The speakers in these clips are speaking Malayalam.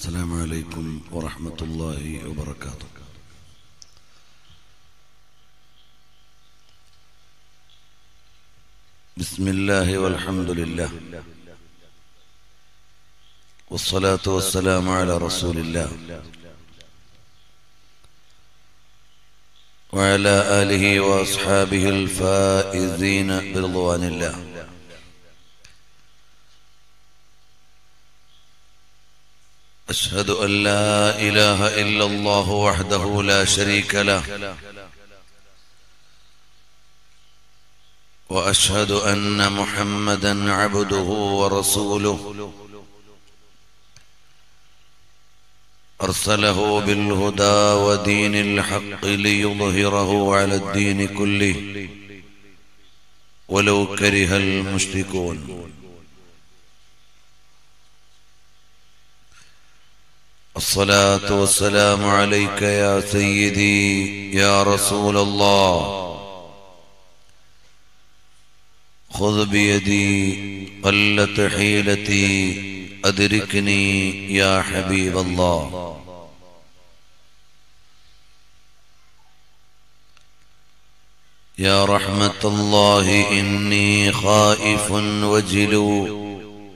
السلام عليكم ورحمة الله وبركاته بسم الله والحمد لله والصلاة والسلام على رسول الله وعلى آله وأصحابه الفائزين برضوان الله أشهد أن لا إله إلا الله وحده لا شريك له وأشهد أن محمدا عبده ورسوله أرسله بالهدى ودين الحق ليظهره على الدين كله ولو كره المشركون الصلاة والسلام عليك يا سيدي يا رسول الله خذ بيدي قلت حيلتي أدركني يا حبيب الله يا رحمة الله إني خائف وجلو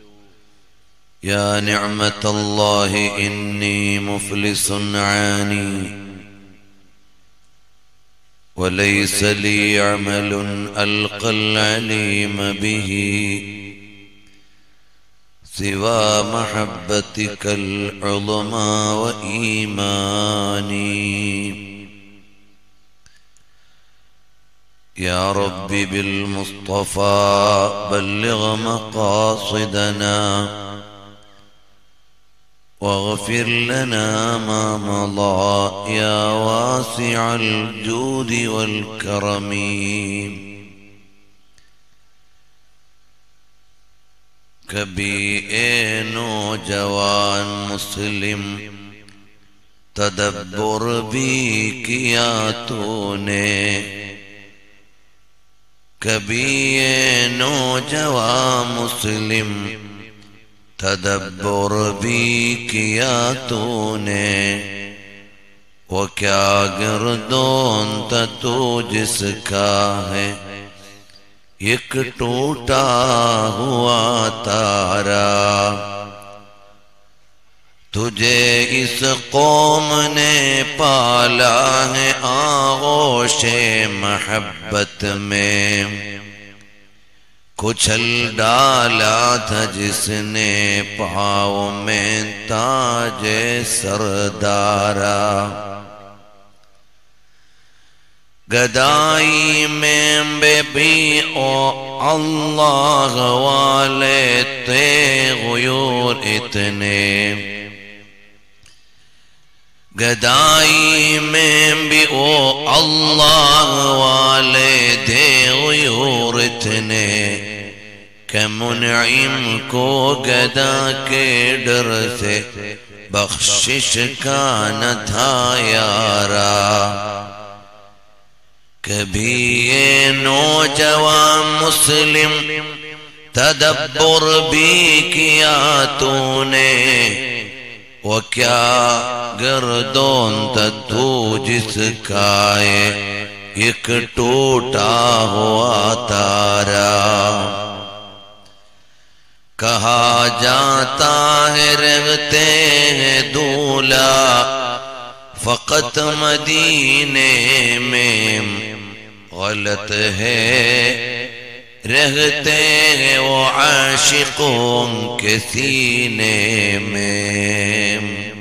يا نعمة الله إني مفلس عاني وليس لي عمل ألقى العليم به سوى محبتك العظمى وإيماني يا رب بالمصطفى بلغ مقاصدنا واغفر لنا ما مضى يا واسع الجود والكرم کبھی اے نوجوان مسلم تدبر بھی کیا تو نے کبھی اے نوجوان مسلم تدبر بھی کیا تو نے وہ کیا گردون تو جس کا ہے ایک ٹوٹا ہوا تارا تجھے اس قوم نے پالا ہے آغوش محبت میں کچل ڈالا تھا جس نے پاؤ میں تاج سردارا گدائی میں بے بھی او اللہ والے تے غیور اتنے گدائی میں بھی او اللہ والے دے غیور اتنے کہ منعم کو گدا کے ڈر سے بخشش کا نہ تھا یارا کبھی یہ نوجوان مسلم تدبر بھی کیا تو نے وہ کیا گردون تو جس کا ایک ٹوٹا ہوا تارا کہا جاتا ہے رہتے ہیں دولا فقط مدینے میں غلط ہے رہتے ہیں وہ عاشقوں کے سینے میں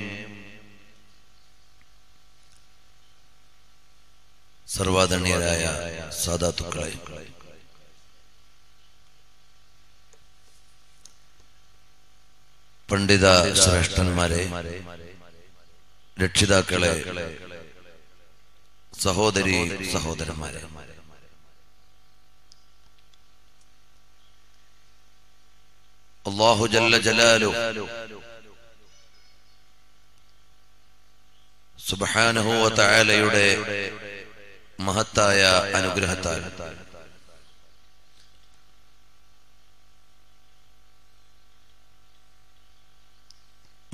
സർവാദരണീയരായ സാധാത്തുക്കളെ പണ്ഡിത ശ്രേഷ്ഠന്മാരെ രക്ഷിതാക്കളെ സഹോദരി സഹോദരന്മാരെ അള്ളാഹു ജല്ല ജലാലു സുബാനഹുവ തആലയുടെ മഹത്തായ അനുഗ്രഹത്താൽ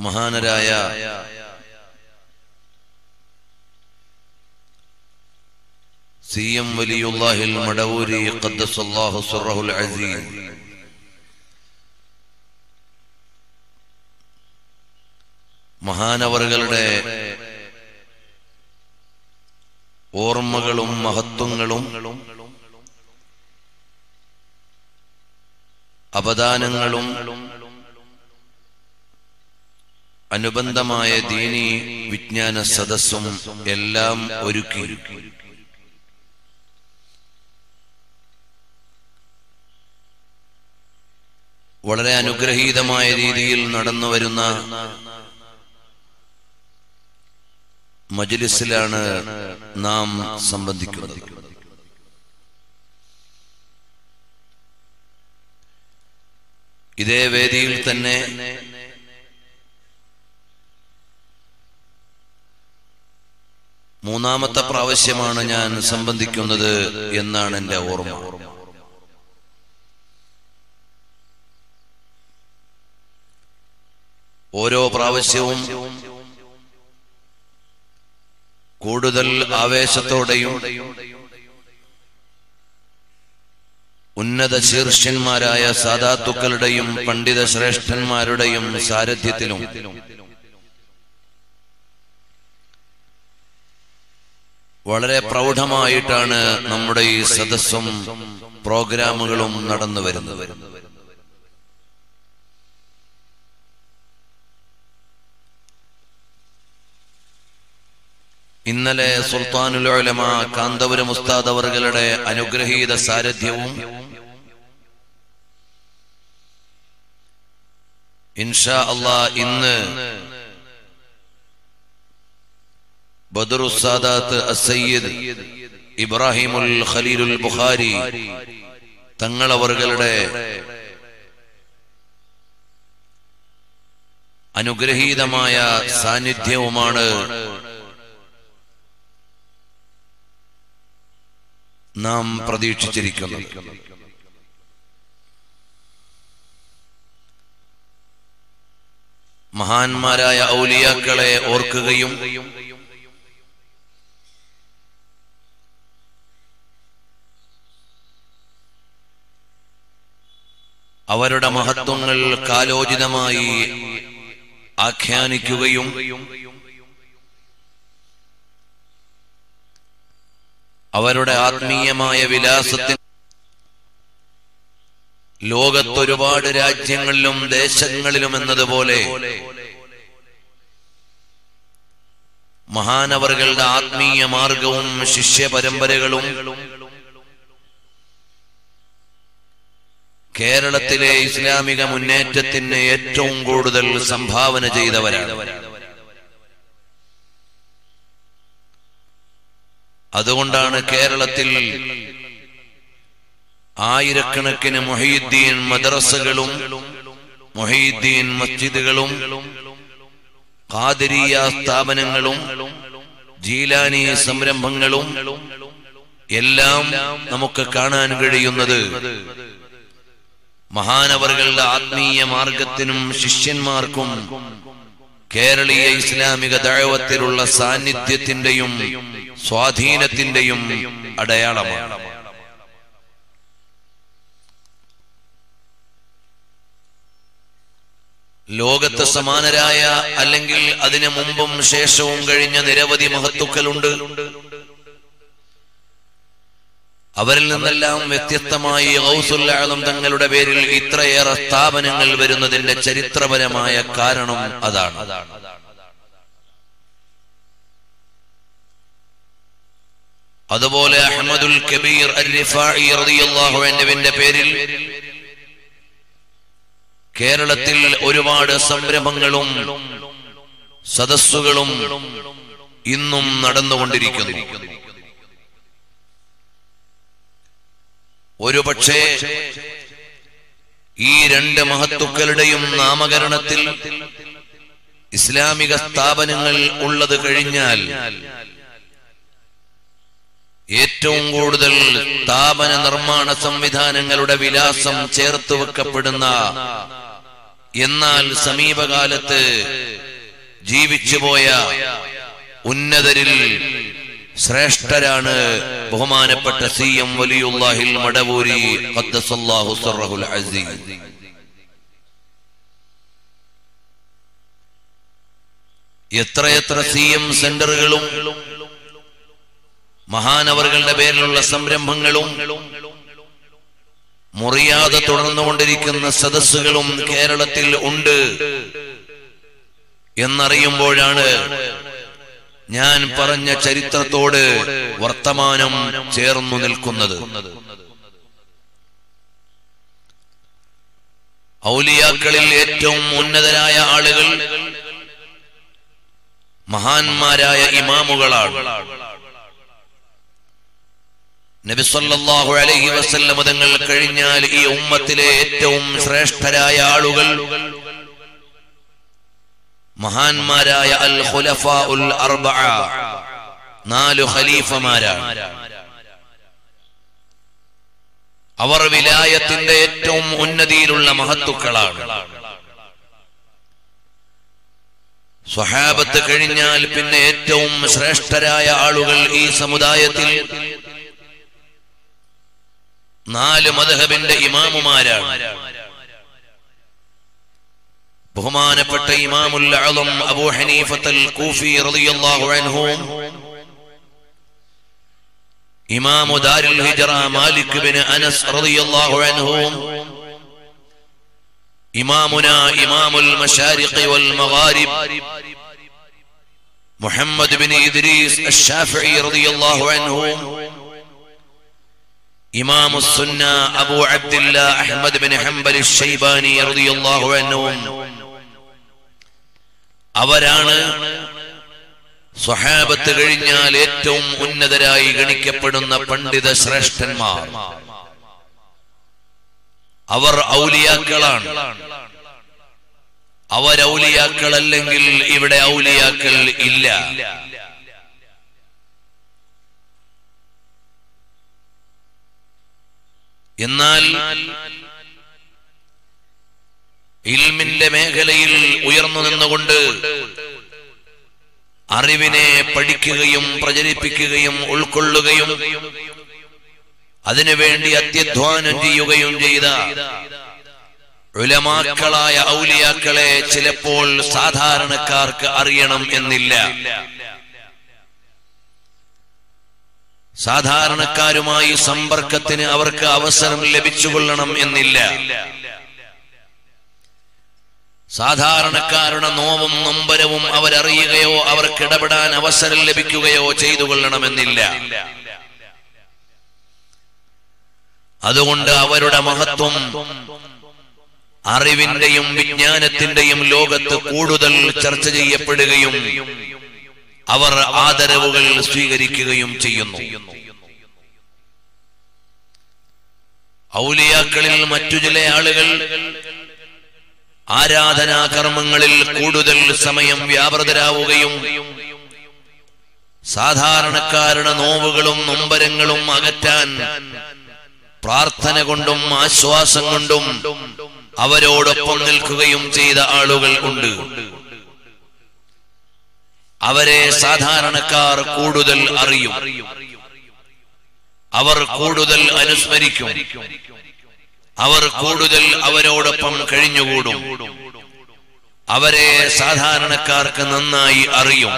മഹാനരായ സി എം വലിയുല്ലാഹിൽ മടവൂരി ഖദ്ദസല്ലാഹു സുറഹുൽ അസീസ് മഹാനവറുകളുടെ ഓർമ്മകളും മഹത്വങ്ങളും അപദാനങ്ങളും അനുബന്ധമായ ദീനി വിജ്ഞാന സദസ്സും എല്ലാം ഒരുക്കി വളരെ അനുഗ്രഹീതമായ രീതിയിൽ നടന്നു വരുന്ന മജ്ലിസിലാണ് നാം സംബന്ധിക്കുന്നത് ഇതേ വേദിയിൽ തന്നെ മൂന്നാമത്തെ പ്രാവശ്യമാണ് ഞാൻ സംബന്ധിക്കുന്നത് എന്നാണ് എന്റെ ഓർമ്മ ഓരോ പ്രാവശ്യവും കൂടുതൽ ആവേശത്തോടെയും ഉന്നത ശീർഷ്യന്മാരായ സാധാത്തുക്കളുടെയും പണ്ഡിത ശ്രേഷ്ഠന്മാരുടെയും സാരഥ്യത്തിലും വളരെ പ്രൗഢമായിട്ടാണ് നമ്മുടെ ഈ സദസ്സും പ്രോഗ്രാമുകളും നടന്നു വരുന്നത് ഇന്നലെ സുൽത്താനുൽ ഉലമ കാന്തപുരം ഉസ്താദ് അവറുകളുടെ അനുഗ്രഹീത സാരഥ്യവും ഇൻഷാ അള്ളാ ഇന്ന് ബദറുസാദാത്ത് അസയ്യിദ് ഇബ്രാഹിമുൽ ഖലീലുൽ ബുഖാരി തങ്ങളവറുകളുടെ അനുഗ്രഹീതമായ സാന്നിധ്യവുമാണ് നാം പ്രതീക്ഷിച്ചിരിക്കുന്നത് മഹാന്മാരായ ഔലിയാക്കളെ ഓർക്കുകയും അവരുടെ മഹത്വങ്ങൾ കാലോചിതമായി ആഖ്യാനിക്കുകയും അവരുടെ ആത്മീയമായ വിലാസത്തിൽ ലോകത്തൊരുപാട് രാജ്യങ്ങളിലും ദേശങ്ങളിലും എന്നതുപോലെ മഹാനവറുകളുടെ ആത്മീയ മാർഗവും ശിഷ്യ പരമ്പരകളും കേരളത്തിലെ ഇസ്ലാമിക മുന്നേറ്റത്തിന് ഏറ്റവും കൂടുതൽ സംഭാവന ചെയ്തവരാണ് അതുകൊണ്ടാണ് കേരളത്തിൽ ആയിരക്കണക്കിന് മൊഹീദ്ദീൻ മദ്രസകളും മൊഹീദ്ദീൻ മസ്ജിദുകളും ഖാദിരിയ സ്ഥാപനങ്ങളും ജീലാനി സംരംഭങ്ങളും എല്ലാം നമുക്ക് കാണാൻ കഴിയുന്നത് മഹാനവറുകളുടെ ആത്മീയ മാർഗത്തിനും ശിഷ്യന്മാർക്കും കേരളീയ ഇസ്ലാമിക ദഴവത്തിലുള്ള സാന്നിധ്യത്തിന്റെയും സ്വാധീനത്തിന്റെയും അടയാളമാണ് ലോകത്ത് സമാനരായ അല്ലെങ്കിൽ അതിനു മുമ്പും ശേഷവും കഴിഞ്ഞ നിരവധി മഹത്തുക്കളുണ്ട് അവരിൽ നിന്നെല്ലാം വ്യത്യസ്തമായി ഔസുല്ലാദം തങ്ങളുടെ പേരിൽ ഇത്രയേറെ സ്ഥാപനങ്ങൾ വരുന്നതിന്റെ ചരിത്രപരമായ കാരണം അതാണ് അതുപോലെ അഹമ്മദുൽ കബീർ റളിയല്ലാഹുവിന്റെ പേരിൽ കേരളത്തിൽ ഒരുപാട് സംരംഭങ്ങളും സദസ്സുകളും ഇന്നും നടന്നുകൊണ്ടിരിക്കുന്നു ഒരുപക്ഷേ ഈ രണ്ട് മഹത്തുക്കളുടെയും നാമകരണത്തിൽ ഇസ്ലാമിക സ്ഥാപനങ്ങൾ ഉള്ളത് കഴിഞ്ഞാൽ ഏറ്റവും കൂടുതൽ സ്ഥാപന നിർമ്മാണ സംവിധാനങ്ങളുടെ വിലാസം ചേർത്ത് വെക്കപ്പെടുന്ന എന്നാൽ സമീപകാലത്ത് ജീവിച്ചുപോയ ഉന്നതരിൽ ശ്രേഷ്ഠരാണ് ബഹുമാനപ്പെട്ട സി എം വലിയുല്ലാഹിൽ മടവൂരി ഖദ്ദസല്ലാഹു സിർറഹുൽ അസീസ് എത്രയെത്ര സി എം സെന്ററുകളും മഹാനവറുകളുടെ പേരിലുള്ള സംരംഭങ്ങളും മുറിയാതെ തുടർന്നുകൊണ്ടിരിക്കുന്ന സദസ്സുകളും കേരളത്തിൽ ഉണ്ട് എന്നറിയുമ്പോഴാണ് ഞാൻ പറഞ്ഞ ചരിത്രത്തോട് വർത്തമാനം ചേർന്നു നിൽക്കുന്നത് ഔലിയാക്കളിൽ ഏറ്റവും ഉന്നതരായ ആളുകൾ മഹാന്മാരായ ഇമാമുകളാണ് നബിസല്ലാഹു അലൈഹി വസല്ലം തങ്ങൾ കഴിഞ്ഞാൽ ഈ ഉമ്മത്തിലെ ഏറ്റവും ശ്രേഷ്ഠരായ ആളുകൾ മഹാന്മാരായ അൽ ഖുലഫ ഉൽ അർബഅ നാലു ഖലീഫമാരാണ് അവർ വിലായത്തിന്റെ ഏറ്റവും ഉന്നതിയിലുള്ള മഹത്തുക്കളാണ് സ്വഹാബത്ത് കഴിഞ്ഞാൽ പിന്നെ ഏറ്റവും ശ്രേഷ്ഠരായ ആളുകൾ ഈ സമുദായത്തിൽ നാല് മധഹബിന്റെ ഇമാമുമാരാണ് ബഹുമാനപ്പെട്ട ഇമാമുൽ അളം അബൂ ഹനീഫത്തൽ കൂഫി റളിയല്ലാഹു അൻഹു ഇമാമു ദാരുൽ ഹിജ്റ മാലിക് ബിൻ അനസ് റളിയല്ലാഹു അൻഹു ഇമാമുന ഇമാമുൽ മശാരിഖ് വൽ മഗാരിബ് മുഹമ്മദ് ബിൻ ഇദ്രീസ് അഷ്ശാഫിഈ റളിയല്ലാഹു അൻഹു إمام السنة أبو عبد الله أحمد بن حنبل الشيباني رضي الله عنه അവരാണ് സ്വഹാബത്ത് കഴിഞ്ഞാൽ ഏറ്റവും ഉന്നതരായി ഗണിക്കപ്പെടുന്ന പണ്ഡിത ശ്രേഷ്ഠന്മാർ അവർ ഔലിയാക്കളാണ് അവർ ഔലിയാക്കളല്ലെങ്കിൽ ഇവിടെ ഔലിയാക്കൾ ഇല്ല എന്നാൽ ഇൽമിന്റെ മേഖലയിൽ ഉയർന്നു നിന്നുകൊണ്ട് അറിവിനെ പഠിക്കുകയും പ്രചരിപ്പിക്കുകയും ഉൾക്കൊള്ളുകയും അതിനുവേണ്ടി അത്യധ്വാനം ചെയ്യുകയും ചെയ്ത ഉലമാക്കളായ ഔലിയാക്കളെ ചിലപ്പോൾ സാധാരണക്കാർക്ക് അറിയണം എന്നില്ല സാധാരണക്കാരുമായി സമ്പർക്കത്തിന് അവർക്ക് അവസരം ലഭിച്ചുകൊള്ളണം എന്നില്ല സാധാരണക്കാരുടെ നോവും നൊമ്പരവും അവരറിയുകയോ അവർക്ക് ഇടപെടാൻ അവസരം ലഭിക്കുകയോ ചെയ്തു കൊള്ളണമെന്നില്ല അതുകൊണ്ട് അവരുടെ മഹത്വം അറിവിന്റെയും വിജ്ഞാനത്തിന്റെയും ലോകത്ത് കൂടുതൽ ചർച്ച ചെയ്യപ്പെടുകയും അവർ ആദരവുകൾ സ്വീകരിക്കുകയും ചെയ്യുന്നു ഔലിയാക്കളിൽ മറ്റു ചില ആളുകൾ ആരാധനാകർമ്മങ്ങളിൽ കൂടുതൽ സമയം വ്യാപൃതരാവുകയും സാധാരണക്കാരുടെ നോവുകളും നൊമ്പരങ്ങളും അകറ്റാൻ പ്രാർത്ഥന കൊണ്ടും ആശ്വാസം കൊണ്ടും അവരോടൊപ്പം നിൽക്കുകയും ചെയ്ത ആളുകൾ ഉണ്ട് അവരെ സാധാരണക്കാർ കൂടുതൽ അറിയും അവർ കൂടുതൽ അനുസ്മരിക്കും അവർ കൂടുതൽ അവരോടൊപ്പം കഴിഞ്ഞുകൂടും അവരെ സാധാരണക്കാർക്ക് നന്നായി അറിയും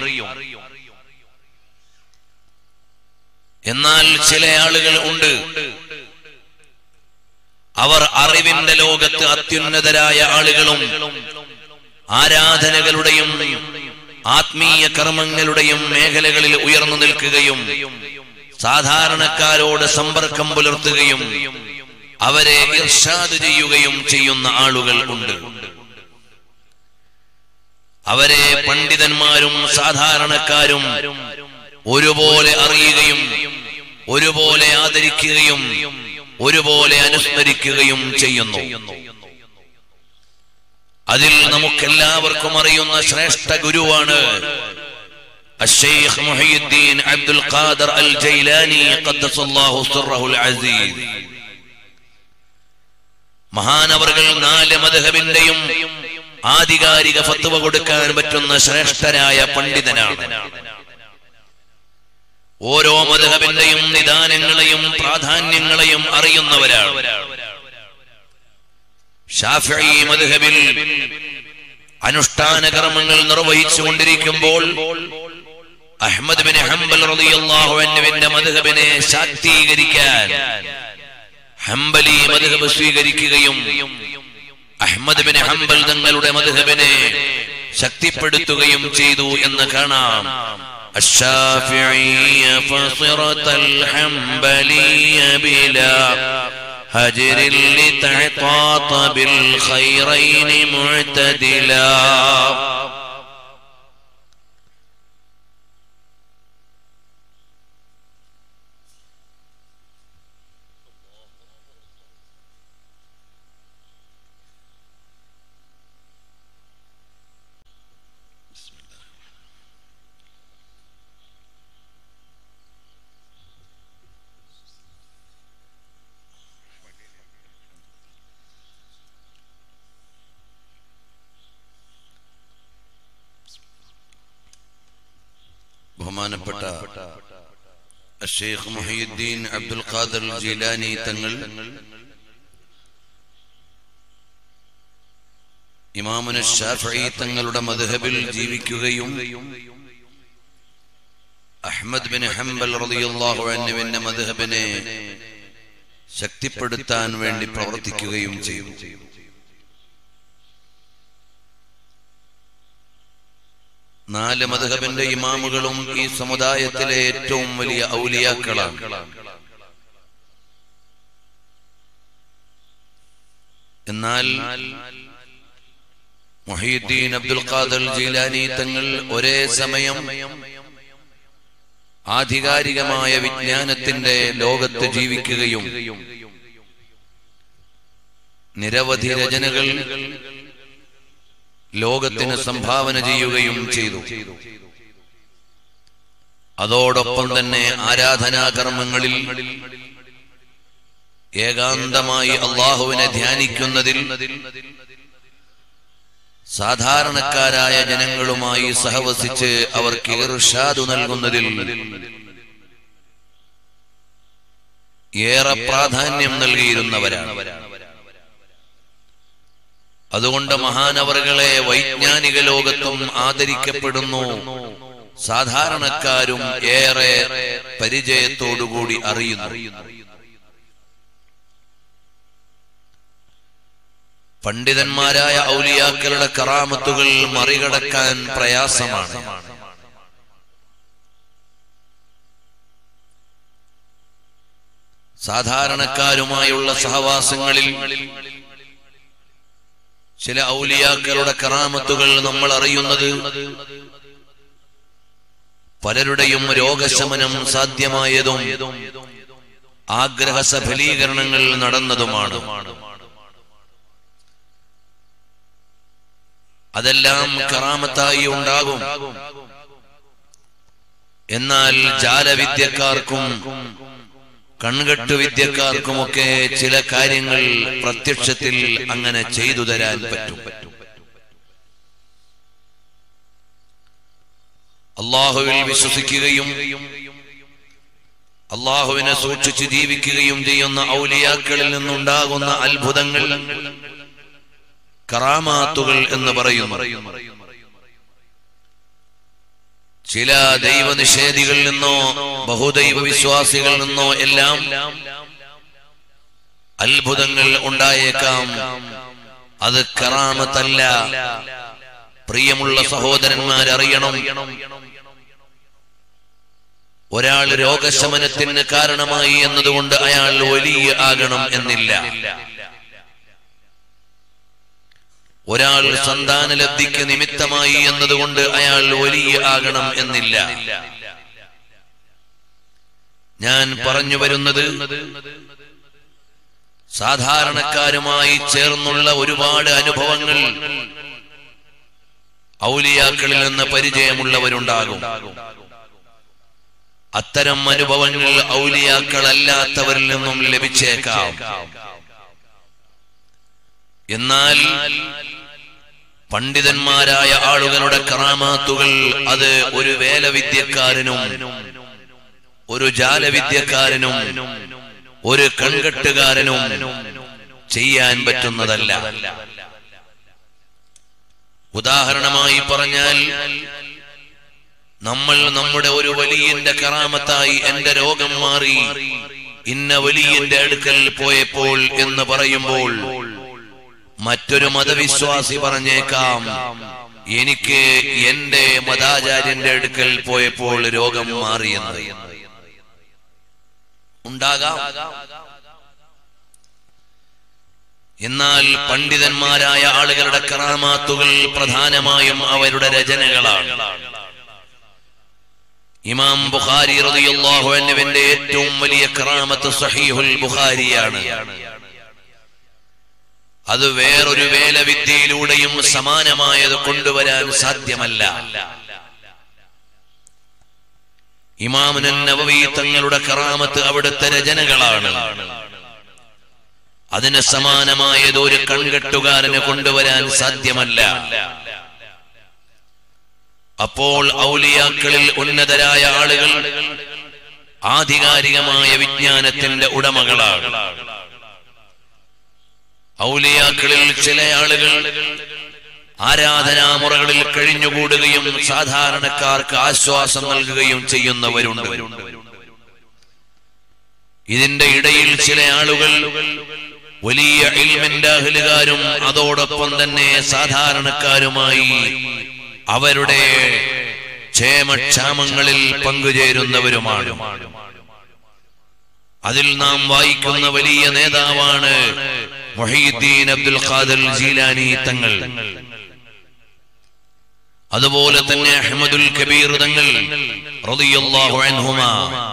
എന്നാൽ ചില ആളുകൾ ഉണ്ട് അവർ അറിവിന്റെ ലോകത്ത് അത്യുന്നതരായ ആളുകളും ആരാധനകളുടെയും ആത്മീയ കർമ്മങ്ങളുടെയും മേഖലകളിൽ ഉയർന്നു നിൽക്കുകയും സാധാരണക്കാരോട് സമ്പർക്കം പുലർത്തുകയും അവരെ ഇർഷാദ് ചെയ്യുകയും ചെയ്യുന്ന ആളുകൾ ഉണ്ട് അവരെ പണ്ഡിതന്മാരും സാധാരണക്കാരും ഒരുപോലെ അറിയുകയും ഒരുപോലെ ആദരിക്കുകയും ഒരുപോലെ അനുസ്മരിക്കുകയും ചെയ്യുന്നു അതിൽ നമുക്കെല്ലാവർക്കും അറിയുന്ന ശ്രേഷ്ഠ ഗുരുവാണ് الشيخ محي الدين عبد القادر الجيلاني قدس الله سره العزيز മഹാനവറുകൾ നാല് മധുഹബിന്റെയും ആധികാരിക ഫത്വ കൊടുക്കാൻ പറ്റുന്ന ശ്രേഷ്ഠരായ പണ്ഡിതനാണ് ഓരോ മധുഹബിന്റെയും നിദാനങ്ങളെയും പ്രാധാന്യങ്ങളെയും അറിയുന്നവരാണ് ഷാഫി മധുഹബിൽ അനുഷ്ഠാന കർമ്മങ്ങൾ നിർവഹിച്ചുകൊണ്ടിരിക്കുമ്പോൾ അഹ്മദ് ബിൻ ഹംബൽ റളിയല്ലാഹു അൻഹുവിന്റെ മദ്ഹബിനെ ശാക്തീകരിക്കാൻ ഹംബലി മദ്ഹബ് സ്വീകരിക്കുകയും അഹ്മദ് ബിൻ ഹംബൽ തങ്ങളുടെ മദ്ഹബിനെ ശക്തിപ്പെടുത്തുകയും ചെയ്തു എന്ന് കാണാം الشافعي فصرة الحنبلي بلا هجر لتعطاط بالخيرين معتدلا ബഹുമാനപ്പെട്ട ഷെയ്ഖ് മുഹീദ്ദീൻ അബ്ദുൽ ഖാദർ ജീലാനി തങ്ങൾ ഇമാമുന ഷാഫി തങ്ങളുടെ മദ്ഹബിൽ ജീവിക്കുകയും അഹ്മദ് ബിൻ ഹംബൽ റളിയല്ലാഹു അൻഹുവിന്റെ മദ്ഹബിനെ ശക്തിപ്പെടുത്താൻ വേണ്ടി പ്രവർത്തിക്കുകയും ചെയ്തു നാല് മധുഹബിന്റെ ഇമാമുകളും ഈ സമുദായത്തിലെ ഏറ്റവും വലിയ ഔലിയാക്കളാണ് എന്നാൽ മൊഹീദ്ദീൻ അബ്ദുൽ ഖാദർ ജീലാനി തങ്ങൾ ഒരേ സമയം ആധികാരികമായ വിജ്ഞാനത്തിന്റെ ലോകത്ത് ജീവിക്കുകയും നിരവധി രചനകൾ ലോകത്തിന് സംഭാവന ചെയ്യുകയും ചെയ്തു അതോടൊപ്പം തന്നെ ആരാധനാകർമ്മങ്ങളിൽ ഏകാന്തമായി അള്ളാഹുവിനെ ധ്യാനിക്കുന്നതിൽ സാധാരണക്കാരായ ജനങ്ങളുമായി സഹവസിച്ച് അവർക്ക് ഇർഷാദു നൽകുന്നതിൽ ഏറെ പ്രാധാന്യം നൽകിയിരുന്നവരാണ് അതുകൊണ്ട് മഹാനവറുകളെ വൈജ്ഞാനിക ലോകത്തും ആദരിക്കപ്പെടുന്നു സാധാരണക്കാരും ഏറെ പരിചയത്തോടുകൂടി അറിയുന്നു പണ്ഡിതന്മാരായ ഔലിയാക്കളുടെ കറാമത്തുകൾ മറികടക്കാൻ പ്രയാസമാണ് സാധാരണക്കാരുമായുള്ള സഹവാസങ്ങളിൽ ചില ഔലിയാക്കളുടെ കറാമത്തുകൾ നമ്മൾ അറിയുന്നത് പലരുടെയും രോഗശമനം സാധ്യമായതും ആഗ്രഹ സഫലീകരണങ്ങൾ നടന്നതുമാണ് അതെല്ലാം കറാമത്തായി ഉണ്ടാകും എന്നാൽ ജാലവിദ്യക്കാർക്കും കൺകെട്ടു വിദ്യക്കാർക്കുമൊക്കെ ചില കാര്യങ്ങൾ പ്രത്യക്ഷത്തിൽ അങ്ങനെ ചെയ്തു തരാൻ പറ്റും അള്ളാഹുവിൽ വിശ്വസിക്കുകയും അള്ളാഹുവിനെ സൂക്ഷിച്ച് ജീവിക്കുകയും ചെയ്യുന്ന ഔലിയാക്കളിൽ നിന്നുണ്ടാകുന്ന അത്ഭുതങ്ങൾ കറാമാത്തുകൾ എന്ന് പറയുന്നു ചില ദൈവനിഷേധികളിൽ നിന്നോ ബഹുദൈവ വിശ്വാസികളിൽ നിന്നോ എല്ലാം അത്ഭുതങ്ങൾ ഉണ്ടായേക്കാം അത് കറാമത്തല്ല പ്രിയമുള്ള സഹോദരന്മാരറിയണം ഒരാൾ രോഗശമനത്തിന് കാരണമായി എന്നതുകൊണ്ട് അയാൾ വലിയ ആകണം എന്നില്ല ഒരാൾ സന്താനലബ്ധിക്ക് നിമിത്തമായി എന്നതുകൊണ്ട് അയാൾ വലിയ ആകണം എന്നില്ല ഞാൻ പറഞ്ഞു വരുന്നത് സാധാരണക്കാരുമായി ചേർന്നുള്ള ഒരുപാട് അനുഭവങ്ങൾ ഔലിയാക്കളിൽ നിന്ന് പരിചയമുള്ളവരുണ്ടാകും അത്തരം അനുഭവങ്ങൾ ഔലിയാക്കളല്ലാത്തവരിൽ നിന്നും ലഭിച്ചേക്കാം എന്നാൽ പണ്ഡിതന്മാരായ ആളുകളുടെ കറാമാത്തുകൾ അത് ഒരു വേലവിദ്യക്കാരനും ഒരു ജാലവിദ്യക്കാരനും ഒരു കൺകെട്ടുകാരനും ചെയ്യാൻ പറ്റുന്നതല്ല ഉദാഹരണമായി പറഞ്ഞാൽ നമ്മൾ നമ്മുടെ ഒരു വലിയന്റെ കറാമത്തായി എന്റെ രോഗം മാറി ഇന്ന വലിയന്റെ അടുക്കൽ പോയപ്പോൾ എന്ന് പറയുമ്പോൾ മറ്റൊരു മതവിശ്വാസി പറഞ്ഞേക്കാം എനിക്ക് എന്റെ മതാചാര്യന്റെ അടുക്കൽ പോയപ്പോൾ രോഗം മാറിയെന്ന് ഉണ്ടാകാം എന്നാൽ പണ്ഡിതന്മാരായ ആളുകളുടെ കറാമാത്തുകൾ പ്രധാനമായും അവരുടെ രചനകളാണ് ഇമാം ബുഖാരി റളിയല്ലാഹു അൻഹുവിന്റെ ഏറ്റവും വലിയ കറാമത്ത് സഹീഹുൽ ബുഖാരിയാണ് അത് വേറൊരു വേലവിദ്യയിലൂടെയും സമാനമായത് കൊണ്ടുവരാൻ സാധ്യമല്ല ഇമാമുൻ നവവി തങ്ങളുടെ കറാമത്ത് അവിടുത്തെ രചനകളാണ് അതിന് സമാനമായത് ഒരു കൺകെട്ടുകാരന് കൊണ്ടുവരാൻ സാധ്യമല്ല അപ്പോൾ ഔലിയാക്കളിൽ ഉന്നതരായ ആളുകൾ ആധികാരികമായ വിജ്ഞാനത്തിന്റെ ഉടമകളാണ് ഔലിയാക്കളിൽ ചില ആളുകൾ ആരാധനാമുറകളിൽ കഴിഞ്ഞുകൂടുകയും സാധാരണക്കാർക്ക് ആശ്വാസം നൽകുകയും ചെയ്യുന്നവരുണ്ട് ഇതിന്റെ ഇടയിൽ ചില ആളുകൾ വലിയ ഇൽമിന്റെ അഹലുകാരും അതോടൊപ്പം തന്നെ സാധാരണക്കാരുമായി അവരുടെ ക്ഷേമക്ഷാമങ്ങളിൽ പങ്കുചേരുന്നവരുമാണ് അതിൽ നാം വായിക്കുന്ന വലിയ നേതാവാണ് മൊഹീദ്ദീൻ അബ്ദുൽ ഖാദർ ജീലാനി തങ്ങൾ അതുപോലെ തന്നെ അഹമ്മദുൽ കബീർ തങ്ങൾ റളിയല്ലാഹു അൻഹുമാ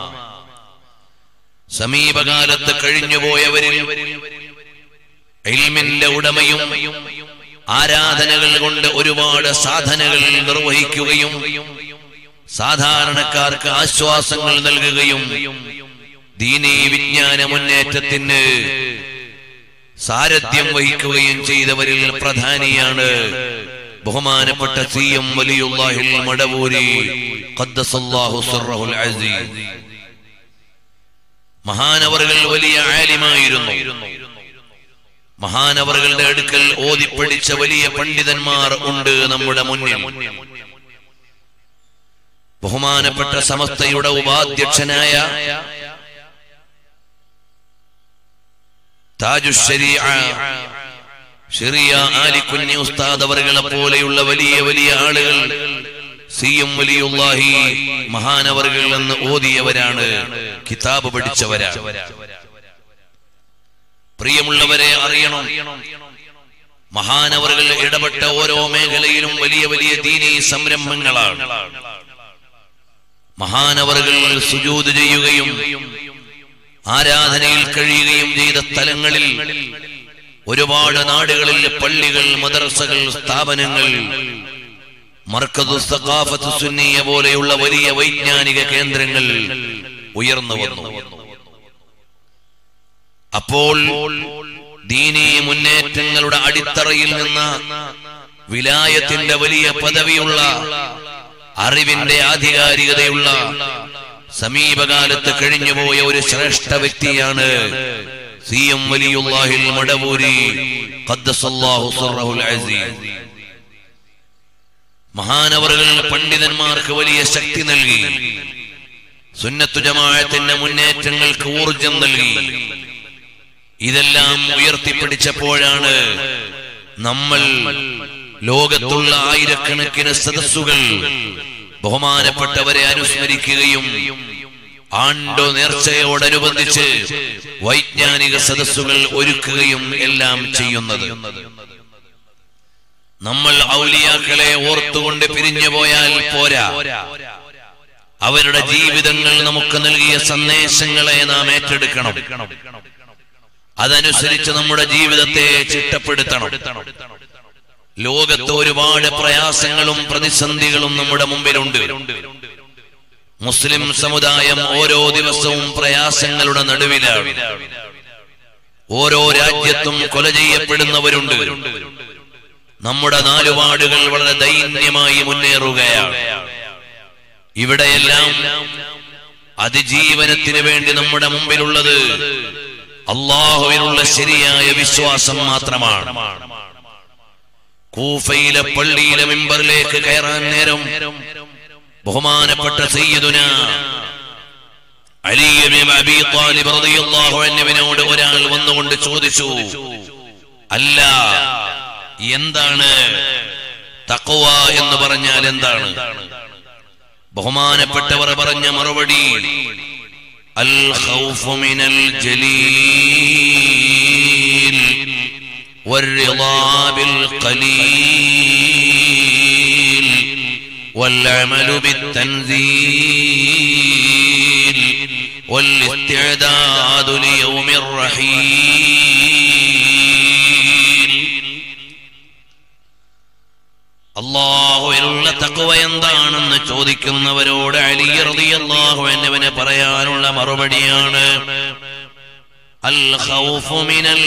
സമീപകാലത്ത് കഴിഞ്ഞുപോയവരിൽ ഇൽമിന്റെ ഉടമയും ആരാധനകൾ കൊണ്ട് ഒരുപാട് സാധനകൾ നിർവഹിക്കുകയും സാധാരണക്കാർക്ക് ആശ്വാസങ്ങൾ നൽകുകയും ദീനീ വിജ്ഞാന മുന്നേറ്റത്തിന് സാരഥ്യം വഹിക്കുകയും ചെയ്തവരിൽ പ്രധാനിയാണ് ബഹുമാനപ്പെട്ട സി എം വലിയുല്ലാഹിൽ മടവൂരി ഖദ്ദസല്ലാഹു സിർറഹുൽ അസീസ് മഹാനവറുകൾ വലിയ ആലിമായിരുന്നു മഹാനവറുകളുടെ അടുക്കൽ ഓതിപ്പടിച്ച വലിയ പണ്ഡിതന്മാർ ഉണ്ട് നമ്മുടെ മുന്നിൽ ബഹുമാനപ്പെട്ട സമസ്തയുടെ ഉപാധ്യക്ഷനായ താജുശരീഅ ഷെറിയ ആലിക്കുഞ്ഞി ഉസ്താദ് അവറുകളെ പോലെയുള്ള വലിയ വലിയ ആളുകൾ സി എം വലിയുല്ലാഹി മഹാനവറുകൾ എന്ന് ഓതിയവരാണ് കിതാബ് പഠിച്ചവരാണ് പ്രിയമുള്ളവരെ അറിയണം മഹാനവറുകൾ ഇടപെട്ട ഓരോ മേഖലയിലും വലിയ വലിയ ദീനീ സംരംഭങ്ങളാണ് മഹാനവറുകൾ സുജൂത് ചെയ്യുകയും ആരാധനയിൽ കഴിയുകയും ചെയ്ത സ്ഥലങ്ങളിൽ ഒരുപാട് നാടുകളിൽ പള്ളികൾ മദ്രസകൾ സ്ഥാപനങ്ങൾ മർക്കതു സഖാഫത്ത് സുന്നിയ പോലെയുള്ള വലിയ വൈജ്ഞാനിക കേന്ദ്രങ്ങൾ ഉയർന്നു വന്നു അപ്പോൾ ദീനീ മുന്നേറ്റങ്ങളുടെ അടിത്തറയിൽ നിന്ന് വിലായത്തിന്റെ വലിയ പദവിയുള്ള അറിവിന്റെ ആധികാരികതയുള്ള സമീപകാലത്ത് കഴിഞ്ഞുപോയ ഒരു ശ്രേഷ്ഠ വ്യക്തിയാണ് സി എം വലിയുല്ലാഹിൽ മടവൂരി ഖദ്ദസല്ലാഹു സിർറഹുൽ അസീസ് മഹാനവറുകൾ പണ്ഡിതന്മാർക്ക് വലിയ ശക്തി നൽകി സുന്നത്തു ജമാഅത്തിന്റെ മുന്നേറ്റങ്ങൾക്ക് ഊർജം നൽകി ഇതെല്ലാം ഉയർത്തിപ്പിടിച്ചപ്പോഴാണ് നമ്മൾ ലോകത്തുള്ള ആയിരക്കണക്കിന് സദസ്സുകൾ ബഹുമാനപ്പെട്ടവരെ അനുസ്മരിക്കുകയും ആണ്ടോ നേർച്ചയോടനുബന്ധിച്ച് വൈജ്ഞാനിക സദസ്സുകൾ ഒരുക്കുകയും എല്ലാം ചെയ്യുന്നത് നമ്മൾ ഔലിയാക്കളെ ഓർത്തുകൊണ്ട് പിരിഞ്ഞു പോയാൽ പോരാ അവരുടെ ജീവിതങ്ങൾ നമുക്ക് നൽകിയ സന്ദേശങ്ങളെ നാം ഏറ്റെടുക്കണം അതനുസരിച്ച് നമ്മുടെ ജീവിതത്തെ ചിട്ടപ്പെടുത്തണം ലോകത്ത് ഒരുപാട് പ്രയാസങ്ങളും പ്രതിസന്ധികളും നമ്മുടെ മുമ്പിലുണ്ട് മുസ്ലിം സമുദായം ഓരോ ദിവസവും പ്രയാസങ്ങളുടെ നടുവിലാണ് ഓരോ രാജ്യത്തും കൊല ചെയ്യപ്പെടുന്നവരുണ്ട് നമ്മുടെ നാലുപാടുകൾ വളരെ ദൈന്യമായി മുന്നേറുകയാണ് ഇവിടെയെല്ലാം അതിജീവനത്തിന് വേണ്ടി നമ്മുടെ മുമ്പിലുള്ളത് അള്ളാഹുവിനുള്ള ശരിയായ വിശ്വാസം മാത്രമാണ് കൂഫയിലെ പള്ളിയിലെ മെമ്പറിലേക്ക് കയറാൻ നേരം ബഹുമാനപ്പെട്ട സയ്യിദുന അലി ഇബ്നു അബീ ത്വാലിബ് റളിയല്ലാഹു അൻഹുവിനോട് ഒരാൾ വന്നുകൊണ്ട് ചോദിച്ചു അല്ല എന്താണ് തഖ്വ എന്ന് പറഞ്ഞാൽ എന്താണ് ബഹുമാനപ്പെട്ടവർ പറഞ്ഞ മറുപടി അൽ ഖൗഫു മിനൽ ജലീൽ والرضا بالقليل والعمل بالتنزيل والاستعداد ليوم الرحيل അള്ളാഹുവിനുള്ള തക്കുവ എന്താണെന്ന് ചോദിക്കുന്നവരോട് അലി റളിയല്ലാഹു അൻഹുവിന് പറയാനുള്ള മറുപടിയാണ് അൽ ഖൗഫു മിനൽ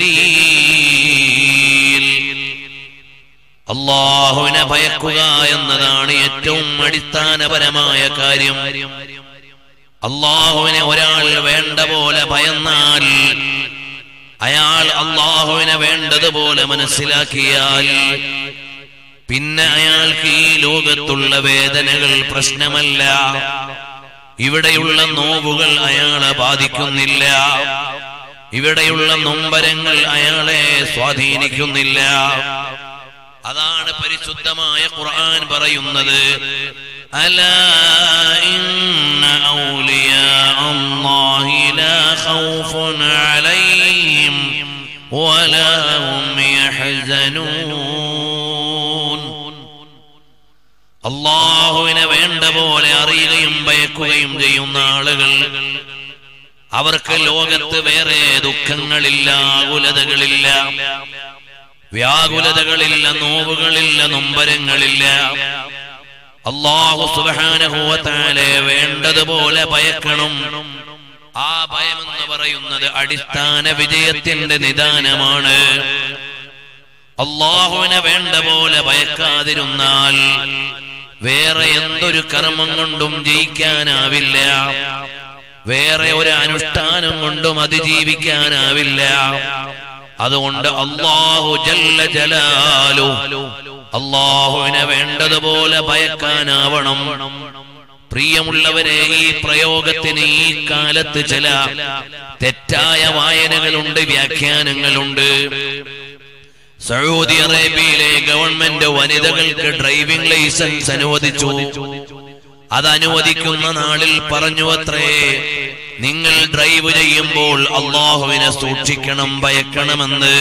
ജലീൽ അള്ളാഹുവിനെ ഭയക്കുക എന്നതാണ് ഏറ്റവും അടിസ്ഥാനപരമായ കാര്യം അള്ളാഹുവിനെ ഒരാൾ വേണ്ട പോലെ ഭയന്നാൽ അയാൾ അള്ളാഹുവിനെ വേണ്ടതുപോലെ മനസ്സിലാക്കിയാൽ പിന്നെ അയാൾക്ക് ഈ ലോകത്തുള്ള വേദനകൾ പ്രശ്നമല്ല ഇവിടെയുള്ള നോവുകൾ അയാളെ ബാധിക്കുന്നില്ല ഇവിടെയുള്ള നൊമ്പരങ്ങൾ അയാളെ സ്വാധീനിക്കുന്നില്ല അതാണ് പരിശുദ്ധമായ ഖുർആൻ പറയുന്നത് അലാ ഇന്ന ഔലിയാ അല്ലാഹി ലാ ഖൗഫുൻ അലൈഹിം വലാ ഹും യഹ്സനൂൻ അള്ളാഹുവിനെ വേണ്ട പോലെ അറിയുകയും ഭയക്കുകയും ചെയ്യുന്ന ആളുകൾ അവർക്ക് ലോകത്ത് വേറെ ദുഃഖങ്ങളില്ല ആകുലതകളില്ല വ്യാകുലതകളില്ല നോവുകളില്ല നൊമ്പരങ്ങളില്ല അള്ളാഹു സുബാനഹുവത്താലെ വേണ്ടതുപോലെ ഭയക്കണം ആ ഭയമെന്ന് പറയുന്നത് അടിസ്ഥാന വിജയത്തിന്റെ നിദാനമാണ് അള്ളാഹുവിനെ വേണ്ട പോലെ ഭയക്കാതിരുന്നാൽ വേറെ എന്തൊരു കർമ്മം കൊണ്ടും ജയിക്കാനാവില്ല വേറെ ഒരു അനുഷ്ഠാനം കൊണ്ടും അതിജീവിക്കാനാവില്ല അതുകൊണ്ട് അള്ളാഹു ജല്ല ജലാലു അള്ളാഹുവിനെ വേണ്ടതുപോലെ ഭയക്കാനാവണം പ്രിയമുള്ളവരെ ഈ പ്രയോഗത്തിന് ഈ കാലത്ത് ചില തെറ്റായ വായനകളുണ്ട് വ്യാഖ്യാനങ്ങളുണ്ട് സൗദി അറേബ്യയിലെ ഗവൺമെന്റ് വനിതകൾക്ക് ഡ്രൈവിംഗ് ലൈസൻസ് അനുവദിച്ചു അത് അനുവദിക്കുന്ന നാളിൽ പറഞ്ഞു അത്രേ നിങ്ങൾ ഡ്രൈവ് ചെയ്യുമ്പോൾ അള്ളാഹുവിനെ സൂക്ഷിക്കണം ഭയക്കണമെന്ന്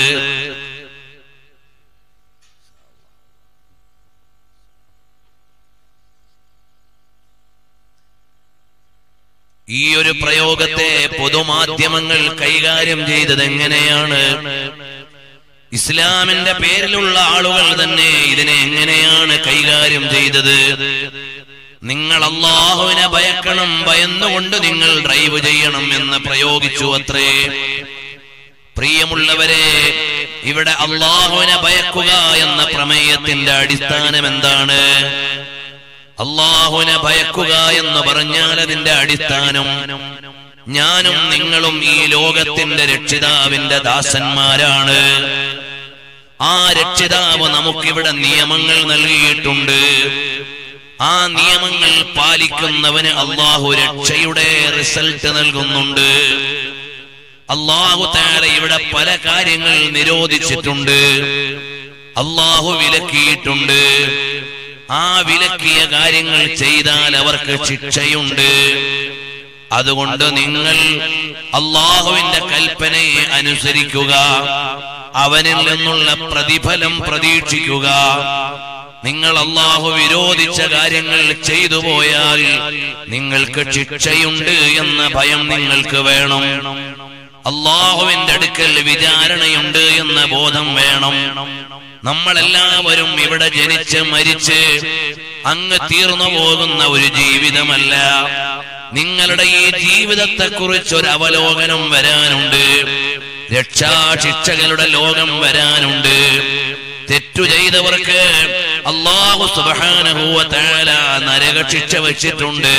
ഈ ഒരു പ്രയോഗത്തെ പൊതുമാധ്യമങ്ങൾ കൈകാര്യം ചെയ്തത് എങ്ങനെയാണ് ഇസ്ലാമിന്റെ പേരിലുള്ള ആളുകൾ തന്നെ ഇതിനെ എങ്ങനെയാണ് കൈകാര്യം ചെയ്തത് നിങ്ങൾ അള്ളാഹുവിനെ ഭയക്കണം ഭയന്നുകൊണ്ട് നിങ്ങൾ ഡ്രൈവ് ചെയ്യണം എന്ന് പ്രയോഗിച്ചു അത്രേ പ്രിയമുള്ളവരെ ഇവിടെ അള്ളാഹുവിനെ ഭയക്കുക എന്ന പ്രമേയത്തിന്റെ അടിസ്ഥാനം എന്താണ് അള്ളാഹുവിനെ ഭയക്കുക എന്ന് പറഞ്ഞാൽ അതിന്റെ അടിസ്ഥാനം ഞാനും നിങ്ങളും ഈ ലോകത്തിന്റെ രക്ഷിതാവിന്റെ ദാസന്മാരാണ് ആ രക്ഷിതാവ് നമുക്കിവിടെ നിയമങ്ങൾ നൽകിയിട്ടുണ്ട് ആ നിയമങ്ങൾ പാലിക്കുന്നവന് അള്ളാഹു രക്ഷയുടെ റിസൾട്ട് നൽകുന്നുണ്ട് അള്ളാഹു താര ഇവിടെ പല കാര്യങ്ങൾ നിരോധിച്ചിട്ടുണ്ട് അള്ളാഹു വിലക്കിയിട്ടുണ്ട് ആ വിലക്കിയ കാര്യങ്ങൾ ചെയ്താൽ അവർക്ക് ശിക്ഷയുണ്ട് അതുകൊണ്ട് നിങ്ങൾ അള്ളാഹുവിന്റെ കൽപ്പനയെ അനുസരിക്കുക അവനിൽ നിന്നുള്ള പ്രതിഫലം പ്രതീക്ഷിക്കുക നിങ്ങൾ അള്ളാഹു വിരോധിച്ച കാര്യങ്ങൾ ചെയ്തു പോയാൽ നിങ്ങൾക്ക് ശിക്ഷയുണ്ട് എന്ന ഭയം നിങ്ങൾക്ക് വേണം അള്ളാഹുവിന്റെ അടുക്കൽ വിചാരണയുണ്ട് എന്ന ബോധം വേണം നമ്മളെല്ലാവരും ഇവിടെ ജനിച്ച് മരിച്ച് അങ്ങ് തീർന്നു പോകുന്ന ഒരു ജീവിതമല്ല നിങ്ങളുടെ ഈ ജീവിതത്തെ കുറിച്ച് ഒരു അവലോകനം വരാനുണ്ട് രക്ഷാശിക്ഷകളുടെ ലോകം വരാനുണ്ട് തെറ്റു ചെയ്തവർക്ക് അള്ളാഹു സുബ്ഹാനഹു വ തആല നരകശിക്ഷ വെച്ചിട്ടുണ്ട്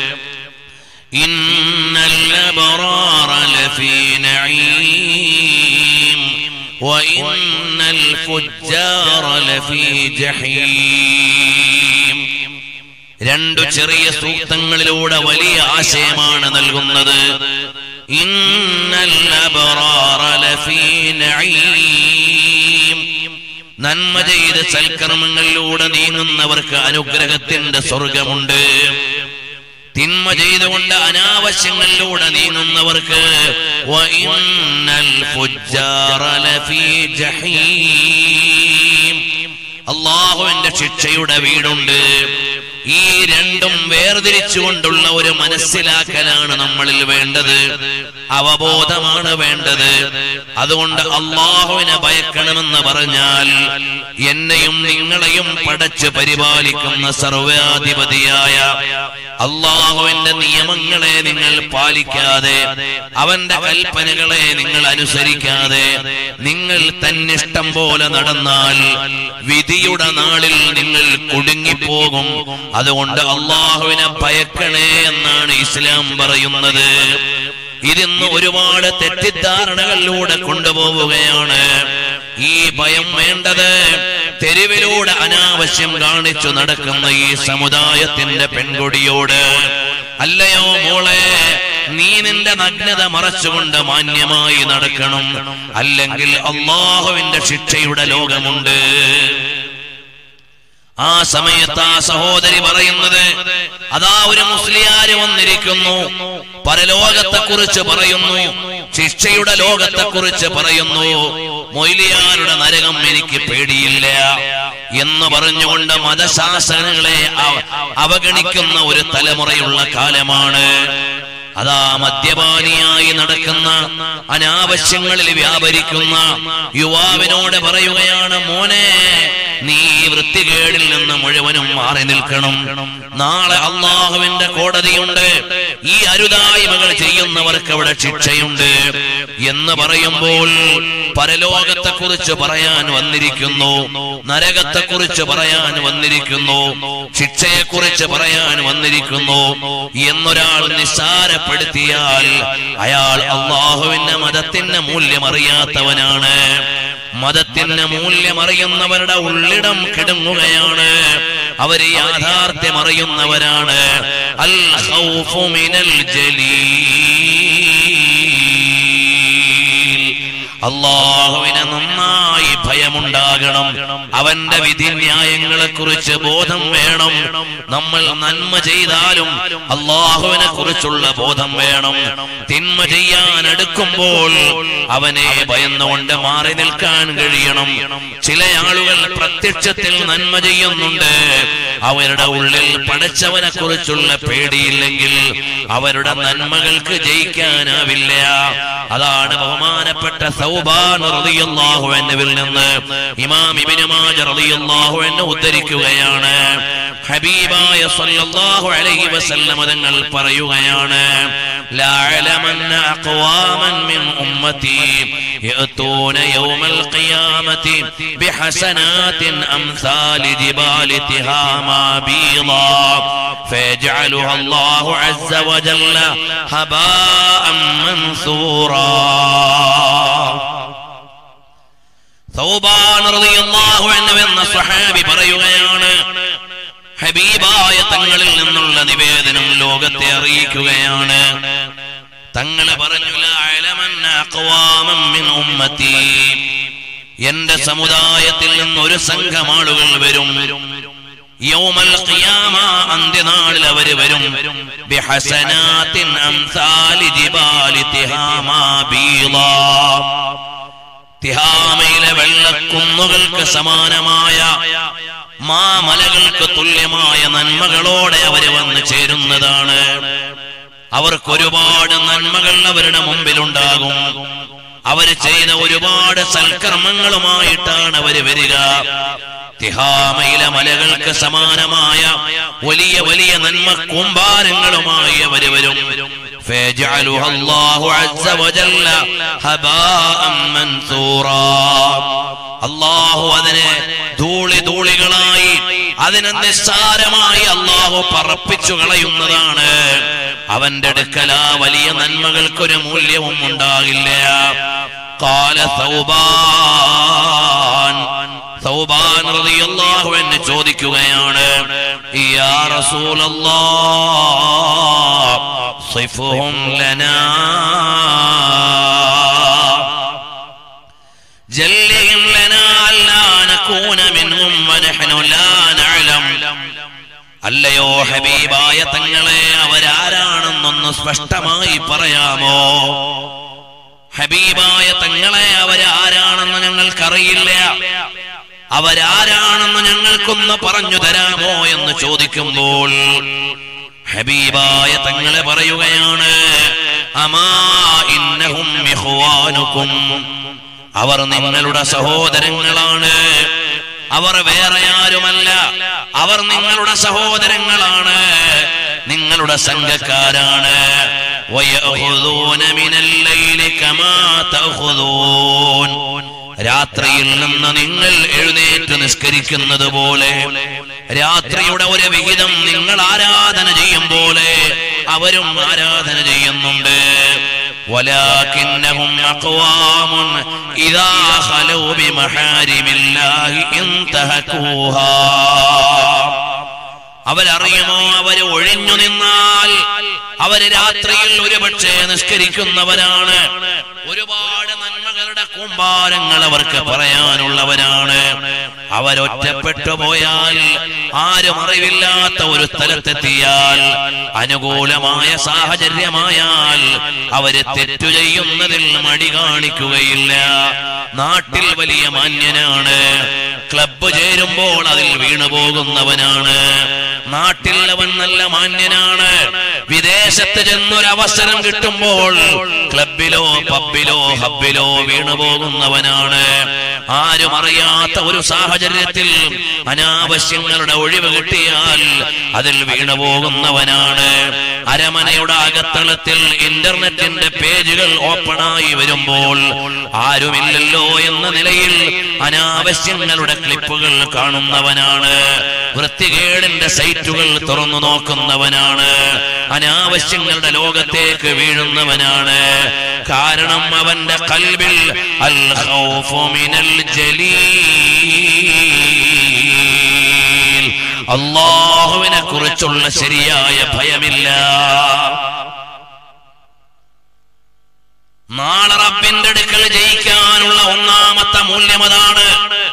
إن الأبرار لفي نعيم وإن الفجار لفي جحيم രണ്ടു ചെറിയ സൂക്തങ്ങളിലൂടെ വലിയ ആശയമാണ് നൽകുന്നത് ഇന്നൽ അബ്റാറ ലഫീ നഈം നന്മ ചെയ്ത് സൽക്കർമ്മങ്ങളിലൂടെ നീങ്ങുന്നവർക്ക് അനുഗ്രഹത്തിന്റെ സ്വർഗമുണ്ട് തിന്മ ചെയ്തുകൊണ്ട് അനാവശ്യങ്ങളിലൂടെ നീങ്ങുന്നവർക്ക് വഇന്നൽ ഫുജ്ജാറ ലഫീ ജഹീം അള്ളാഹുവിന്റെ ശിക്ഷയുടെ വീടുണ്ട് ഈ രണ്ടും വേർതിരിച്ചുകൊണ്ടുള്ള ഒരു മനസ്സിലാക്കലാണ് നമ്മളിൽ വേണ്ടത് അവബോധമാണ് വേണ്ടത് അതുകൊണ്ട് അള്ളാഹുവിനെ ഭയക്കണമെന്ന് പറഞ്ഞാൽ എന്നെയും നിങ്ങളെയും പടച്ച് പരിപാലിക്കുന്ന സർവാധിപതിയായ അള്ളാഹുവിന്റെ നിയമങ്ങളെ നിങ്ങൾ പാലിക്കാതെ അവന്റെ കൽപ്പനകളെ നിങ്ങൾ അനുസരിക്കാതെ നിങ്ങൾ തന്നിഷ്ടം പോലെ നടന്നാൽ വിധിയുടെ നാളിൽ നിങ്ങൾ കുടുങ്ങിപ്പോകും അതുകൊണ്ട് അള്ളാഹുവിനെ ഭയക്കണേ എന്നാണ് ഇസ്ലാം പറയുന്നത് ഇതിന്ന് ഒരുപാട് തെറ്റിദ്ധാരണകളിലൂടെ കൊണ്ടുപോവുകയാണ് ഈ ഭയം വേണ്ടത് തെരുവിലൂടെ അനാവശ്യം കാണിച്ചു നടക്കുന്ന ഈ സമുദായത്തിന്റെ പെൺകൊടിയോട് അല്ലയോ മോളെ നീ നിന്റെ നഗ്നത മറച്ചുകൊണ്ട് മാന്യമായി നടക്കണം അല്ലെങ്കിൽ അള്ളാഹുവിന്റെ ശിക്ഷയുടെ ലോകമുണ്ട് ആ സമയത്ത് ആ സഹോദരി പറയുന്നത് അതാ ഒരു മുസ്ലിയാര് വന്നിരിക്കുന്നു പരലോകത്തെ കുറിച്ച് പറയുന്നു ശിക്ഷയുടെ ലോകത്തെ കുറിച്ച് പറയുന്നു മൊയ്ലിയാരുടെ നരകം എനിക്ക് പേടിയില്ല എന്ന് പറഞ്ഞുകൊണ്ട് മതശാസനങ്ങളെ അവ- അവഗണിക്കുന്ന ഒരു തലമുറയുള്ള കാലമാണ് അതാ മദ്യപാനിയായി നടക്കുന്ന അനാവശ്യങ്ങളിൽ വ്യാപരിക്കുന്ന യുവാവിനോട് പറയുകയാണ് മോനെ നീ ഈ വൃത്തികേടിൽ നിന്ന് മുഴുവനും മാറി നിൽക്കണം നാളെ അള്ളാഹുവിന്റെ കോടതിയുണ്ട് ഈ അരുതായ്മകൾ ചെയ്യുന്നവർക്ക് അവിടെ ശിക്ഷയുണ്ട് എന്ന് പറയുമ്പോൾ പരലോകത്തെ കുറിച്ച് പറയാൻ വന്നിരിക്കുന്നു നരകത്തെ കുറിച്ച് പറയാൻ വന്നിരിക്കുന്നു ശിക്ഷയെ കുറിച്ച് പറയാൻ വന്നിരിക്കുന്നു എന്നൊരാൾ നിസ്സാരപ്പെടുത്തിയാൽ അയാൾ അള്ളാഹുവിന്റെ മതത്തിന്റെ മൂല്യം അറിയാത്തവനാണ് മതത്തിന്റെ മൂല്യം അറിയുന്നവരുടെ ഉള്ളിടം കിടുങ്ങുകയാണ് അവര് യാഥാർത്ഥ്യം അറിയുന്നവരാണ് അൽ ഖൗഫു മിനൽ ജലീൽ അള്ളാഹുവിനെ നന്നായി ഭയമുണ്ടാകണം അവന്റെ വിധിന്യായങ്ങളെ കുറിച്ച് ബോധം വേണം നമ്മൾ നന്മ ചെയ്താലും അള്ളാഹുവിനെ കുറിച്ചുള്ള ബോധം വേണം തിന്മ ചെയ്യാൻ എടുക്കുമ്പോൾ അവനെ ഭയന്നുകൊണ്ട് മാറി നിൽക്കാൻ കഴിയണം ചില ആളുകൾ പ്രത്യക്ഷത്തിൽ നന്മ ചെയ്യുന്നുണ്ട് അവരുടെ ഉള്ളിൽ പടച്ചവനെ കുറിച്ചുള്ള പേടിയില്ലെങ്കിൽ അവരുടെ നന്മകൾക്ക് ജയിക്കാനാവില്ല അതാണ് ബഹുമാനപ്പെട്ട സൗബാൻ റളിയല്ലാഹു അൻഹുവിൽ നിന്ന് ഇമാം ഇബ്നു മാജ റളിയല്ലാഹു അൻഹു ഉദ്ധരിക്കുകയാണ് ഹബീബായ സല്ലല്ലാഹു അലൈഹി വസല്ലം തങ്ങൾ പറയുകയാണ് ലഅലമന്ന അഖ്വാമൻ മിൻ ഉമ്മത്തി യഅതൂന യൗമൽ ഖിയാമത്തി ബിഹസനാത്തിൻ അംസാലി ജിബാലി തിഹാമാ ബീളാ فيجعلها الله عز وجل هباء منثورا സൗബാൻ റളിയല്ലാഹു അൻഹു എന്ന സ്വഹാബി പറയുകയാണ് ഹബീബായ തങ്ങളിൽ നിന്നുള്ള നിവേദനം ലോകത്തെ അറിയിക്കുകയാണ് തങ്ങളെ പറഞ്ഞു "ലാ അലമന്ന അഖ്വാമൻ മിൻ ഉമ്മത്തി എന്റെ സമുദായത്തിൽ നിന്ന് ഒരു സംഘം ആളുകൾ വരും യൗമൽ ഖിയാമ അന്ത്യനാളിൽ അവര് വരും ബിഹസനാത്തിൻ അംസാലി ജിബാലി തിഹാമാ ബീളാ തിഹാമയിലെ വെള്ളക്കുന്നുകൾക്ക് സമാനമായ മാമലകൾക്ക് തുല്യമായ നന്മകളോടെ അവര് വന്ന് ചേരുന്നതാണ് അവർക്ക് ഒരുപാട് നന്മകൾ അവരുടെ മുമ്പിലുണ്ടാകും അവര് ചെയ്ത ഒരുപാട് സൽക്കർമ്മങ്ങളുമായിട്ടാണ് അവര് വരിക തിഹാമയിലെ മലകൾക്ക് സമാനമായ വലിയ വലിയ നന്മ കൂമ്പാരങ്ങളുമായി അവര് വരും فيجعلها الله عز وجل هباء منثورا അള്ളാഹു അതിനെ ധൂളികളായി അതിനെ നിസ്സാരമായി അള്ളാഹു പറപ്പിച്ചു കളയുന്നതാണ് അവന്റെ അടുക്കൽ ആ വലിയ നന്മകൾക്കൊരു മൂല്യവും ഉണ്ടാകില്ല കാല സൗബാൻ സൗബാൻ റളിയല്ലാഹു അൻഹു ചോദിക്കുകയാണ് യാ റസൂലല്ലാഹ് صفهم لنا جلهم لنا ألا نكون منهم ونحن لا نعلم അല്ലയോ ഹബീബായ തങ്ങളെ അവരാരാണെന്നൊന്ന് സ്പഷ്ടമായി പറയാമോ ഹബീബായ തങ്ങളെ അവരാരാണെന്ന് ഞങ്ങൾക്കറിയില്ല അവരാരാണെന്ന് ഞങ്ങൾക്കൊന്ന് പറഞ്ഞു തരാമോ എന്ന് ചോദിക്കുമ്പോൾ ഹബീബായ തങ്ങളെ പറയുകയാണ് അമാ ഇന്നഹും ഇഖ്വാനുക്കും അവർ നിങ്ങളുടെ സഹോദരങ്ങളാണ് അവർ വേറെ ആരുമല്ല അവർ നിങ്ങളുടെ സഹോദരങ്ങളാണ് നിങ്ങളുടെ സംഘക്കാരാണ് ويأخذون من الليل كما تأخذون രാത്രിയിൽ നിന്ന് നിങ്ങൾ എഴുന്നേറ്റ് നിസ്കരിക്കുന്നത് പോലെ രാത്രിയുടെ ഒരു വിഹിതം നിങ്ങൾ ആരാധന ചെയ്യും പോലെ അവരും ആരാധന ചെയ്യുന്നുണ്ട് ولكنهم أقوام إذا خلوا بمحارم الله انتهكوها അവരറിയുമോ അവര് ഒഴിഞ്ഞു നിന്നാൽ അവര് രാത്രിയിൽ ഒരുപക്ഷെ നിസ്കരിക്കുന്നവരാണ് ഒരുപാട് നന്മകളുടെ കൂമ്പാരങ്ങൾ അവർക്ക് പറയാനുള്ളവരാണ് അവരൊറ്റപ്പെട്ടു പോയാൽ ആരും അറിവില്ലാത്ത ഒരു സ്ഥലത്തെത്തിയാൽ അനുകൂലമായ സാഹചര്യമായാൽ അവര് തെറ്റു ചെയ്യുന്നതിൽ മടി കാണിക്കുകയില്ല നാട്ടിൽ വലിയ മാന്യനാണ് ക്ലബ്ബ് ചേരുമ്പോൾ അതിൽ വീണു പോകുന്നവനാണ് നാട്ടിൽ അവൻ നല്ല മാന്യനാണ് വിദേശത്ത് ചെന്നൊരവസരം കിട്ടുമ്പോൾ ക്ലബിലോ പബ്ബിലോ ഹബ്ബിലോ വീണു പോകുന്നവനാണ് ആരും അറിയാത്ത ഒരു സാഹചര്യത്തിൽ അനാവശ്യങ്ങളുടെ ഒഴിവ് കിട്ടിയാൽ അതിൽ വീണു പോകുന്നവനാണ് അരമനയുടെ അകത്തളത്തിൽ ഇന്റർനെറ്റിന്റെ പേജുകൾ ഓപ്പണായി വരുമ്പോൾ ആരുമില്ലല്ലോ എന്ന നിലയിൽ അനാവശ്യങ്ങളുടെ ക്ലിപ്പുകൾ കാണുന്നവനാണ് വൃത്തികേടിന്റെ സൈറ്റുകൾ തുറന്നു നോക്കുന്നവനാണ് അനാവശ്യങ്ങളുടെ ലോകത്തേക്ക് വീഴുന്നവനാണ് കാരണം അവന്റെ കൽവിൽ അൽ ഖൗഫു മിനൽ ജലീൽ അള്ളാഹുവിനെ കുറിച്ചുള്ള ശരിയായ ഭയമില്ല നാളെ റബ്ബിന്റെ അടുക്കൽ ജയിക്കാനുള്ള ഒന്നാമത്തെ മൂല്യം അതാണ്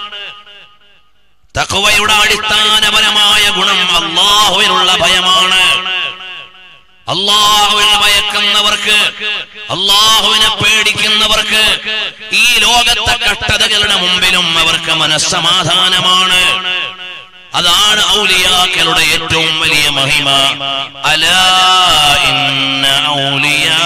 തഖ്വയുടെ അടിസ്ഥാനപരമായ ഗുണം അള്ളാഹുവിനുള്ള ഭയമാണ് അള്ളാഹുവിനെ ഭയക്കുന്നവർക്ക് അള്ളാഹുവിനെ പേടിക്കുന്നവർക്ക് ഈ ലോകത്തെ കഷ്ടതകളുടെ മുമ്പിലും അവർക്ക് മനസ്സമാധാനമാണ് അതാണ് ഔലിയാക്കളുടെ ഏറ്റവും വലിയ മഹിമ അലാ ഇന്ന ഔലിയാ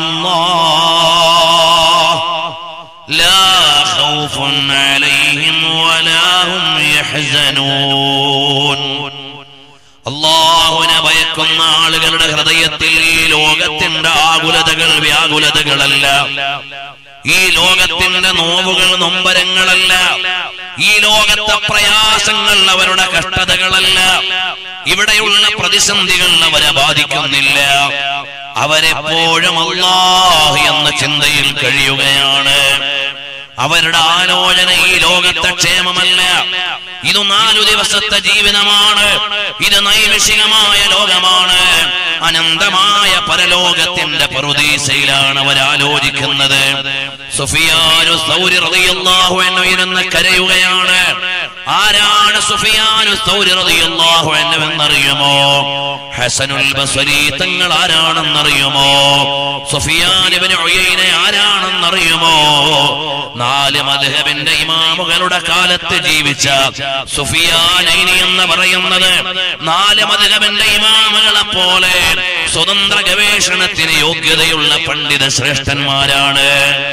അല്ലാഹ് ലാ ഖൗഫുൻ അലൈഹിം വലാ ഹും യഹ്സനൂൻ അള്ളാഹുവിനെ ഭയക്കുന്ന ആളുകളുടെ ഹൃദയത്തിൽ ഈ ലോകത്തിന്റെ ആകുലതകൾ വ്യാകുലതകളല്ല ഈ ലോകത്തിന്റെ നോവുകൾ നൊമ്പരങ്ങളല്ല ഈ ലോകത്തെ പ്രയാസങ്ങൾ അവരുടെ കഷ്ടതകളല്ല ഇവിടെയുള്ള പ്രതിസന്ധികൾ അവരെ ബാധിക്കുന്നില്ല അവരെപ്പോഴും അള്ളാഹ് എന്ന ചിന്തയിൽ കഴിയുകയാണ് അവരുടെ ആലോചന ഈ ലോകത്തെ ക്ഷേമമല്ല ഇത് നാലു ദിവസത്തെ ജീവിതമാണ് ഇത് നൈമിഷികമായ ലോകമാണ് അനന്തമായ പരലോകത്തിന്റെ പ്രതീക്ഷയിലാണ് അവർ ആലോചിക്കുന്നത് സുഫിയാനു സൗരി റളിയല്ലാഹു അൻഹു ഇരുന്ന് കരയുകയാണ് ആരാണ് സുഫിയാനു സൗരി റളിയല്ലാഹു അൻഹു എന്നറിയുമോ ഹസനുൽ ബസ്രി തങ്ങൾ ആരാണെന്നറിയുമോ സുഫിയാൻ ഇബ്നു ഉയൈന ആരാണെന്നറിയുമോ നാല് മദ്ഹബിന്റെ ഇമാമുകളുടെ കാലത്ത് ജീവിച്ച സുഫിയാനൈനി എന്ന് പറയുന്നത് നാല് മദ്ഹബിന്റെ ഇമാമുകളെ പോലെ സ്വതന്ത്ര ഗവേഷണത്തിന് യോഗ്യതയുള്ള പണ്ഡിത ശ്രേഷ്ഠന്മാരാണ്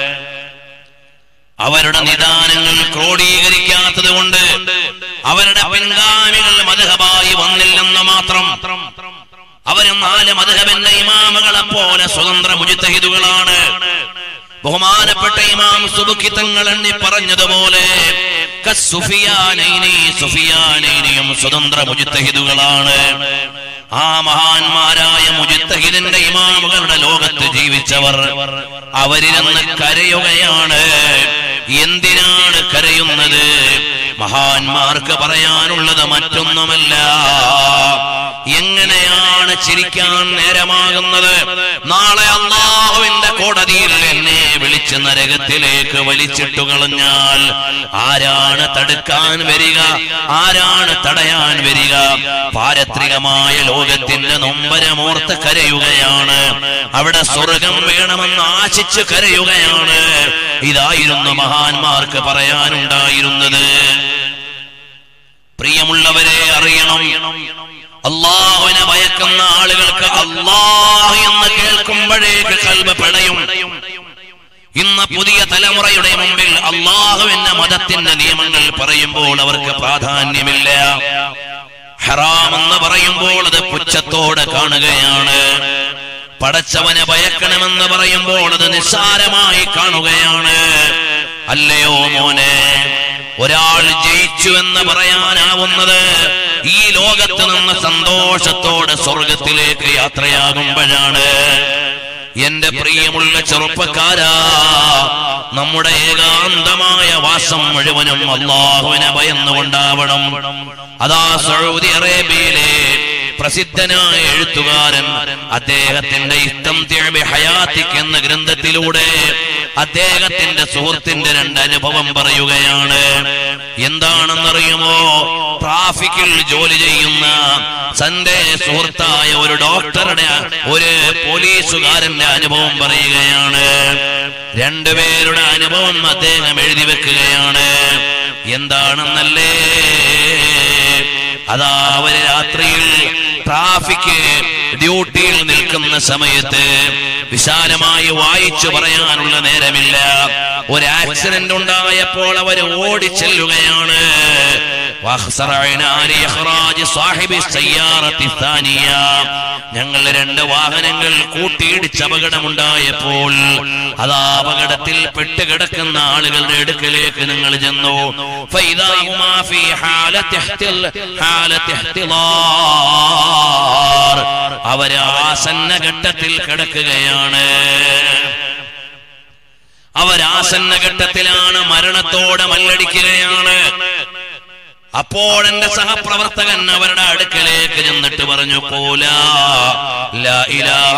അവരുടെ നിദാനങ്ങൾ ക്രോഡീകരിക്കാത്തത് കൊണ്ട് അവരുടെ പിൻഗാമികൾ മധുഹബായി വന്നില്ലെന്ന് മാത്രം അവരും നാല് മധുഹബിന്റെ ഇമാമുകളെ പോലെ സ്വതന്ത്ര മുജിത്തഹിദുകളാണ് ബഹുമാനപ്പെട്ട ഇമാം സുബുക്കി തങ്ങൾ എണ്ണി പറഞ്ഞതുപോലെ കസ്സുഫിയാനൈനി സുഫിയാനൈനിയും സ്വതന്ത്ര മുജിത്തഹിദുകളാണ് ആ മഹാന്മാരായ മുജിത്തഹിദിന്റെ ഇമാമുകളുടെ ലോകത്ത് ജീവിച്ചവർ അവരിരുന്ന് കരയുകയാണ് എന്തിനാണ് കരയുന്നത് മഹാന്മാർക്ക് പറയാനുള്ളത് മറ്റൊന്നുമല്ല എങ്ങനെയാണ് ചിരിക്കാൻ നേരമാകുന്നത് നാളെ അള്ളാഹുവിന്റെ കോടതിയിൽ എന്നെ വിളിച്ച് നരകത്തിലേക്ക് വലിച്ചിട്ടു കളഞ്ഞാൽ ആരാണ് തടുക്കാൻ വരിക ആരാണ് തടയാൻ വരിക പാരത്രികമായ ലോകത്തിന്റെ നൊമ്പരമോർത്ത് കരയുകയാണ് അവിടെ സ്വർഗം വേണമെന്ന് ആശിച്ച് കരയുകയാണ് ഇതായിരുന്നു മഹാന്മാർക്ക് പറയാനുണ്ടായിരുന്നത് പ്രിയമുള്ളവരെ അറിയണം അള്ളാഹുവിനെ ഭയക്കുന്ന ആളുകൾക്ക് അള്ളാഹ് എന്ന് കേൾക്കുമ്പോഴേക്ക് കൽബ് പിടയും ഇന്ന് പുതിയ തലമുറയുടെ മുമ്പിൽ അള്ളാഹുവിന്റെ മതത്തിന്റെ നിയമങ്ങൾ പറയുമ്പോൾ അവർക്ക് പ്രാധാന്യമില്ല ഹറാം എന്ന് പറയുമ്പോൾ അത് പുച്ഛത്തോടെ കാണുകയാണ് പടച്ചവനെ ഭയക്കണമെന്ന് പറയുമ്പോൾ അത് നിസ്സാരമായി കാണുകയാണ് അല്ലയോ മോനെ ഒരാൾ ജയിച്ചു എന്ന് പറയാനാവുന്നത് ഈ ലോകത്ത് നിന്ന് സന്തോഷത്തോടെ സ്വർഗത്തിലേക്ക് യാത്രയാകുമ്പോഴാണ് എന്റെ പ്രിയമുള്ള ചെറുപ്പക്കാരാ നമ്മുടെ ഏകാന്തമായ വാസം മുഴുവനും അള്ളാഹുവിനെ ഭയന്നുകൊണ്ടാവണം അതാ സൗദി അറേബ്യയിലെ പ്രസിദ്ധനായ എഴുത്തുകാരൻ അദ്ദേഹത്തിന്റെ ഇഷ്ടം തേബി ഹയാത്തിക് എന്ന ഗ്രന്ഥത്തിലൂടെ അദ്ദേഹത്തിന്റെ സുഹൃത്തിന്റെ രണ്ട് അനുഭവം പറയുകയാണ് എന്താണെന്നറിയുമോ ട്രാഫിക്കിൽ ജോലി ചെയ്യുന്ന തന്റെ സുഹൃത്തായ ഒരു ഡോക്ടറുടെ ഒരു പോലീസുകാരന്റെ അനുഭവം പറയുകയാണ് രണ്ടുപേരുടെ അനുഭവം അദ്ദേഹം എഴുതി വെക്കുകയാണ് എന്താണെന്നല്ലേ അതാ അവര് രാത്രിയിൽ ട്രാഫിക് ഡ്യൂട്ടിയിൽ നിൽക്കുന്ന സമയത്ത് വിശാലമായി വായിച്ചു പറയാനുള്ള നേരമില്ല ഒരു ആക്സിഡന്റ് ഉണ്ടായപ്പോൾ അവർ ഓടിച്ചെല്ലുകയാണ് واخسرنا لإخراج صاحب السيارة الثانية ഞങ്ങൾ രണ്ട് വാഹനങ്ങൾ കൂട്ടിയിടിച്ച് അപകടമുണ്ടായപ്പോൾ അതാ അപകടത്തിൽ പെട്ടുകിടക്കുന്ന ആളുകളുടെ അടുക്കലേക്ക് നിങ്ങൾ ചെന്നു فإذا هما في حالة احتل- حالة احتضار. അവര് ആസന്ന ഘട്ടത്തിൽ കിടക്കുകയാണ് അവരാസന്ന ഘട്ടത്തിലാണ് മരണത്തോടെ മല്ലടിക്കുകയാണ് അപ്പോൾ എന്റെ സഹപ്രവർത്തകൻ അവരുടെ അടുക്കലേക്ക് ചെന്നിട്ട് പറഞ്ഞു പോല ലാ ഇലാഹ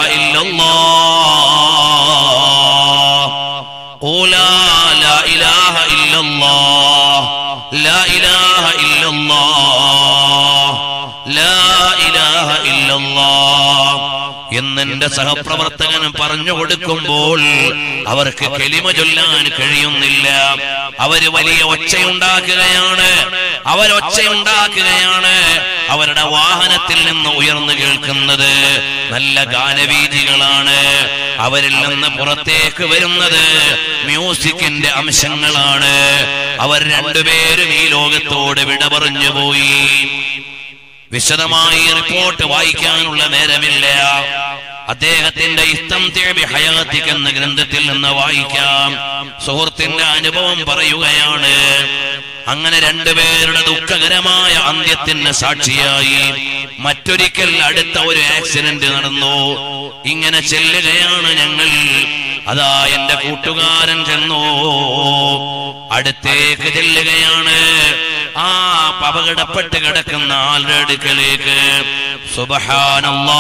ഇല്ലല്ലാഹ്. ഖൂലാ ലാ ഇലാഹ ഇല്ലല്ലാഹ്. ലാ ഇലാഹ ഇല്ലല്ലാഹ്. ലാ ഇലാഹ ഇല്ലല്ലാഹ്. എന്നെന്റെ സഹപ്രവർത്തകൻ പറഞ്ഞു കൊടുക്കുമ്പോൾ അവർക്ക് കെളിമ ചൊല്ലാൻ കഴിയുന്നില്ല അവര് വലിയ ഒച്ചയുണ്ടാക്കുകയാണ് അവരൊച്ചയുണ്ടാക്കുകയാണ് അവരുടെ വാഹനത്തിൽ നിന്ന് ഉയർന്നു കേൾക്കുന്നത് നല്ല ഗാനവീതികളാണ് അവരിൽ നിന്ന് പുറത്തേക്ക് വരുന്നത് മ്യൂസിക്കിന്റെ അംശങ്ങളാണ് അവർ രണ്ടുപേരും ഈ ലോകത്തോട് വിട പറഞ്ഞു പോയി വിശദമായി റിപ്പോർട്ട് വായിക്കാനുള്ള നേരമില്ല അദ്ദേഹത്തിന്റെ ഇഷ്ടം തേബി ഹയാത്തിക് എന്ന ഗ്രന്ഥത്തിൽ നിന്ന് വായിക്കാം സുഹൃത്തിന്റെ അനുഭവം പറയുകയാണ് അങ്ങനെ രണ്ടുപേരുടെ ദുഃഖകരമായ അന്ത്യത്തിന് സാക്ഷിയായി മറ്റൊരിക്കൽ അടുത്ത ഒരു ആക്സിഡന്റ് നടന്നു ഇങ്ങനെ ചെല്ലുകയാണ് ഞങ്ങൾ അതാ എന്റെ കൂട്ടുകാരൻ ചെന്നു അടുത്തേക്ക് ചെല്ലുകയാണ് ആ അപകടപ്പെട്ട് കിടക്കുന്ന ആളുടെ അടുക്കലേക്ക് സുബഹാനല്ലാ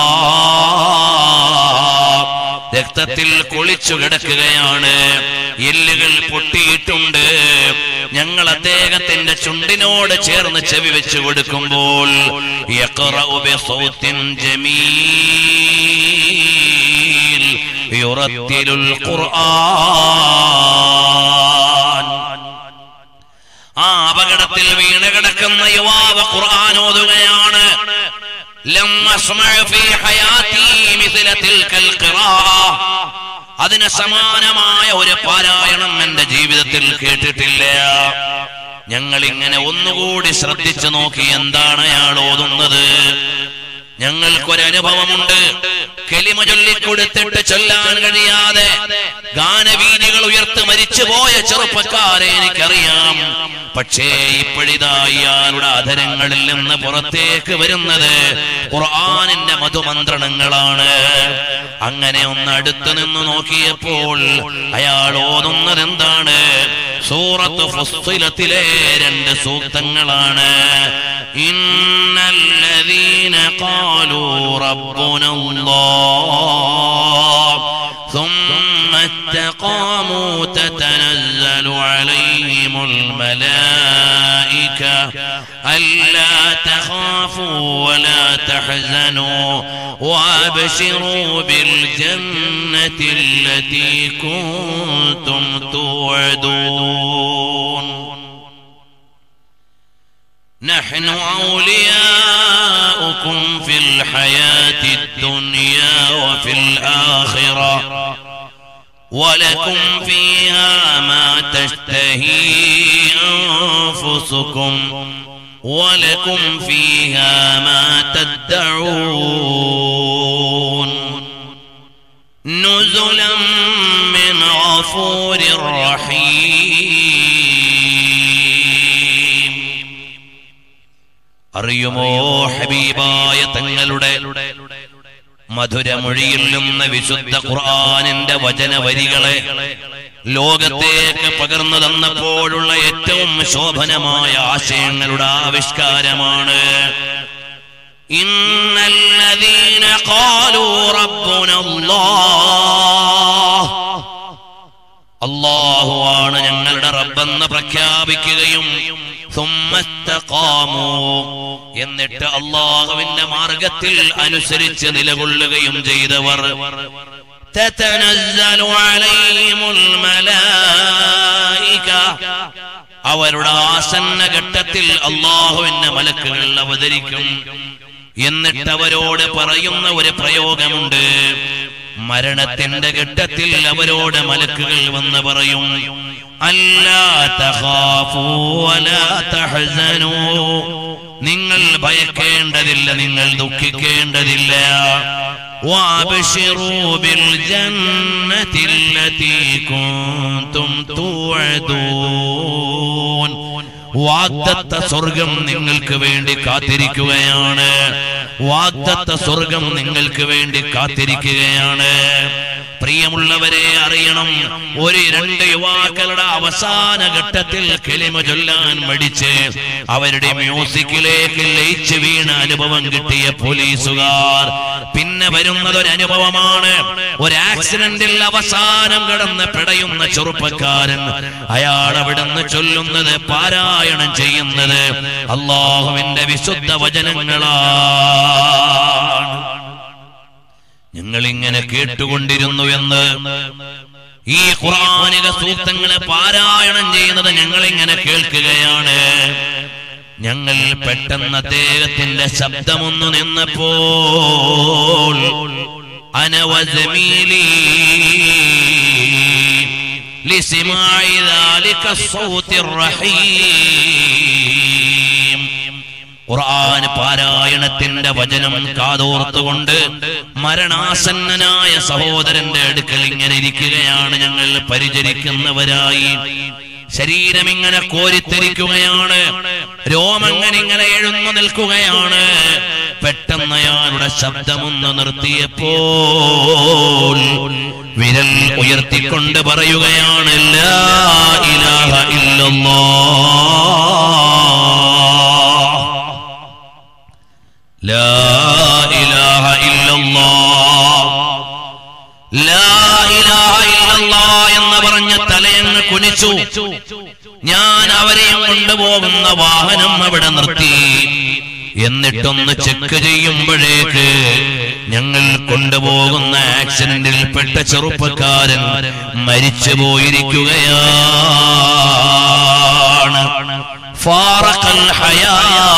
രക്തത്തിൽ കുളിച്ചു കിടക്കുകയാണ് എല്ലുകൾ പൊട്ടിയിട്ടുണ്ട് ഞങ്ങൾ അദ്ദേഹത്തിന്റെ ചുണ്ടിനോട് ചേർന്ന് ചെവി വെച്ച് കൊടുക്കുമ്പോൾ യഖറഉ ബിസൗത്തിൻ ജമീൽ യുറത്തിലുൽ ഖുർആൻ ആ അപകടത്തിൽ വീണ് കിടക്കുന്ന യുവാവ് ഖുർആൻ ഓതുകയാണ് ലം അസ്മഅ ഫീ ഹയാതി മിഥല തിൽക്കൽ ഖിറാഅ അതിന് സമാനമായ ഒരു പാരായണം എന്റെ ജീവിതത്തിൽ കേട്ടിട്ടില്ല ഞങ്ങൾ ഇങ്ങനെ ഒന്നുകൂടി ശ്രദ്ധിച്ചു നോക്കി എന്താണ് അയാൾ ഓതുന്നത് ഞങ്ങൾക്കൊരനുഭവമുണ്ട് കെളിമ ചൊല്ലിക്കൊടുത്തിട്ട് ചൊല്ലാൻ കഴിയാതെ ഗാനവീതികൾ ഉയർത്ത് മരിച്ചുപോയ ചെറുപ്പക്കാരെ എനിക്കറിയാം പക്ഷേ ഇപ്പോഴിതാ ഇയാളുടെ അധരങ്ങളിൽ നിന്ന് പുറത്തേക്ക് വരുന്നത് ഖുർആാനിന്റെ മധുമന്ത്രണങ്ങളാണ് അങ്ങനെ ഒന്ന് അടുത്ത് നിന്ന് നോക്കിയപ്പോൾ അയാൾ ഓതുന്നത് എന്താണ് സൂറത്ത് ഫുസ്സിലത്തിലെ രണ്ട് സൂക്തങ്ങളാണ് ഇന്നല്ലദീന ഖാലൂ റബ്ബുന അല്ലാഹ് ثم استقاموا تتنزل عليهم الملائكة ألا تخافوا ولا تحزنوا وأبشروا بالجنة التي كنتم توعدون نحن أولياؤكم في الحياة الدنيا وفي الآخرة ولكم فيها ما تشتهي أنفسكم ولكم فيها ما تدعون نزلا من غفور رحيم അറിയുമോ ഹബീബായ തങ്ങളുടെ മധുരമൊഴിയിൽ നിന്ന് വിശുദ്ധ ഖുർആാനിന്റെ വചന വരികളെ ലോകത്തേക്ക് പകർന്നു തന്നപ്പോഴുള്ള ഏറ്റവും ശോഭനമായ ആശയങ്ങളുടെ ആവിഷ്കാരമാണ് ഇന്നല്ലദീന ഖാലൂ റബ്ബുന അല്ലാഹ് അള്ളാഹുവാണ് ഞങ്ങളുടെ റബ്ബെന്ന് പ്രഖ്യാപിക്കുകയും സുമ്മസ്തഖാമൂ എന്നിട്ട് അള്ളാഹുവിന്റെ മാർഗത്തിൽ അനുസരിച്ച് നിലകൊള്ളുകയും ചെയ്തവർ تتنزل عليهم الملائكة അവരുടെ ആസന്ന ഘട്ടത്തിൽ അള്ളാഹുവിന്റെ മലക്കുകൾ അവതരിക്കും എന്നിട്ട് അവരോട് പറയുന്ന ഒരു പ്രയോഗമുണ്ട് മരണത്തിന്റെ ഘട്ടത്തിൽ അവരോട് മലക്കുകൾ വന്ന് പറയും അല്ലാ തഖാഫൂ വലാ തഹ്സനൂ നിങ്ങൾ ഭയക്കേണ്ടതില്ല നിങ്ങൾ ദുഃഖിക്കേണ്ടതില്ല وابشروا بالجنة التي كنتم توعدون വാഗ്ദത്ത സ്വർഗം നിങ്ങൾക്ക് വേണ്ടി കാത്തിരിക്കുകയാണ് വാഗ്ദത്ത സ്വർഗം നിങ്ങൾക്ക് വേണ്ടി കാത്തിരിക്കുകയാണ് പ്രിയമുള്ളവരെ അറിയണം ഒരു രണ്ട് യുവാക്കളുടെ അവസാന ഘട്ടത്തിൽ കെളിമ ചൊല്ലാൻ മടിച്ച് അവരുടെ മ്യൂസിക്കിലേക്ക് ലയിച്ച് വീണ അനുഭവം കിട്ടിയ പോലീസുകാർ പിന്നെ വരുന്നത് ഒരു അനുഭവമാണ് ഒരു ആക്സിഡന്റിൽ അവസാനം കടന്ന് പിടയുന്ന ചെറുപ്പക്കാരൻ അയാൾ അവിടുന്ന് ചൊല്ലുന്നത് പാരായണം ചെയ്യുന്നത് അള്ളാഹുവിന്റെ വിശുദ്ധ വചനങ്ങളാണ് ഞങ്ങൾ ഇങ്ങനെ കേട്ടുകൊണ്ടിരുന്നു എന്ന് ഈ ഖുറാനിക സൂക്തങ്ങളെ പാരായണം ചെയ്യുന്നത് ഞങ്ങൾ ഇങ്ങനെ കേൾക്കുകയാണ് ഞങ്ങൾ പെട്ടെന്ന് അദ്ദേഹത്തിന്റെ ശബ്ദമൊന്നു നിന്നപ്പോൾ അനവസമീലി لسماع ذلك الصوت الرحيم ഖുർആൻ പാരായണത്തിന്റെ വചനം കാതോർത്തുകൊണ്ട് മരണാസന്നനായ സഹോദരന്റെ അടുക്കൽ ഇങ്ങനെ ഇരിക്കുകയാണ് ഞങ്ങൾ പരിചരിക്കുന്നവരായി ശരീരം ഇങ്ങനെ കോരിത്തെരിക്കുകയാണ് രോമങ്ങൾ ഇങ്ങനെ എഴുന്നു നിൽക്കുകയാണ് പെട്ടെന്ന് അയാളുടെ ശബ്ദമൊന്ന് നിർത്തിയപ്പോൾ വിരൽ ഉയർത്തിക്കൊണ്ട് പറയുകയാണ് ലാ ഇലാഹ ഇല്ലല്ലാഹ് ലാ ഇലാഹ ഇല്ലല്ലാഹ് ലാ ഇലാഹ ഇല്ലല്ലാഹ് എന്ന് പറഞ്ഞ് തലയങ്ങ് കുനിച്ചു ഞാൻ അവരെയും കൊണ്ടുപോകുന്ന വാഹനം അവിടെ നിർത്തി എന്നിട്ടൊന്ന് ചെക്ക് ചെയ്യുമ്പോഴേക്ക് ഞങ്ങൾ കൊണ്ടുപോകുന്ന ആക്സിഡന്റിൽ പെട്ട ചെറുപ്പക്കാരൻ മരിച്ചു പോയിരിക്കുകയാണ് ഫാറഖൽ ഹയാ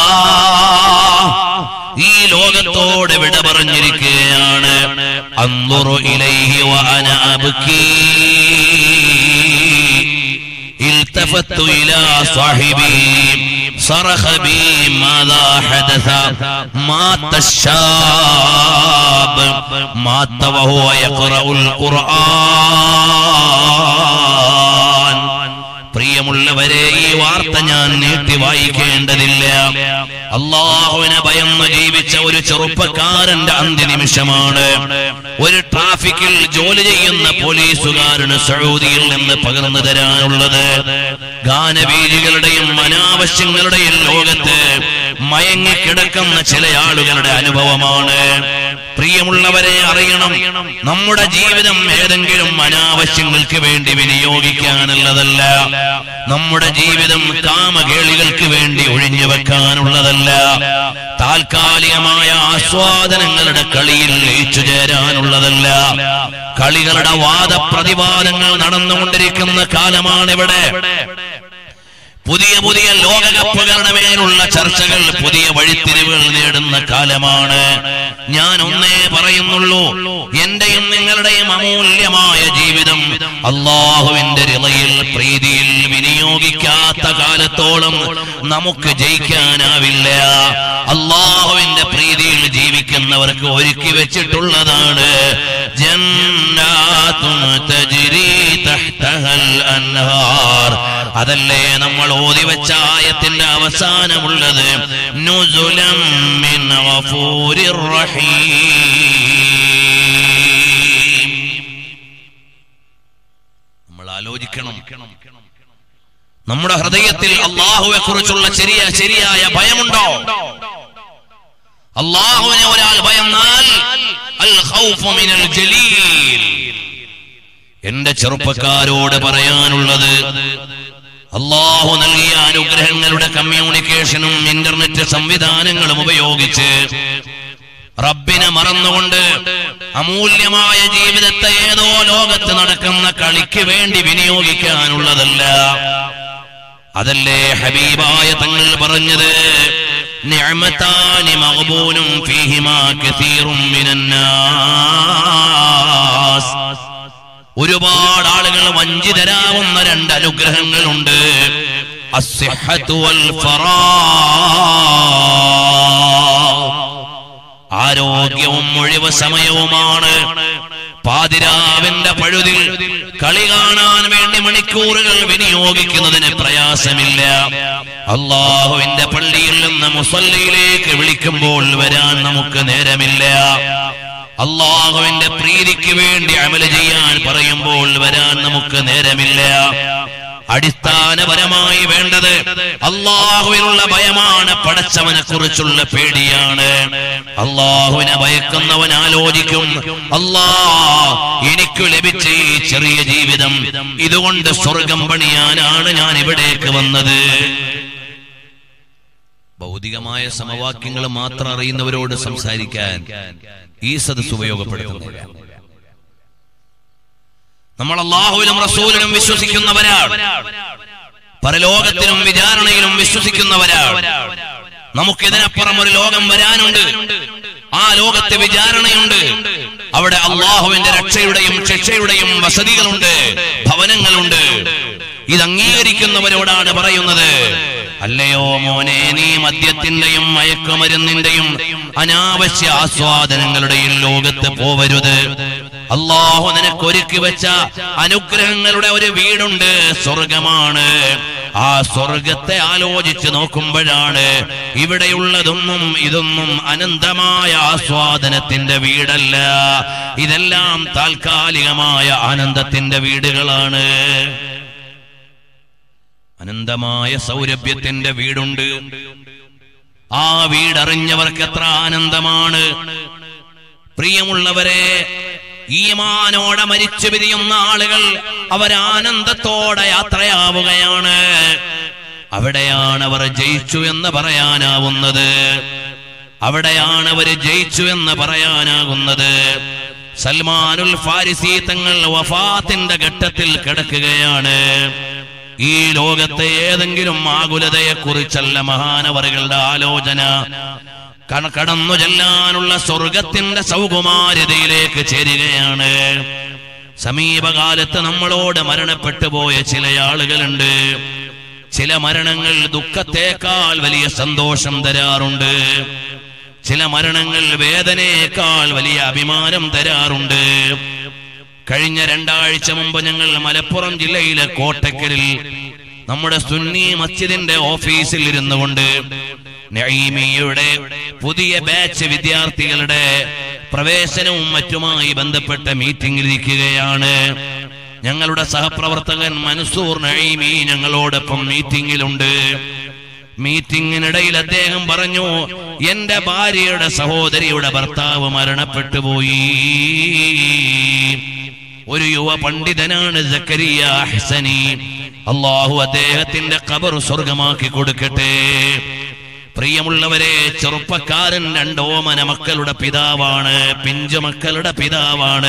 ഈ ലോകത്തോട് വിട പറഞ്ഞിരിക്കുകയാണ് അന്നുറു ഇലൈഹി വഅന അബ്കീ التفت إلى صاحبي صرخ بي ماذا حدث مات الشاب مات وهو يقرأ القرآن പ്രിയമുള്ളവരെ ഈ വാർത്ത ഞാൻ നീട്ടി വായിക്കേണ്ടതില്ല അള്ളാഹുവിനെ ഭയന്ന് ജീവിച്ച ഒരു ചെറുപ്പക്കാരന്റെ അന്ത്യനിമിഷമാണ് ഒരു ട്രാഫിക്കിൽ ജോലി ചെയ്യുന്ന പോലീസുകാരന് സൗദിയിൽ നിന്ന് പകർന്നു തരാനുള്ളത് ഗാനവീഴികളുടെയും അനാവശ്യങ്ങളുടെയും ലോകത്ത് മയങ്ങിക്കിടക്കുന്ന ചില ആളുകളുടെ അനുഭവമാണ് പ്രിയമുള്ളവരെ അറിയണം നമ്മുടെ ജീവിതം ഏതെങ്കിലും അനാവശ്യങ്ങൾക്ക് വേണ്ടി വിനിയോഗിക്കാനുള്ളതല്ല നമ്മുടെ ജീവിതം കാമകേളികൾക്ക് വേണ്ടി ഒഴിഞ്ഞു വെക്കാനുള്ളതല്ല താൽക്കാലികമായ ആസ്വാദനങ്ങളുടെ കളിയിൽ ലയിച്ചു ചേരാനുള്ളതല്ല കളികളുടെ വാദപ്രതിവാദങ്ങൾ നടന്നുകൊണ്ടിരിക്കുന്ന കാലമാണിവിടെ പുതിയ പുതിയ ലോകകപ്പുകളുടെ മേലുള്ള ചർച്ചകൾ പുതിയ വഴിത്തിരിവുകൾ നേടുന്ന കാലമാണ് ഞാൻ ഒന്നേ പറയുന്നുള്ളൂ എന്റെയും നിങ്ങളുടെയും അമൂല്യമായ ജീവിതം അള്ളാഹുവിന്റെ റിളയിൽ പ്രീതിയിൽ വിനിയോഗിക്കാത്ത കാലത്തോളം നമുക്ക് ജയിക്കാനാവില്ല അള്ളാഹുവിന്റെ പ്രീതിയിൽ ജീവിക്കുന്നവർക്ക് ഒരുക്കി വെച്ചിട്ടുള്ളതാണ് ജന്നാത്തുൻ തജ്രി തഹ്തഹൽ അൻഹാർ അതല്ലേ നമ്മൾ ഓതി വെച്ച ആയത്തിന്റെ അവസാനമുള്ളത് നുസുലം മിൻ ഗഫൂരിർ റഹീം നമ്മൾ ആലോചിക്കണം നമ്മുടെ ഹൃദയത്തിൽ അള്ളാഹുവെ കുറിച്ചുള്ള ശരിയ ശരിയായ ഭയമുണ്ടോ അള്ളാഹുവിനെ ഒരാൾ ഭയന്നാൽ അൽ ഖൗഫു മിനൽ ജലീൽ എന്റെ ചെറുപ്പക്കാരോട് പറയാനുള്ളത് അള്ളാഹു നൽകിയ അനുഗ്രഹങ്ങളുടെ കമ്മ്യൂണിക്കേഷനും ഇന്റർനെറ്റ് സംവിധാനങ്ങളും ഉപയോഗിച്ച് റബ്ബിനെ മറന്നുകൊണ്ട് അമൂല്യമായ ജീവിതത്തെ ഏതോ ലോകത്ത് നടക്കുന്ന കളിക്ക് വേണ്ടി വിനിയോഗിക്കാനുള്ളതല്ല അതല്ലേ ഹബീബായ തങ്ങൾ പറഞ്ഞത് നിഅമതാനി മഗ്ബൂനും ഫീഹിമാ കസീറും മിനന്നാസ് ഒരുപാട് ആളുകൾ വഞ്ചിതരാവുന്ന രണ്ട് അനുഗ്രഹങ്ങളുണ്ട് അസ്സിഹത്തു വൽ ഫറാ ആരോഗ്യവും ഒഴിവ് സമയവുമാണ് പാതിരാവിന്റെ പഴുതിൽ കളി കാണാൻ വേണ്ടി മണിക്കൂറുകൾ വിനിയോഗിക്കുന്നതിന് പ്രയാസമില്ല അള്ളാഹുവിന്റെ പള്ളിയിൽ നിന്ന് മുസല്ലയിലേക്ക് വിളിക്കുമ്പോൾ വരാൻ നമുക്ക് നേരമില്ല അള്ളാഹുവിന്റെ പ്രീതിക്ക് വേണ്ടി അമല ചെയ്യാൻ പറയുമ്പോൾ വരാൻ നമുക്ക് നേരമില്ല അടിസ്ഥാനപരമായി വേണ്ടത് അള്ളാഹുവിനുള്ള ഭയമാണ് പടച്ചവനെ കുറിച്ചുള്ള പേടിയാണ് അള്ളാഹുവിനെ ഭയക്കുന്നവൻ ആലോചിക്കും അല്ലാ എനിക്ക് ലഭിച്ച ഈ ചെറിയ ജീവിതം ഇതുകൊണ്ട് സ്വർഗം പണിയാനാണ് ഞാൻ ഇവിടേക്ക് വന്നത് ഭൗതികമായ സമവാക്യങ്ങൾ മാത്രം അറിയുന്നവരോട് സംസാരിക്കാൻ ഈ സദസ് ഉപയോഗപ്പെടുത്തുന്നില്ല നമ്മൾ അള്ളാഹുവിനും റസൂലിനും വിശ്വസിക്കുന്നവരാണ് പരലോകത്തിനും വിചാരണയിലും വിശ്വസിക്കുന്നവരാണ് നമുക്കിതിനപ്പുറം ഒരു ലോകം വരാനുണ്ട് ആ ലോകത്തെ വിചാരണയുണ്ട് അവിടെ അള്ളാഹുവിന്റെ രക്ഷയുടെയും ശിക്ഷയുടെയും വസതികളുണ്ട് ഭവനങ്ങളുണ്ട് ഇത് അംഗീകരിക്കുന്നവരോടാണ് പറയുന്നത് അല്ലയോ മോനെ നീ മദ്യത്തിന്റെയും മയക്കുമരുന്നിന്റെയും അനാവശ്യ ആസ്വാദനങ്ങളുടെയും ലോകത്ത് പോവരുത് അള്ളാഹു നിനക്ക് ഒരുക്കി വെച്ച അനുഗ്രഹങ്ങളുടെ ഒരു വീടുണ്ട് സ്വർഗമാണ് ആ സ്വർഗത്തെ ആലോചിച്ച് നോക്കുമ്പോഴാണ് ഇവിടെയുള്ളതൊന്നും ഇതൊന്നും അനന്തമായ ആസ്വാദനത്തിന്റെ വീടല്ല ഇതെല്ലാം താൽക്കാലികമായ ആനന്ദത്തിന്റെ വീടുകളാണ് അനന്തമായ സൗരഭ്യത്തിന്റെ വീടുണ്ട് ആ വീടറിഞ്ഞവർക്ക് എത്ര ആനന്ദമാണ് പ്രിയമുള്ളവരെ ഈമാനോടെ മരിച്ചു പിരിയുന്ന ആളുകൾ അവരാനന്ദത്തോടെ യാത്രയാവുകയാണ് അവിടെയാണ് അവർ ജയിച്ചു എന്ന് പറയാനാവുന്നത് അവിടെയാണ് അവർ ജയിച്ചു എന്ന് പറയാനാകുന്നത് സൽമാനുൽ ഫാരിസി തങ്ങൾ വഫാത്തിന്റെ ഘട്ടത്തിൽ കിടക്കുകയാണ് ഈ ലോകത്തെ ഏതെങ്കിലും ആകുലതയെ കുറിച്ചല്ല മഹാനവറുകളുടെ ആലോചന കണ- കടന്നു ചെല്ലാനുള്ള സ്വർഗത്തിന്റെ സൗകുമാര്യതയിലേക്ക് ചേരുകയാണ് സമീപകാലത്ത് നമ്മളോട് മരണപ്പെട്ടു പോയ ചില ആളുകളുണ്ട് ചില മരണങ്ങൾ ദുഃഖത്തേക്കാൾ വലിയ സന്തോഷം തരാറുണ്ട് ചില മരണങ്ങൾ വേദനയേക്കാൾ വലിയ അഭിമാനം തരാറുണ്ട് കഴിഞ്ഞ രണ്ടാഴ്ച മുമ്പ് ഞങ്ങൾ മലപ്പുറം ജില്ലയിലെ കോട്ടക്കലിൽ നമ്മുടെ സുന്നി മസ്ജിദിന്റെ ഓഫീസിൽ ഇരുന്നു കൊണ്ട് നഈമിയുടെ പുതിയ ബാച്ച് വിദ്യാർത്ഥികളുടെ പ്രവേശനവും മറ്റുമായി ബന്ധപ്പെട്ട മീറ്റിംഗിൽ ഇരിക്കുകയാണ് ഞങ്ങളുടെ സഹപ്രവർത്തകൻ മൻസൂർ നഈമി ഞങ്ങളോടൊപ്പം മീറ്റിംഗിലുണ്ട് മീറ്റിംഗിനിടയിൽ അദ്ദേഹം പറഞ്ഞു എന്റെ ഭാര്യയുടെ സഹോദരിയുടെ ഭർത്താവ് മരണപ്പെട്ടു പോയി ഒരു യുവ പണ്ഡിതനാണ് സക്കരിയ ഹസനി അള്ളാഹു അദ്ദേഹത്തിന്റെ ഖബർ സ്വർഗമാക്കി കൊടുക്കട്ടെ പ്രിയമുള്ളവരെ ചെറുപ്പക്കാരൻ രണ്ടോമന മക്കളുടെ പിതാവാണ് പിഞ്ചു മക്കളുടെ പിതാവാണ്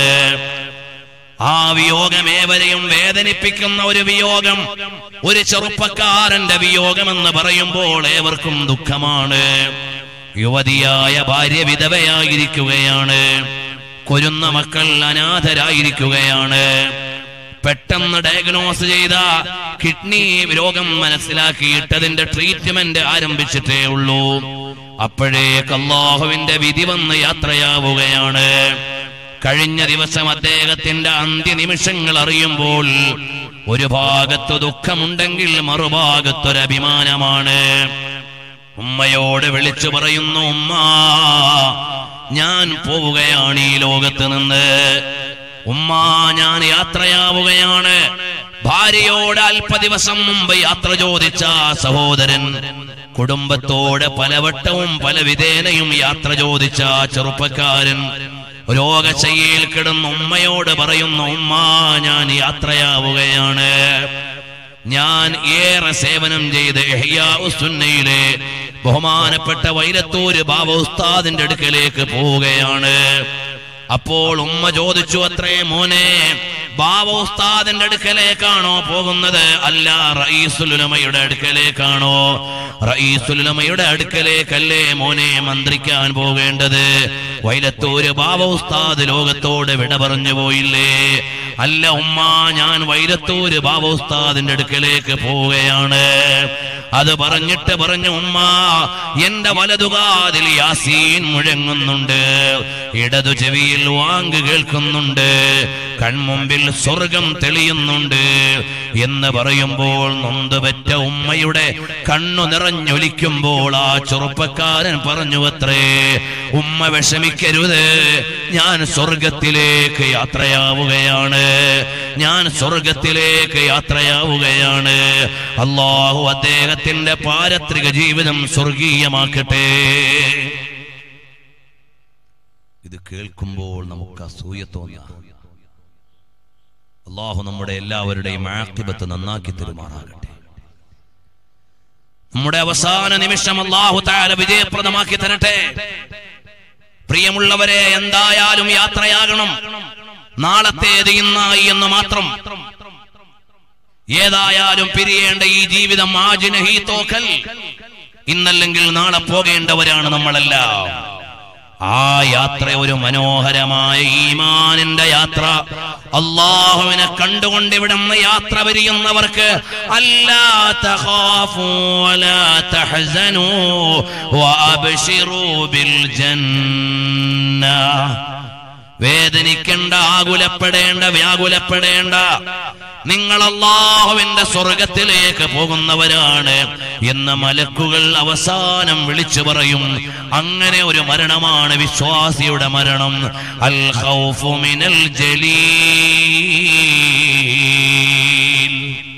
ആ വിയോഗം ഏവരെയും വേദനിപ്പിക്കുന്ന ഒരു വിയോഗം ഒരു ചെറുപ്പക്കാരന്റെ വിയോഗം എന്ന് പറയുമ്പോൾ ഏവർക്കും ദുഃഖമാണ് യുവതിയായ ഭാര്യ വിധവയായിരിക്കുകയാണ് കൊരുന്ന മക്കൾ അനാഥരായിരിക്കുകയാണ് പെട്ടെന്ന് ഡയഗ്നോസ് ചെയ്ത കിഡ്നി രോഗം മനസ്സിലാക്കിയിട്ട് അതിന്റെ ട്രീറ്റ്മെന്റ് ആരംഭിച്ചിട്ടേ ഉള്ളൂ അപ്പോഴേക്ക് അള്ളാഹുവിന്റെ വിധി വന്ന് യാത്രയാവുകയാണ് കഴിഞ്ഞ ദിവസം അദ്ദേഹത്തിന്റെ അന്ത്യനിമിഷങ്ങൾ അറിയുമ്പോൾ ഒരു ഭാഗത്ത് ദുഃഖമുണ്ടെങ്കിൽ മറുഭാഗത്തൊരു അഭിമാനമാണ് ഉമ്മയോട് വിളിച്ചു പറയുന്നു ഉമ്മ ഞാൻ പോവുകയാണ് ഈ ലോകത്ത് നിന്ന് ഉമ്മ ഞാൻ യാത്രയാവുകയാണ് ഭാര്യയോട് അല്പ ദിവസം മുമ്പ് യാത്ര ചോദിച്ച ആ സഹോദരൻ കുടുംബത്തോട് പലവട്ടവും പല വിധേനയും യാത്ര ചോദിച്ച ആ ചെറുപ്പക്കാരൻ രോഗശയ്യയിൽ കിടന്ന് ഉമ്മയോട് പറയുന്നു ഉമ്മ ഞാൻ യാത്രയാവുകയാണ് ഞാൻ ഏറെ സേവനം ചെയ്ത് ഇഹ്യാ ഉസ്സുന്നയിലെ ബഹുമാനപ്പെട്ട വൈരത്തൂര് ബാബ ഉസ്താദിന്റെ അടുക്കലേക്ക് പോവുകയാണ് അപ്പോൾ ഉമ്മ ചോദിച്ചു അത്രേ മോനെ ബാബ ഉസ്താദിന്റെ അടുക്കലേക്കാണോ പോകുന്നത് അല്ല റയീസുലുലമയുടെ അടുക്കലേക്കാണോ റയീസുലുലമയുടെ അടുക്കലേക്കല്ലേ മോനെ മന്ത്രിക്കാൻ പോകേണ്ടത് വൈലത്തൂര് ബാബ ഉസ്താദ് ലോകത്തോട് വിട പറഞ്ഞു പോയില്ലേ അല്ല ഉമ്മ ഞാൻ വൈരത്തൂര് ബാബ ഉസ്താദിന്റെ അടുക്കലേക്ക് പോവുകയാണ് അത് പറഞ്ഞിട്ട് പറഞ്ഞു ഉമ്മ എന്റെ വലതുകാതിൽ യാസീൻ മുഴങ്ങുന്നുണ്ട് ഇടതു ചെവിയിൽ വാങ്ക് കേൾക്കുന്നുണ്ട് കൺമുമ്പിൽ സ്വർഗം തെളിയുന്നുണ്ട് എന്ന് പറയുമ്പോൾ നൊന്തുപറ്റ ഉമ്മയുടെ കണ്ണു നിറഞ്ഞൊലിക്കുമ്പോൾ ആ ചെറുപ്പക്കാരൻ പറഞ്ഞു അത്രേ ഉമ്മ വിഷമിക്കരുത് ഞാൻ സ്വർഗത്തിലേക്ക് യാത്രയാവുകയാണ് ഞാൻ സ്വർഗത്തിലേക്ക് യാത്രയാവുകയാണ് അള്ളാഹു അദ്ദേഹത്തിന്റെ പാരത്രിക ജീവിതം സ്വർഗീയമാക്കട്ടെ ഇത് കേൾക്കുമ്പോൾ നമുക്ക് അസൂയ തോന്നാം അള്ളാഹു നമ്മുടെ എല്ലാവരുടെയും ആക്കിബത്ത് നന്നാക്കി തെരുമാറാകട്ടെ നമ്മുടെ അവസാന നിമിഷം അള്ളാഹു താര വിജയപ്രദമാക്കി തരട്ടെ പ്രിയമുള്ളവരെ എന്തായാലും യാത്രയാകണം നാളത്തേത് ഇന്നായി എന്ന് മാത്രം ഏതായാലും പിരിയേണ്ട ഈ ജീവിതം ആജിനഹി തോക്കൽ ഇന്നല്ലെങ്കിൽ നാളെ പോകേണ്ടവരാണ് നമ്മളെല്ലാം ആ യാത്ര ഒരു മനോഹരമായ ഈമാനിന്റെ യാത്ര അള്ളാഹുവിനെ കണ്ടുകൊണ്ട് ഇവിടെ നിന്ന് യാത്ര പിരിയുന്നവർക്ക് അല്ലാ തഖാഫൂ വലാ തഹ്സനൂ വഅബ്ശിറൂ ബിൽ ജന്ന വേദനിക്കേണ്ട ആകുലപ്പെടേണ്ട വ്യാകുലപ്പെടേണ്ട നിങ്ങൾ അള്ളാഹുവിന്റെ സ്വർഗത്തിലേക്ക് പോകുന്നവരാണ് എന്ന് മലക്കുകൾ അവസാനം വിളിച്ചു പറയും അങ്ങനെ ഒരു മരണമാണ് വിശ്വാസിയുടെ മരണം അൽ ഖൗഫു മിനൽ ജലീൽ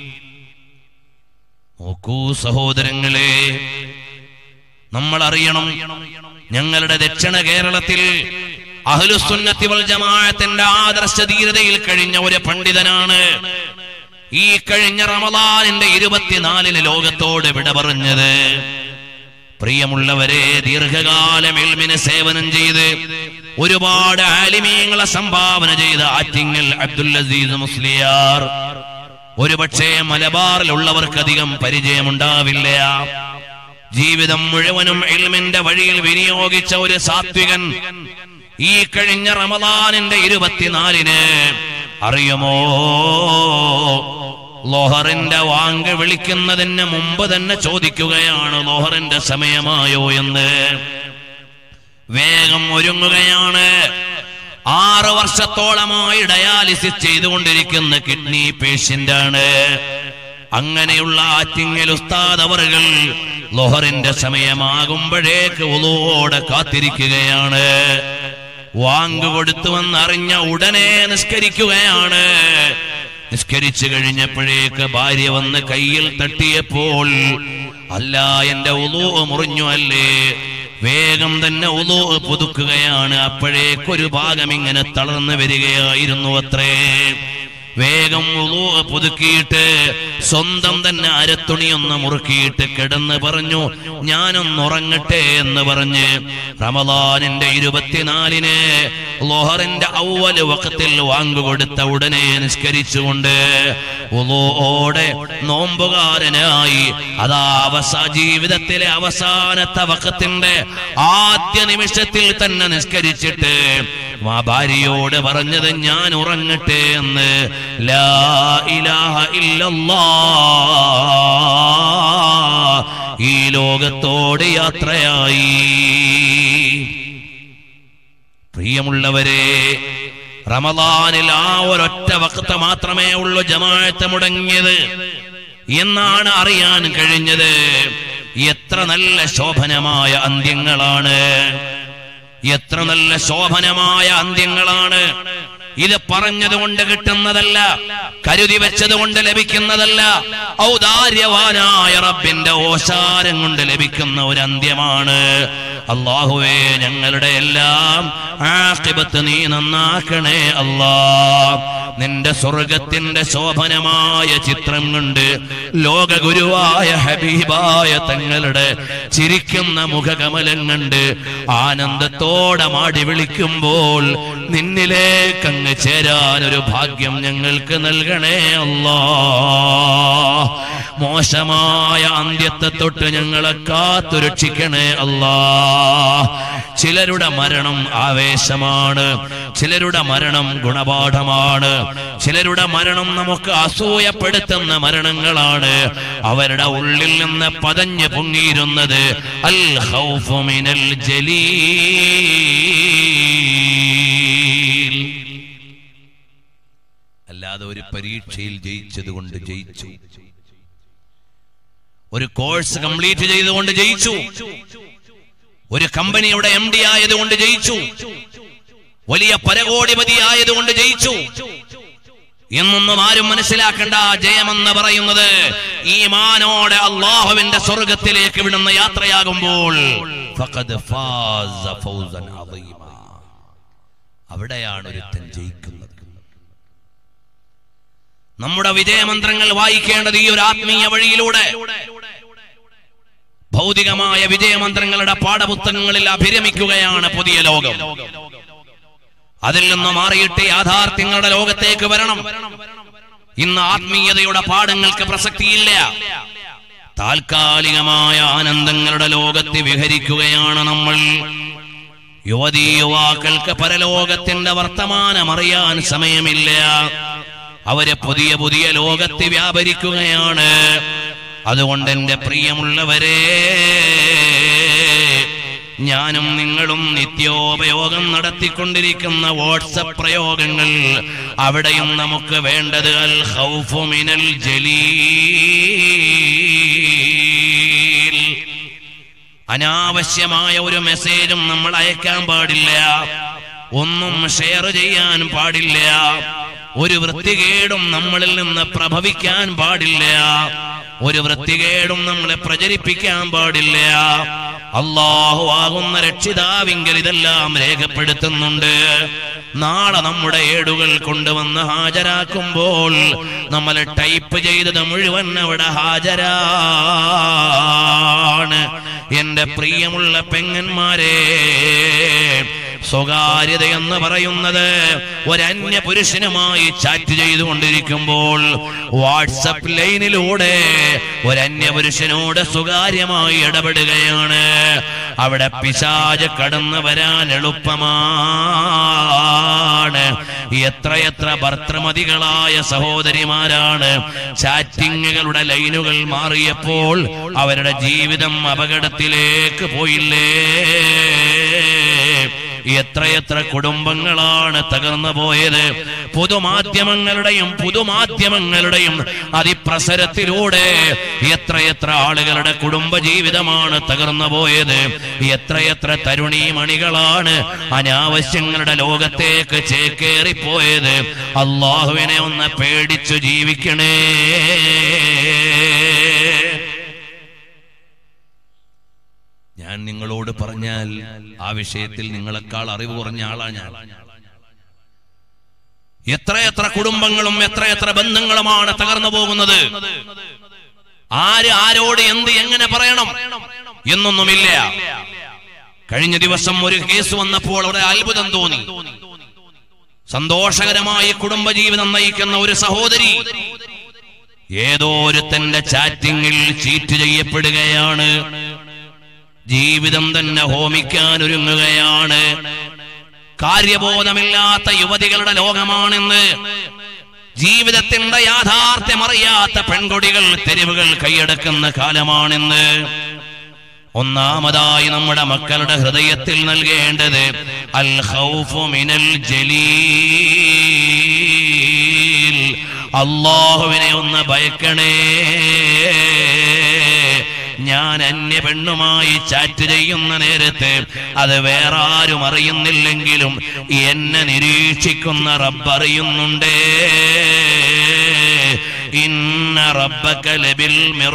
നോക്കൂ സഹോദരങ്ങളെ നമ്മൾ അറിയണം ഞങ്ങളുടെ ദക്ഷിണ കേരളത്തിൽ അഹ്ലുസുന്നത്തി വൽ ജമാഅത്തിന്റെ ആദർശ ധീരതയിൽ കഴിഞ്ഞ ഒരു പണ്ഡിതനാണ് ഈ കഴിഞ്ഞ റമദാനിന്റെ ഇരുപത്തിനാലിന് ലോകത്തോട് വിട പറഞ്ഞത് പ്രിയമുള്ളവരെ ദീർഘകാലം എൽമിന് സേവനം ചെയ്ത് ഒരുപാട് ആലിമീങ്ങളെ സംഭാവന ചെയ്ത ആറ്റിങ്ങൽ അബ്ദുൽ അസീസ് മുസ്ലിയാർ ഒരുപക്ഷെ മലബാറിലുള്ളവർക്ക് അധികം പരിചയമുണ്ടാവില്ല ജീവിതം മുഴുവനും എൽമിന്റെ വഴിയിൽ വിനിയോഗിച്ച ഒരു സാത്വികൻ ഈ കഴിഞ്ഞ റമദാനിന്റെ ഇരുപത്തിനാലിന് അറിയുമോ ലോഹറിന്റെ വാങ്ക് വിളിക്കുന്നതിന് മുമ്പ് തന്നെ ചോദിക്കുകയാണ് ലോഹറിന്റെ സമയമായോ എന്ന് വേഗം ഒരുങ്ങുകയാണ് ആറ് വർഷത്തോളമായി ഡയാലിസിസ് ചെയ്തുകൊണ്ടിരിക്കുന്ന കിഡ്നി പേഷ്യന്റ് ആണ് അങ്ങനെയുള്ള ആറ്റിങ്ങൽ ഉസ്താദ് അവറുകൾ ലോഹറിന്റെ സമയമാകുമ്പോഴേക്ക് ഉളോടെ കാത്തിരിക്കുകയാണ് വാങ്ക് കൊടുത്തുവെന്നറിഞ്ഞ ഉടനെ നിസ്കരിക്കുകയാണ് നിസ്കരിച്ചു കഴിഞ്ഞപ്പോഴേക്ക് ഭാര്യ വന്ന് കയ്യിൽ തട്ടിയപ്പോൾ അല്ല എന്റെ ഉലു മുറിഞ്ഞു അല്ലേ വേഗം തന്നെ ഉലു പുതുക്കുകയാണ് അപ്പോഴേക്കൊരു ഭാഗം ഇങ്ങനെ തളർന്നു വരികയായിരുന്നു അത്രേ വേഗം ഉളു പുതുക്കിയിട്ട് സ്വന്തം തന്നെ അരത്തുണിയൊന്ന് മുറുക്കിയിട്ട് കിടന്ന് പറഞ്ഞു ഞാനൊന്ന് ഉറങ്ങട്ടെ എന്ന് പറഞ്ഞ് റമദാനിന്റെ ഇരുപത്തിനാലിന് ലോഹറിന്റെ ഔവല് വക്കത്തിൽ വാങ്ങുകൊടുത്ത ഉടനെ നിസ്കരിച്ചുകൊണ്ട് ഉളോടെ നോമ്പുകാരനായി അതാ അവസാ ജീവിതത്തിലെ അവസാനത്തെ വക്കത്തിന്റെ ആദ്യ നിമിഷത്തിൽ തന്നെ നിസ്കരിച്ചിട്ട് ആ ഭാര്യയോട് പറഞ്ഞത് ഞാൻ ഉറങ്ങട്ടെ എന്ന് ലാ ഇലാഹ ഇല്ലല്ലാ ഈ ലോകത്തോട് യാത്രയായി പ്രിയമുള്ളവരെ റമദാനിൽ ആ ഒരൊറ്റ വക്ത മാത്രമേ ഉള്ളൂ ജമാഅത്ത് മുടങ്ങിയത് എന്നാണ് അറിയാൻ കഴിഞ്ഞത് എത്ര നല്ല ശോഭനമായ അന്ത്യങ്ങളാണ് എത്ര നല്ല ശോഭനമായ അന്ത്യങ്ങളാണ് ഇത് പറഞ്ഞതുകൊണ്ട് കിട്ടുന്നതല്ല കരുതി വെച്ചത് കൊണ്ട് ലഭിക്കുന്നതല്ല ഔദാര്യവാനായ റബ്ബിന്റെ ഓശാരം കൊണ്ട് ലഭിക്കുന്ന ഒരു അന്ത്യമാണ് അള്ളാഹുവേ ഞങ്ങളുടെ എല്ലാം ആഖിബത്ത് നീ നന്നാക്കണേ അല്ലാ നിന്റെ സ്വർഗത്തിന്റെ ശോഭനമായ ചിത്രം കണ്ട് ലോകഗുരുവായ ഹബീബായ തങ്ങളുടെ ചിരിക്കുന്ന മുഖകമലം കണ്ട് ആനന്ദത്തോടെ മാടി വിളിക്കുമ്പോൾ നിന്നിലേക്കങ്ങ് ചേരാൻ ഒരു ഭാഗ്യം ഞങ്ങൾക്ക് നൽകണേ അല്ലാ മോശമായ അന്ത്യത്തെ തൊട്ട് ഞങ്ങളെ കാത്തുരക്ഷിക്കണേ അല്ലാ ചിലരുടെ മരണം ആവേശമാണ് ചിലരുടെ മരണം ഗുണപാഠമാണ് ചിലരുടെ മരണം നമുക്ക് അസൂയപ്പെടുത്തുന്ന മരണങ്ങളാണ് അവരുടെ ഉള്ളിൽ നിന്ന് പതഞ്ഞു പൊങ്ങിയിരുന്നത് അൽ ഖൗഫു മിനൽ ജലീൽ അല്ലാതെ ഒരു പരീക്ഷയിൽ ജയിച്ചത് കൊണ്ട് ജയിച്ചു ഒരു കോഴ്സ് കംപ്ലീറ്റ് ചെയ്തുകൊണ്ട് ജയിച്ചു ഒരു കമ്പനിയുടെ എം ഡി ആയതുകൊണ്ട് ജയിച്ചു വലിയ പരകോടിപതി ആയതുകൊണ്ട് ജയിച്ചു എന്നൊന്നും ആരും മനസ്സിലാക്കേണ്ട ജയമെന്ന് പറയുന്നത് ഈ മാനോടെ അള്ളാഹുവിന്റെ സ്വർഗത്തിലേക്ക് വിടുന്ന യാത്രയാകുമ്പോൾ ഫഖദ് ഫാസ ഫൗസൻ അദീമ. അവിടെയാണ് ഒരുത്തൻ ജയിക്കുന്നത് നമ്മുടെ വിജയമന്ത്രങ്ങൾ വായിക്കേണ്ടത് ഈ ഒരു ആത്മീയ വഴിയിലൂടെ ഭൗതികമായ വിജയമന്ത്രങ്ങളുടെ പാഠപുസ്തകങ്ങളിൽ അഭിരമിക്കുകയാണ് പുതിയ ലോകം അതിൽ നിന്ന് മാറിയിട്ട് യാഥാർത്ഥ്യങ്ങളുടെ ലോകത്തേക്ക് വരണം ഇന്ന് ആത്മീയതയുടെ പാഠങ്ങൾക്ക് പ്രസക്തിയില്ല താൽക്കാലികമായ ആനന്ദങ്ങളുടെ ലോകത്ത് വിഹരിക്കുകയാണ് നമ്മൾ യുവതീ യുവാക്കൾക്ക് പരലോകത്തിന്റെ വർത്തമാനം അറിയാൻ സമയമില്ല അവര് പുതിയ പുതിയ ലോകത്ത് വ്യാപരിക്കുകയാണ് അതുകൊണ്ട് എന്റെ പ്രിയമുള്ളവരെ ഞാനും നിങ്ങളും നിത്യോപയോഗം നടത്തിക്കൊണ്ടിരിക്കുന്ന വാട്സപ്പ് പ്രയോഗങ്ങൾ അവിടെയും നമുക്ക് വേണ്ടത് അൽ ഖൗഫു മിനൽ ജലീൽ അനാവശ്യമായ ഒരു മെസ്സേജും നമ്മൾ അയക്കാൻ പാടില്ല ഒന്നും ഷെയർ ചെയ്യാൻ പാടില്ല ഒരു വൃത്തികേടും നമ്മളിൽ നിന്ന് പ്രഭവിക്കാൻ പാടില്ല ഒരു വൃത്തികേടും നമ്മളെ പ്രചരിപ്പിക്കാൻ പാടില്ല അള്ളാഹു ആകുന്ന രക്ഷിതാവിങ്കൽ ഇതെല്ലാം രേഖപ്പെടുത്തുന്നുണ്ട് നാളെ നമ്മുടെ ഏടുകൾ കൊണ്ടുവന്ന് ഹാജരാക്കുമ്പോൾ നമ്മൾ ടൈപ്പ് ചെയ്തത് മുഴുവൻ അവിടെ ഹാജരാണ് എന്റെ പ്രിയമുള്ള പെങ്ങന്മാരെ സ്വകാര്യത എന്ന് പറയുന്നത് ഒരന്യ പുരുഷനുമായി ചാറ്റ് ചെയ്തുകൊണ്ടിരിക്കുമ്പോൾ വാട്സപ്പ് ലൈനിലൂടെ ഒരന്യ പുരുഷനോട് സ്വകാര്യമായി ഇടപെടുകയാണ് അവിടെ പിശാജ് കടന്നു വരാൻ എളുപ്പമാണ് എത്രയെത്ര ഭർത്തൃമതികളായ സഹോദരിമാരാണ് ചാറ്റിങ്ങുകളുടെ ലൈനുകൾ മാറിയപ്പോൾ അവരുടെ ജീവിതം അപകടത്തിലേക്ക് പോയില്ലേ എത്രയെത്ര കുടുംബങ്ങളാണ് തകർന്നു പോയത് പൊതുമാധ്യമങ്ങളുടെയും പുതുമാധ്യമങ്ങളുടെയും അതിപ്രസരത്തിലൂടെ എത്രയെത്ര ആളുകളുടെ കുടുംബ ജീവിതമാണ് തകർന്നു പോയത് എത്രയെത്ര തരുണീമണികളാണ് അനാവശ്യങ്ങളുടെ ലോകത്തേക്ക് ചേക്കേറിപ്പോയത് അള്ളാഹുവിനെ ഒന്ന് പേടിച്ചു ജീവിക്കണേ ഞാൻ നിങ്ങളോട് പറഞ്ഞാൽ ആ വിഷയത്തിൽ നിങ്ങളെക്കാൾ അറിവ് കുറഞ്ഞ ആളാണ് ഞാൻ എത്രയെത്ര കുടുംബങ്ങളും എത്രയെത്ര ബന്ധങ്ങളുമാണ് തകർന്നു പോകുന്നത് ആര് ആരോട് എന്ത് എങ്ങനെ പറയണം എന്നൊന്നുമില്ല കഴിഞ്ഞ ദിവസം ഒരു കേസ് വന്നപ്പോൾ അവിടെ അത്ഭുതം തോന്നി സന്തോഷകരമായി കുടുംബജീവിതം നയിക്കുന്ന ഒരു സഹോദരി ഏതോ ഒരുത്തന്റെ ചാറ്റിങ്ങിൽ ചീറ്റ് ചെയ്യപ്പെടുകയാണ് ജീവിതം തന്നെ ഹോമിക്കാൻ ഒരുങ്ങുകയാണ് കാര്യബോധമില്ലാത്ത യുവതികളുടെ ലോകമാണെന്ന് ജീവിതത്തിന്റെ യാഥാർത്ഥ്യമറിയാത്ത പെൺകൊടികൾ തെരുവുകൾ കൈയടക്കുന്ന കാലമാണെന്ന് ഒന്നാമതായി നമ്മുടെ മക്കളുടെ ഹൃദയത്തിൽ നൽകേണ്ടത് അൽ ഖൗഫു മിനൽ ജലീൽ അള്ളാഹുവിനെ ഒന്ന് ഭയക്കണേ ഞാൻ അന്യ പെണ്ണുമായി ചാറ്റ് ചെയ്യുന്ന നേരത്ത് അത് വേറെ ആരും അറിയുന്നില്ലെങ്കിലും എന്നെ നിരീക്ഷിക്കുന്ന റബ്ബറിയുന്നുണ്ടേ ഇന്ന റബ്ബക ലബിൽ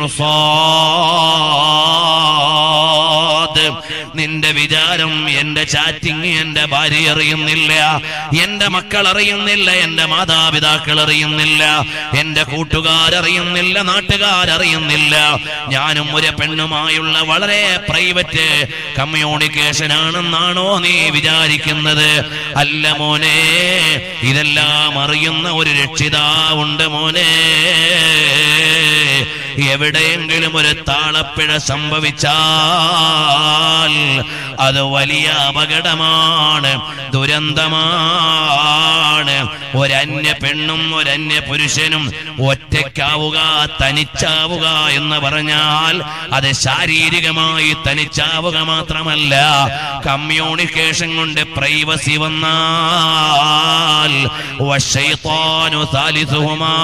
മിർസാദ് നിന്റെ വിചാരം എന്റെ ചാറ്റിങ് എന്റെ ഭാര്യ അറിയുന്നില്ല എന്റെ മക്കൾ അറിയുന്നില്ല എന്റെ മാതാപിതാക്കൾ അറിയുന്നില്ല എന്റെ കൂട്ടുകാരറിയുന്നില്ല നാട്ടുകാരറിയുന്നില്ല ഞാനും ഒരു പെണ്ണുമായുള്ള വളരെ പ്രൈവറ്റ് കമ്മ്യൂണിക്കേഷൻ ആണെന്നാണോ നീ വിചാരിക്കുന്നത് അല്ല മോനെ ഇതെല്ലാം അറിയുന്ന ഒരു രക്ഷിതാവുണ്ട് മോനെ എവിടെയെങ്കിലും ഒരു താളപ്പിഴ സംഭവിച്ചാൽ അത് വലിയ അപകടമാണ് ദുരന്തമാണ് ഒരന്യ പെണ്ണും ഒരന്യ പുരുഷനും ഒറ്റയ്ക്കാവുക തനിച്ചാവുക എന്ന് പറഞ്ഞാൽ അത് ശാരീരികമായി തനിച്ചാവുക മാത്രമല്ല കമ്മ്യൂണിക്കേഷൻ കൊണ്ട് പ്രൈവസി വന്നാൽ വശൈത്താനു സാലിസുഹുമാ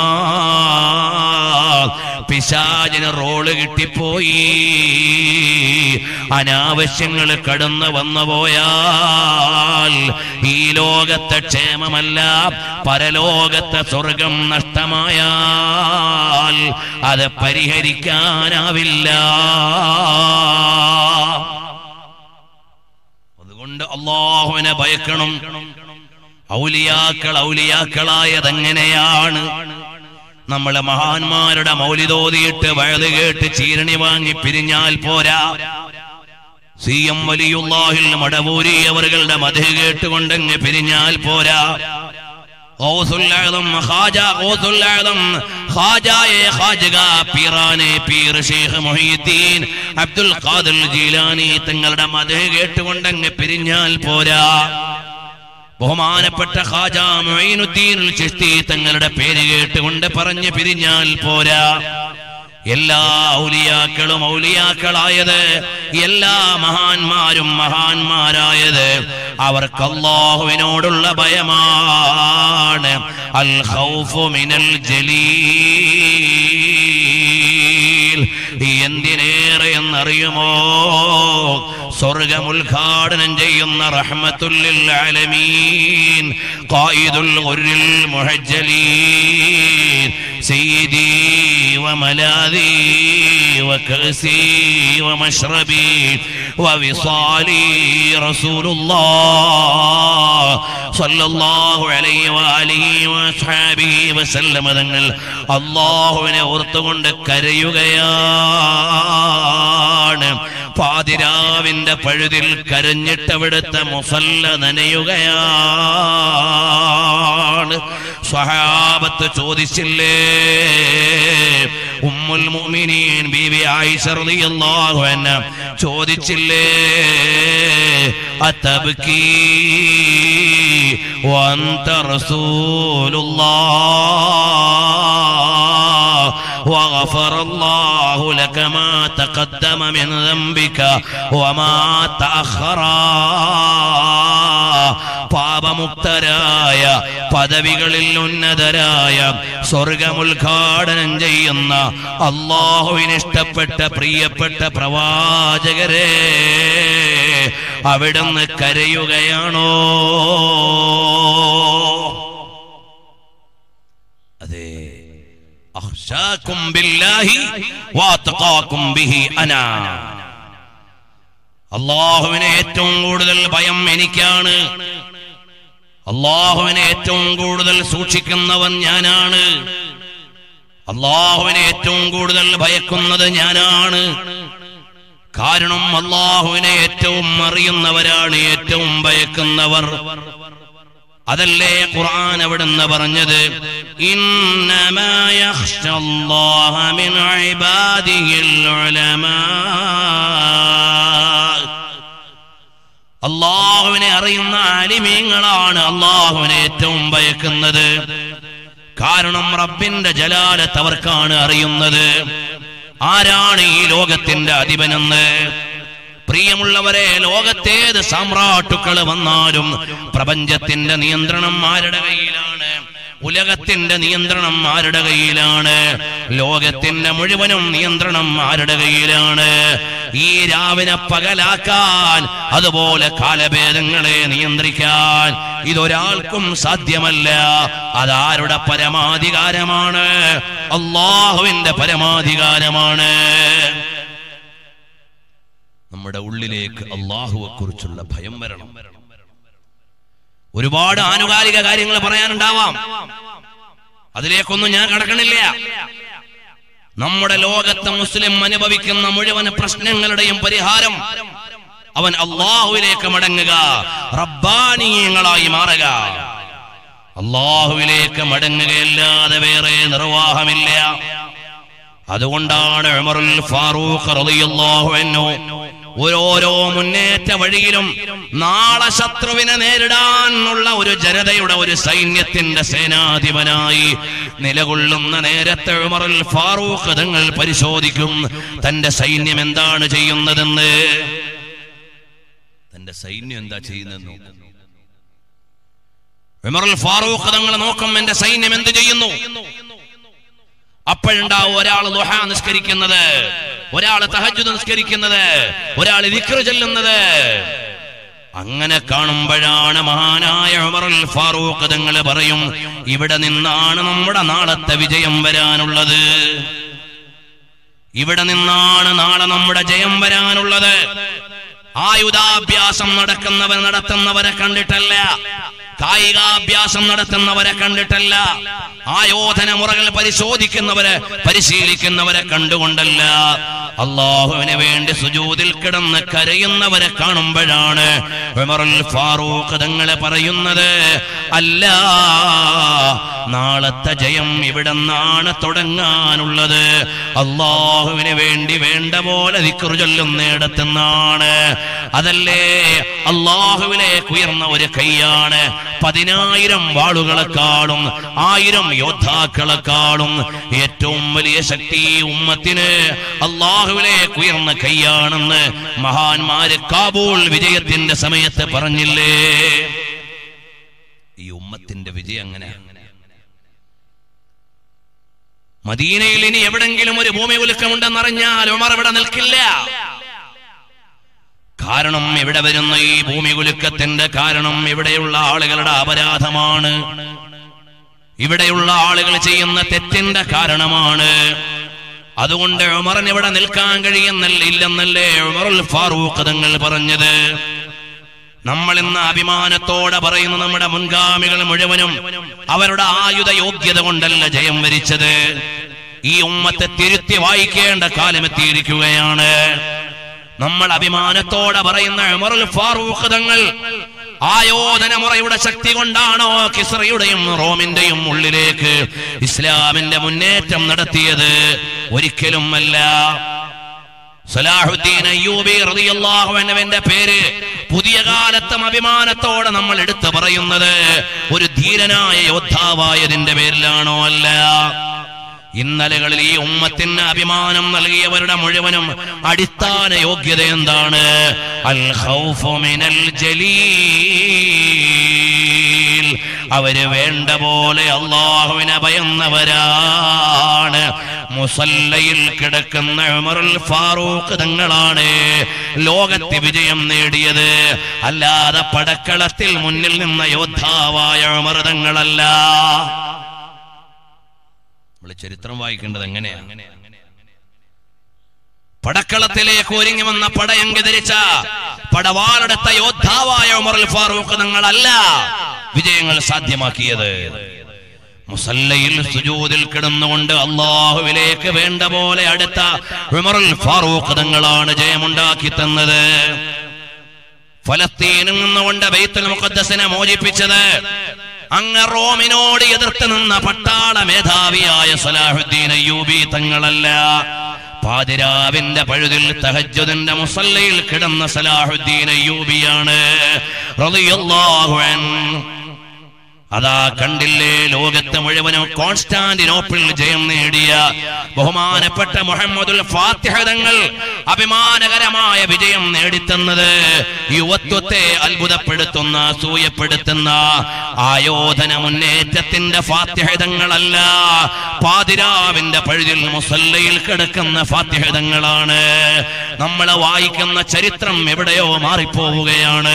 പിശാചിന് റോള് കിട്ടിപ്പോയി അനാവശ്യങ്ങൾ കടന്നു വന്നു പോയാൽ ഈ ലോകത്തെ ക്ഷേമമല്ല പരലോകത്തെ സ്വർഗം നഷ്ടമായാൽ അത് പരിഹരിക്കാനാവില്ല അതുകൊണ്ട് അള്ളാഹുവിനെ ഭയക്കണം ഔലിയാക്കൾ ഔലിയാക്കളായതെങ്ങനെയാണ് നമ്മളെ മഹാന്മാരുടെ മൗലിതോതിയിട്ട് വയത് കേട്ട് ചീരണി വാങ്ങി പിരിഞ്ഞാൽ പോരാ സി എം വലിയുള്ളാഹിൽ മടവൂരി അവരുടെ മധു കേട്ടുകൊണ്ടങ്ങ് പിരിഞ്ഞാൽ പോരാ ഗൗസുൽ-ആദം, ഖാജ ഗൗസുൽ-ആദം, ഖാജായെ ഖാജഗ, പീറാനെ പീർ ഷെയ്ഖ് മുഹീദ്ദീൻ അബ്ദുൽ ഖാദിർ ജീലാനി തങ്ങളുടെ മധു കേട്ടുകൊണ്ടങ്ങ് പിരിഞ്ഞാൽ പോരാ ബഹുമാനപ്പെട്ട ഖാജ മുഈനുദ്ദീൻ ചിഷ്തി തങ്ങളുടെ പേര് കേട്ടുകൊണ്ട് പറഞ്ഞു പിരിഞ്ഞാൽ പോരാ എല്ലാ ഔലിയാക്കളും ഔലിയാക്കളായത് എല്ലാ മഹാന്മാരും മഹാന്മാരായത് അവർക്ക് അള്ളാഹുവിനോടുള്ള ഭയമാണ് അൽ ഖൗഫു മിനൽ ജലീൽ എന്തിനേറെ എന്നറിയുമോ സ്വർഗം ഉദ്ഘാടനം ചെയ്യുന്ന റഹ്മത്തുല്ലിൽ ആലമീൻ ഖായിദുൽ ഗുരിൽ മുഹജ്ജലീൻ سيدي وملاذي وكأسي ومشربي ووصالي رسول الله صلى الله عليه وآله وأصحابه وسلم തങ്ങൾ അള്ളാഹുവിനെ ഓർത്തുകൊണ്ട് കരയുകയാണ് പാതിരാവിന്റെ പഴുതിൽ കരഞ്ഞിട്ടവിടുത്തെ മുസല്ല നനയുകയാണ് സ്വഹാബത്ത് ചോദിച്ചില്ലേ ഉമ്മുൽ മുഅ്മിനീൻ ബീവി ആയിഷ റളിയല്ലാഹു അൻഹ ചോദിച്ചില്ലേ അതബ്കി വഅന്ത റസൂലുള്ളാഹ് وغفر الله لك ما تقدم من ذنبك وما تأخر പാപമുക്തരായ പദവികളിൽ ഉന്നതരായ സ്വർഗമുദ്ഘാടനം ചെയ്യുന്ന അള്ളാഹുവിന് ഇഷ്ടപ്പെട്ട പ്രിയപ്പെട്ട പ്രവാചകരെ അവിടുന്ന് കരയുകയാണോ അതെ അഖ്ശാകും ബില്ലാഹി വാതഖാകും ബിഹി അനാ അള്ളാഹുവിനെ ഏറ്റവും കൂടുതൽ ഭയം എനിക്കാണ് അള്ളാഹുവിനെ ഏറ്റവും കൂടുതൽ സൂക്ഷിക്കുന്നവൻ ഞാനാണ് അള്ളാഹുവിനെ ഏറ്റവും കൂടുതൽ ഭയക്കുന്നത് ഞാനാണ് കാരണം അള്ളാഹുവിനെ ഏറ്റവും അറിയുന്നവരാണ് ഏറ്റവും ഭയക്കുന്നവർ അതല്ലേ ഖുർആൻ അവിടുന്ന് പറഞ്ഞത് ഇന്നമാ യഖ്ശല്ലാഹ മിൻ ഇബാദിഹിൽ ഉലമാ അള്ളാഹുവിനെ അറിയുന്ന അലിമീങ്ങളാണ് അള്ളാഹുവിനെ ഏറ്റവും ഭയക്കുന്നത് കാരണം റബ്ബിന്റെ ജലാലത്ത് അവർക്കാണ് അറിയുന്നത് ആരാണ് ഈ ലോകത്തിന്റെ അധിപനെന്ന് പ്രിയമുള്ളവരെ ലോകത്തേത് സാമ്രാട്ടുക്കൾ വന്നാലും പ്രപഞ്ചത്തിന്റെ നിയന്ത്രണം ആരുടെ കയ്യിലാണ് ഉലകത്തിന്റെ നിയന്ത്രണം ആരുടെ കയ്യിലാണ് ലോകത്തിന്റെ മുഴുവനും നിയന്ത്രണം ആരുടെ കയ്യിലാണ് ഈ രാവിനെ പകലാക്കാൻ അതുപോലെ കാലഭേദങ്ങളെ നിയന്ത്രിക്കാൻ ഇതൊരാൾക്കും സാധ്യമല്ല അതാരുടെ പരമാധികാരമാണ് അള്ളാഹുവിന്റെ പരമാധികാരമാണ് നമ്മുടെ ഉള്ളിലേക്ക് അള്ളാഹുവെ കുറിച്ചുള്ള ഭയം വരണം ഒരുപാട് ആനുകാലിക കാര്യങ്ങൾ പറയാനുണ്ടാവാം അതിലേക്കൊന്നും ഞാൻ കടക്കണില്ല നമ്മുടെ ലോകത്തെ മുസ്ലിം അനുഭവിക്കുന്ന മുഴുവൻ പ്രശ്നങ്ങളുടെയും പരിഹാരം അവൻ അള്ളാഹുവിലേക്ക് മടങ്ങുക റബ്ബാനീയങ്ങളായി മാറുക അള്ളാഹുവിലേക്ക് മടങ്ങുകയല്ലാതെ വേറെ നിർവാഹമില്ല അതുകൊണ്ടാണ് ഉമറുൽ ഫാറൂഖ് റളിയല്ലാഹു അൻഹു ഓരോരോ മുന്നേറ്റ വഴിയിലും നാളെ ശത്രുവിനെ നേരിടാനുള്ള ഒരു ജനതയുടെ ഒരു സൈന്യത്തിന്റെ സേനാധിപനായി നിലകൊള്ളുന്ന നേരത്തെ ഉമറുൽ ഫാറൂഖ് തങ്ങൾ പരിശോധിക്കും തന്റെ സൈന്യം എന്താണ് ചെയ്യുന്നതെന്ന് തന്റെ സൈന്യം എന്താ ചെയ്യുന്നതെന്ന് ഉമറുൽ ഫാറൂഖ് തങ്ങൾ നോക്കും എന്റെ സൈന്യം എന്ത് ചെയ്യുന്നു അപ്പോഴുണ്ടാവും ഒരാൾ ദുഹ നിസ്കരിക്കുന്നത് ഒരാൾ തഹജുദ് നിസ്കരിക്കുന്നത് ഒരാൾ വിക്ര ചെല്ലുന്നത് അങ്ങനെ കാണുമ്പോഴാണ് മഹാനായ ഉമറുൽ ഫാറൂഖ് തങ്ങൾ പറയും ഇവിടെ നിന്നാണ് നമ്മുടെ നാളത്തെ വിജയം വരാനുള്ളത് ഇവിടെ നിന്നാണ് നാളെ നമ്മുടെ ജയം വരാനുള്ളത് ആയുധാഭ്യാസം നടക്കുന്നവർ നടത്തുന്നവരെ കണ്ടിട്ടല്ല കായികാഭ്യാസം നടത്തുന്നവരെ കണ്ടിട്ടല്ല ആയോധന മുറകൾ പരിശോധിക്കുന്നവരെ പരിശീലിക്കുന്നവരെ കണ്ടുകൊണ്ടല്ല അള്ളാഹുവിന് വേണ്ടി സുജൂതിൽ കിടന്ന് കരയുന്നവരെ കാണുമ്പോഴാണ് ഉമറുൽ ഫാറൂഖ് തങ്ങളെ പറയുന്നത് അല്ല നാളത്തെ ജയം ഇവിടെ നിന്നാണ് തുടങ്ങാനുള്ളത് അള്ളാഹുവിന് വേണ്ടി വേണ്ട പോലെ ദിക്റു ചൊല്ലുന്നിടത്തുനിന്നാണ് അതല്ലേ അള്ളാഹുവിലേക്ക് ഉയർന്ന ഒരു കൈയാണ് പതിനായിരം വാളുകളെക്കാളും ആയിരം യോദ്ധാക്കളെക്കാളും ഏറ്റവും വലിയ ശക്തി ഈ ഉമ്മത്തിന് അള്ളാഹുവിലേക്ക് ഉയർന്ന കൈയാണെന്ന് മഹാന്മാര് കാബൂൾ വിജയത്തിന്റെ സമയത്ത് പറഞ്ഞില്ലേ ഈ ഉമ്മത്തിന്റെ വിജയം അങ്ങനെ മദീനയിൽ ഇനി എവിടെങ്കിലും ഒരു ഭൂമി കുലുക്കമുണ്ടെന്നറിഞ്ഞാൽ ഉമർ ഇവിടെ നിൽക്കില്ല കാരണം ഇവിടെ വരുന്ന ഈ ഭൂമി കുലുക്കത്തിന്റെ കാരണം ഇവിടെയുള്ള ആളുകളുടെ അപരാധമാണ് ഇവിടെയുള്ള ആളുകൾ ചെയ്യുന്ന തെറ്റിന്റെ കാരണമാണ് അതുകൊണ്ട് ഉമറിന് ഇവിടെ നിൽക്കാൻ കഴിയുന്നില്ല ഇല്ലെന്നല്ലേ ഉമറുൽ ഫാറൂഖ് തങ്ങൾ പറഞ്ഞത് നമ്മൾ ഇന്ന് അഭിമാനത്തോടെ പറയുന്ന നമ്മുടെ മുൻഗാമികൾ മുഴുവനും അവരുടെ ആയുധ യോഗ്യത കൊണ്ടല്ല ജയം വരിച്ചത് ഈ ഉമ്മത്തെ തിരുത്തി വായിക്കേണ്ട കാലമെത്തിയിരിക്കുകയാണ് നമ്മൾ അഭിമാനത്തോടെ പറയുന്ന ഉമറുൽ ഫാറൂഖ് തങ്ങൾ ആയോധന മുറയുടെ ശക്തി കൊണ്ടാണോ കിസ്രയുടെയും റോമിന്റെയും ഉള്ളിലേക്ക് ഇസ്ലാമിന്റെ മുന്നേറ്റം നടത്തിയത് ഒരിക്കലും അല്ല സലാഹുദ്ദീൻ അയ്യൂബി റളിയല്ലാഹു അൻഹുവിന്റെ പേര് പുതിയ കാലത്തും അഭിമാനത്തോടെ നമ്മൾ എടുത്തു പറയുന്നത് ഒരു ധീരനായ യോദ്ധാവായതിന്റെ പേരിലാണോ അല്ല ഇന്നലകളിൽ ഈ ഉമ്മത്തിന് അഭിമാനം നൽകിയവരുടെ മുഴുവനും അടിസ്ഥാന യോഗ്യത എന്താണ് അൽ ഖൗഫു മിനൽ ജലീൽ അവര് വേണ്ട പോലെ അള്ളാഹുവിനെ ഭയന്നവരാണ് മുസല്ലയിൽ കിടക്കുന്ന ഉമറുൽ ഫാറൂഖ് തങ്ങളാണ് ലോകത്ത് വിജയം നേടിയത് അല്ലാതെ പടക്കളത്തിൽ മുന്നിൽ നിന്ന യോദ്ധാവായ ഉമർ തങ്ങളല്ല നമ്മൾ ചരിത്രം വായിക്കേണ്ടത് എങ്ങനെയാണ് പടക്കളത്തിലേക്ക് ഒരുങ്ങി വന്ന പടയങ്കി ധരിച്ച പടവാളെടുത്ത യോദ്ധാവായ ഉമറുൽ ഫാറൂഖ് തങ്ങളല്ല വിജയങ്ങൾ സാധ്യമാക്കിയത് മുസല്ലയിൽ സുജൂദിൽ കിടന്നുകൊണ്ട് അള്ളാഹുവിലേക്ക് വേണ്ട പോലെ അടുത്ത ഉമറുൽ ഫാറൂഖ് തങ്ങളാണ് ജയമുണ്ടാക്കി തന്നത് ഫലസ്തീനിൽ നിന്നുകൊണ്ട് ബൈത്തുൽ മുഖദ്ദസിനെ മോചിപ്പിച്ചത് അങ്ങ് റോമിനോട് എതിർത്ത് നിന്ന പട്ടാള മേധാവിയായ സലാഹുദ്ദീൻ അയ്യൂബി തങ്ങളല്ല പാതിരാവിന്റെ പഴുതിൽ തഹജ്ജുദിന്റെ മുസല്ലയിൽ കിടന്ന സലാഹുദ്ദീൻ അയ്യൂബിയാണ് റളിയല്ലാഹു അൻഹു അതാ കണ്ടില്ലേ ലോകത്ത് മുഴുവനും കോൺസ്റ്റാന്റിനോപ്പിൾ ജയം നേടിയ ബഹുമാനപ്പെട്ട മുഹമ്മദുൽ ഫാത്തിഹ തങ്ങൾ അഭിമാനകരമായ വിജയം നേടിത്തന്നത് യുവത്വത്തെ അത്ഭുതപ്പെടുത്തുന്ന സൂയപ്പെടുത്തുന്ന ആയോധന മുന്നേറ്റത്തിന്റെ ഫാത്തിഹതങ്ങളല്ല പാതിരാവിന്റെ പഴുതിൽ മുസല്ലയിൽ കിടക്കുന്ന ഫാത്തിഹതങ്ങളാണ് നമ്മൾ വായിക്കുന്ന ചരിത്രം എവിടെയോ മാറിപ്പോവുകയാണ്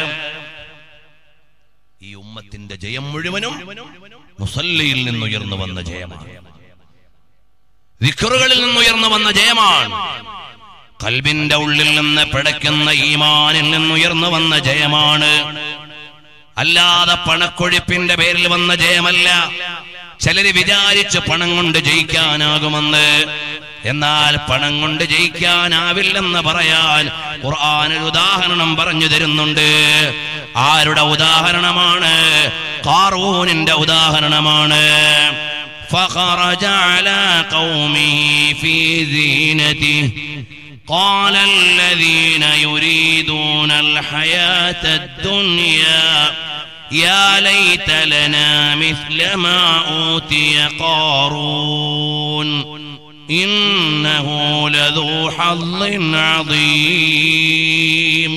ഈ ഉമ്മത്തിന്റെ ജയം മുഴുവനും മുസല്ലയിൽ നിന്നുയർന്നു വന്ന ജയമാണ് വിക്കറുകളിൽ നിന്നുയർന്നു വന്ന ജയമാണ് കൽബിന്റെ ഉള്ളിൽ നിന്ന് പിടയ്ക്കുന്ന ഈമാനിൽ നിന്നുയർന്നു വന്ന ജയമാണ് അല്ലാതെ പണക്കൊഴുപ്പിന്റെ പേരിൽ വന്ന ജയമല്ല ചിലര് വിചാരിച്ച് പണം കൊണ്ട് ജയിക്കാനാകുമെന്ന് എന്നാൽ പണം കൊണ്ട് ജയിക്കാനാവില്ലെന്ന് പറയാൻ ഖുർആൻ ഒരു ഉദാഹരണം പറഞ്ഞു തരുന്നുണ്ട് ആരുടെ ഉദാഹരണമാണ് കാറൂനിന്റെ ഉദാഹരണമാണ് فخرج على قومه في زينته قال الذين يريدون الحياة الدنيا يا ليت لنا مثل ما أوتي قارون إنه لذو حظ عظيم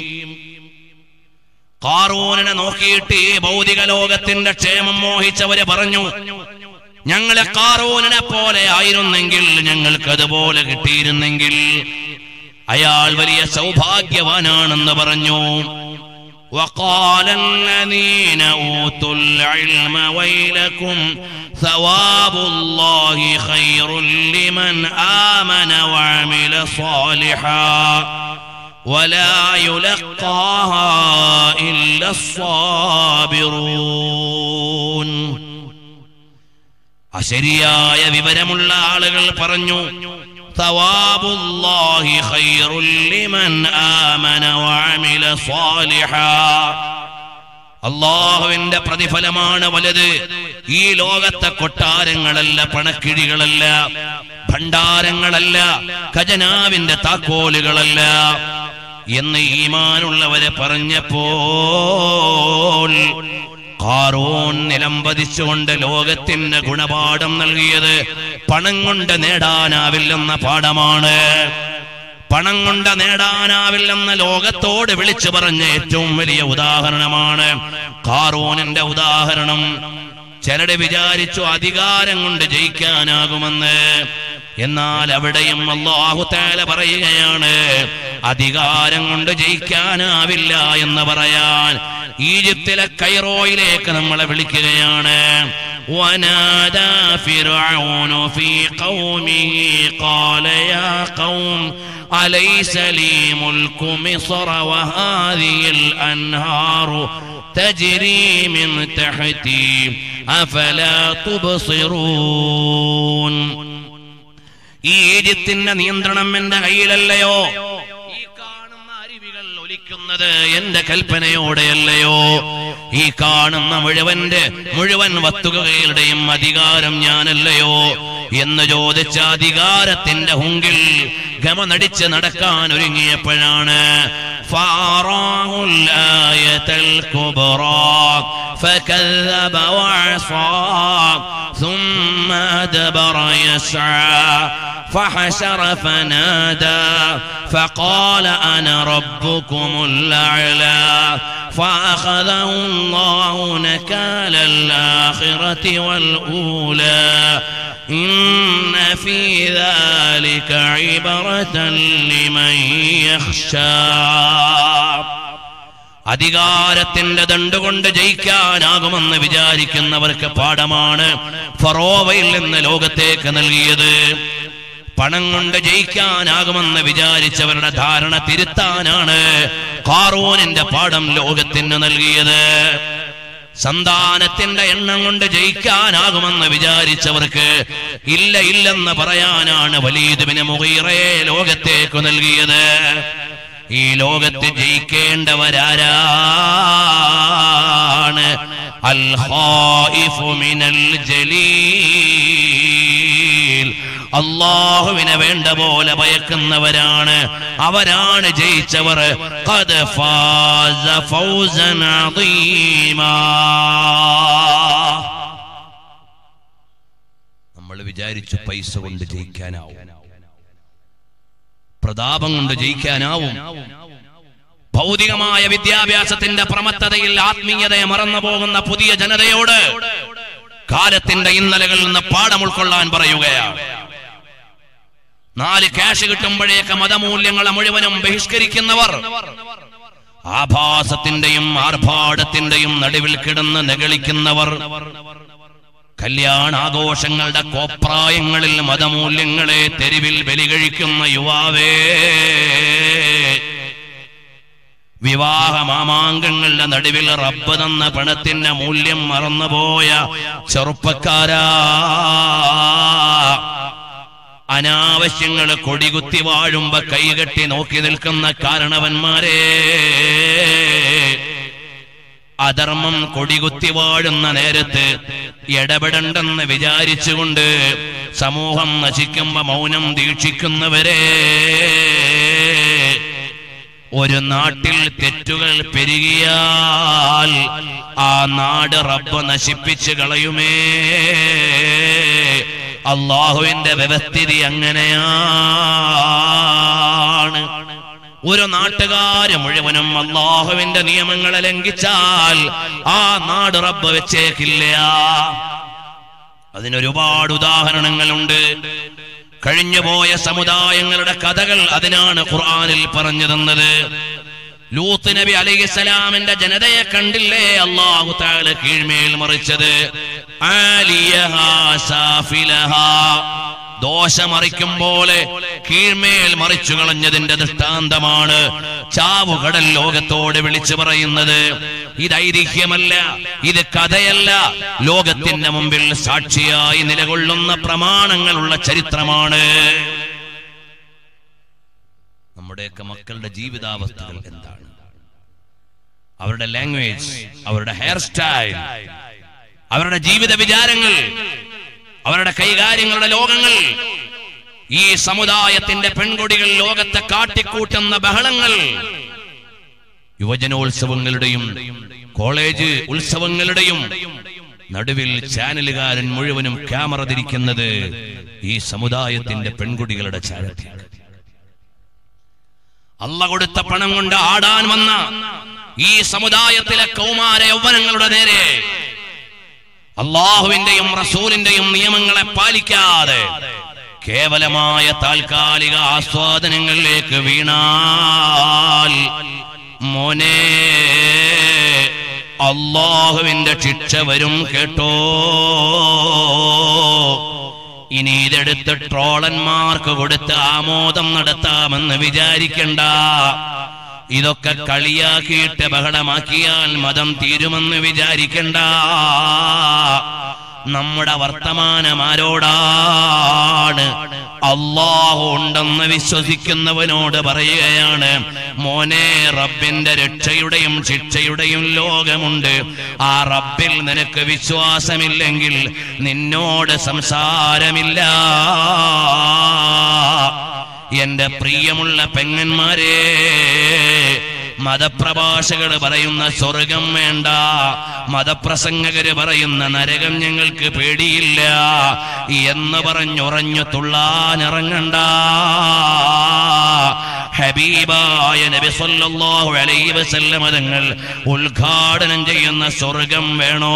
കാറൂനെ നോക്കിയിട്ട് ഈ ഭൗതിക ലോകത്തിന്റെ ക്ഷേമം മോഹിച്ചവര് പറഞ്ഞു ഞങ്ങളെ കാറൂനെ പോലെ ആയിരുന്നെങ്കിൽ ഞങ്ങൾക്ക് അതുപോലെ കിട്ടിയിരുന്നെങ്കിൽ അയാൾ വലിയ സൗഭാഗ്യവാനാണെന്ന് പറഞ്ഞു وقال الذين أوتوا العلم ويلكم ثواب الله خير لمن آمن وعمل صالحا ولا يلقاها إلا الصابرون അശരിയായ വിവരമുള്ള ആളുകൾ പറഞ്ഞു ثواب الله خير لمن آمن وعمل صالحا അള്ളാഹുവിന്റെ പ്രതിഫലമാണ് വലുത് ഈ ലോകത്തെ കൊട്ടാരങ്ങളല്ല പണക്കിഴികളല്ല ഭണ്ഡാരങ്ങളല്ല ഖജനാവിന്റെ താക്കോലുകളല്ല എന്ന് ഈമാനുള്ളവരെ പറഞ്ഞപ്പോൾ കാറൂൺ നിലംപതിച്ചുകൊണ്ട് ലോകത്തിന് ഗുണപാഠം നൽകിയത് പണം കൊണ്ട് നേടാനാവില്ലെന്ന പാഠമാണ് പണം കൊണ്ട് നേടാനാവില്ലെന്ന ലോകത്തോട് വിളിച്ചു പറഞ്ഞ ഏറ്റവും വലിയ ഉദാഹരണമാണ് കാറൂനിന്റെ ഉദാഹരണം ചിലര് വിചാരിച്ചു അധികാരം കൊണ്ട് ജയിക്കാനാകുമെന്ന് എന്നാൽ അവിടെയും അള്ളാഹു താല പറയുകയാണ് അധികാരം കൊണ്ട് ജയിക്കാനാവില്ല എന്ന് പറയാൻ ഈജിപ്തിലെ കൈറോയിലേക്ക് നമ്മളെ വിളിക്കുകയാണ് ونادى فرعون في قومه قال يا قوم أليس لي ملك مصر وهذه الأنهار تجري من تحتي أفلا تبصرون ഈ ഈജിപ്തിന്റെ നിയന്ത്രണം എന്റെ കയ്യിലല്ലയോ ഈ കാണുന്ന കല്ലുകൾ ഒലിക്കുന്നത് എന്റെ കൽപ്പനയോടെയല്ലയോ ഈ കാണുന്ന മുഴുവന്റെ മുഴുവൻ വസ്തുക്കളുടെയും അധികാരം ഞാനല്ലയോ എന്ന് ചോദിച്ച അധികാരത്തിന്റെ ഹുങ്കിൽ ഗമനടിച്ച് നടക്കാൻ ഒരുങ്ങിയപ്പോഴാണ് فأراه الآية الكبرى فكذب وعصى ثم أدبر يسعى فحشر فنادى فقال أنا ربكم الأعلى فأخذه الله نكال الآخرة والأولى إن في ذلك عبرة لمن يخشى അധികാരത്തിന്റെ ദണ്ടുകൊണ്ട് ജയിക്കാനാകുമെന്ന് വിചാരിക്കുന്നവർക്ക് പാഠമാണ് ഫറോവയിൽ നിന്ന് ലോകത്തേക്ക് നൽകിയത് പണം കൊണ്ട് ജയിക്കാനാകുമെന്ന് വിചാരിച്ചവരുടെ ധാരണ തിരുത്താനാണ് കാറൂനിന്റെ പാഠം ലോകത്തിന് നൽകിയത് സന്താനത്തിന്റെ എണ്ണം കൊണ്ട് ജയിക്കാനാകുമെന്ന് വിചാരിച്ചവർക്ക് ഇല്ല ഇല്ലെന്ന് പറയാനാണ് വലീദുബിന് മുഹീറയെ ലോകത്തേക്ക് നൽകിയത് ഈ ലോകത്ത് ജയിക്കേണ്ടവരാരാണ് അൽ ഖായിഫു മിനൽ ജലീൽ അള്ളാഹുവിനെ വേണ്ട പോലെ ഭയക്കുന്നവരാണ് അവരാണ് ജയിച്ചവർ ഖദ് ഫാസ ഫൗസൻ അദീമാ നമ്മൾ വിചാരിച്ചു പൈസ കൊണ്ട് ജയിക്കാനാവും പ്രതാപം കൊണ്ട് ജയിക്കാനാവും ഭൗതികമായ വിദ്യാഭ്യാസത്തിന്റെ പ്രമത്തതയിൽ ആത്മീയതയെ മറന്നു പോകുന്ന പുതിയ ജനതയോട് കാലത്തിന്റെ ഇന്നലകളിൽ നിന്ന് പാഠം ഉൾക്കൊള്ളാൻ പറയുകയാണ് നാല് ക്യാഷ് കിട്ടുമ്പോഴേക്ക് മതമൂല്യങ്ങളെ മുഴുവനും ബഹിഷ്കരിക്കുന്നവർ ആഭാസത്തിന്റെയും ആർഭാടത്തിന്റെയും നടുവിൽ കിടന്ന് നെകളിക്കുന്നവർ കല്യാണാഘോഷങ്ങളുടെ കോപ്രായങ്ങളിൽ മതമൂല്യങ്ങളെ തെരുവിൽ ബലികഴിക്കുന്ന യുവാവേ വിവാഹ മാമാങ്കങ്ങളുടെ നടുവിൽ റബ്ബ് തന്ന പണത്തിന്റെ മൂല്യം മറന്നുപോയ ചെറുപ്പക്കാരാ അനാവശ്യങ്ങൾ കൊടികുത്തി വാഴുമ്പോ കൈകെട്ടി നോക്കി നിൽക്കുന്ന കാരണവന്മാരെ അധർമ്മം കൊടികുത്തി വാഴുന്ന നേരത്ത് ഇടപെടണ്ടെന്ന് വിചാരിച്ചുകൊണ്ട് സമൂഹം നശിക്കുമ്പോ മൗനം ദീക്ഷിക്കുന്നവരെ ഒരു നാട്ടിൽ തെറ്റുകൾ പെരുകിയാൽ ആ നാട് റബ്ബ് നശിപ്പിച്ച് കളയുമേ അള്ളാഹുവിന്റെ വ്യവസ്ഥിതി അങ്ങനെയാണ് ഒരു നാട്ടുകാര് മുഴുവനും അള്ളാഹുവിന്റെ നിയമങ്ങളെ ലംഘിച്ചാൽ ആ നാട് റബ്ബ് വെച്ചേക്കില്ല അതിനൊരുപാട് ഉദാഹരണങ്ങളുണ്ട് കഴിഞ്ഞുപോയ സമുദായങ്ങളുടെ കഥകൾ അതിനാണ് ഖുർആനിൽ പറഞ്ഞു തന്നത് ലൂത്ത് നബി അലൈഹിസ്സലാമിന്റെ ജനതയെ കണ്ടില്ലേ അള്ളാഹു താല കീഴ്മേൽ മറിച്ചത് ആലിയഹാ സാഫിലഹാ ദോഷമറിക്കും പോലെ കീഴ്മേൽ മറിച്ചു കളഞ്ഞതിന്റെ ദൃഷ്ടാന്തമാണ് ചാവുകടൽ ലോകത്തോട് വിളിച്ചു പറയുന്നത് ഇത് ഐതിഹ്യമല്ല ഇത് കഥയല്ല ലോകത്തിന്റെ മുമ്പിൽ സാക്ഷിയായി നിലകൊള്ളുന്ന പ്രമാണങ്ങളുള്ള ചരിത്രമാണ് നമ്മുടെയൊക്കെ മക്കളുടെ ജീവിതാവസ്ഥകൾ എന്താണ് അവരുടെ ലാംഗ്വേജ് അവരുടെ ഹെയർ സ്റ്റൈൽ അവരുടെ ജീവിത വിചാരങ്ങൾ അവരുടെ കൈകാര്യങ്ങളുടെ ലോകങ്ങൾ ഈ സമുദായത്തിന്റെ പെൺകുടികൾ ലോകത്തെ കാട്ടിക്കൂട്ടുന്ന ബഹളങ്ങൾ യുവജനോത്സവങ്ങളുടെയും കോളേജ് ഉത്സവങ്ങളുടെയും നടുവിൽ ചാനലുകാരൻ മുഴുവനും ക്യാമറ തിരിക്കുന്നത് ഈ സമുദായത്തിന്റെ പെൺകുട്ടികളുടെ ചാരത്തിൽ അല്ല കൊടുത്ത പണം കൊണ്ട് ആടാൻ വന്ന ഈ സമുദായത്തിലെ കൗമാര യൗവനങ്ങളുടെ നേരെ അള്ളാഹുവിന്റെയും റസൂലിന്റെയും നിയമങ്ങളെ പാലിക്കാതെ കേവലമായ താൽക്കാലിക ആസ്വാദനങ്ങളിലേക്ക് വീണാൽ മോനെ അള്ളാഹുവിന്റെ ശിക്ഷ വരും കേട്ടോ ഇനി ഇതെടുത്ത് ട്രോളന്മാർക്ക് കൊടുത്ത് ആമോദം നടത്താമെന്ന് വിചാരിക്കണ്ട ഇതൊക്കെ കളിയാക്കിയിട്ട് ബഹളമാക്കിയാൽ മതം തീരുമെന്ന് വിചാരിക്കണ്ട നമ്മുടെ വർത്തമാനം ആരോടാണ് അള്ളാഹു ഉണ്ടെന്ന് വിശ്വസിക്കുന്നവനോട് പറയുകയാണ് മോനെ റബ്ബിന്റെ രക്ഷയുടെയും ശിക്ഷയുടെയും ലോകമുണ്ട് ആ റബ്ബിൽ നിനക്ക് വിശ്വാസമില്ലെങ്കിൽ നിന്നോട് സംസാരമില്ല എന്റെ പ്രിയമുള്ള പെങ്ങന്മാരെ മതപ്രഭാഷകർ പറയുന്ന സ്വർഗം വേണ്ട മതപ്രസംഗകര് പറയുന്ന നരകം ഞങ്ങൾക്ക് പേടിയില്ല എന്ന് പറഞ്ഞുറഞ്ഞു തുള്ളാനിറങ്ങണ്ട ഹബീബായ നബി സല്ലല്ലാഹു അലൈഹി വസല്ലമ തങ്ങൾ ഉദ്ഘാടനം ചെയ്യുന്ന സ്വർഗം വേണോ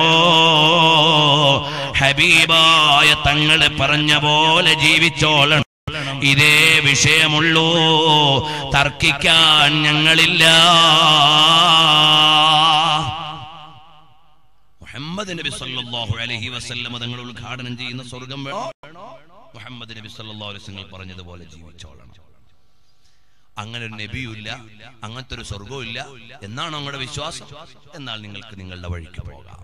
ഹബീബായ തങ്ങൾ പറഞ്ഞ പോലെ ജീവിച്ചോളണം ഇതേ വിഷയമുള്ളൂ തർക്കിക്കാൻ ഞങ്ങളില്ല മുഹമ്മദ് നബി സല്ലല്ലാഹു അലൈഹി വസല്ലമ തങ്ങൾ ഉദ്ഘാടനം ചെയ്യുന്ന സ്വർഗം വേണോ മുഹമ്മദ് നബി സല്ലല്ലാഹു അലൈഹി വസല്ലം പറഞ്ഞതുപോലെ ജീവിച്ചോളണം അങ്ങനെ ഒരു നബിയുമില്ല അങ്ങനത്തെ ഒരു സ്വർഗവും ഇല്ല എന്നാണ് നിങ്ങളുടെ വിശ്വാസം എന്നാൽ നിങ്ങൾക്ക് നിങ്ങളുടെ വഴിക്ക് പോകാം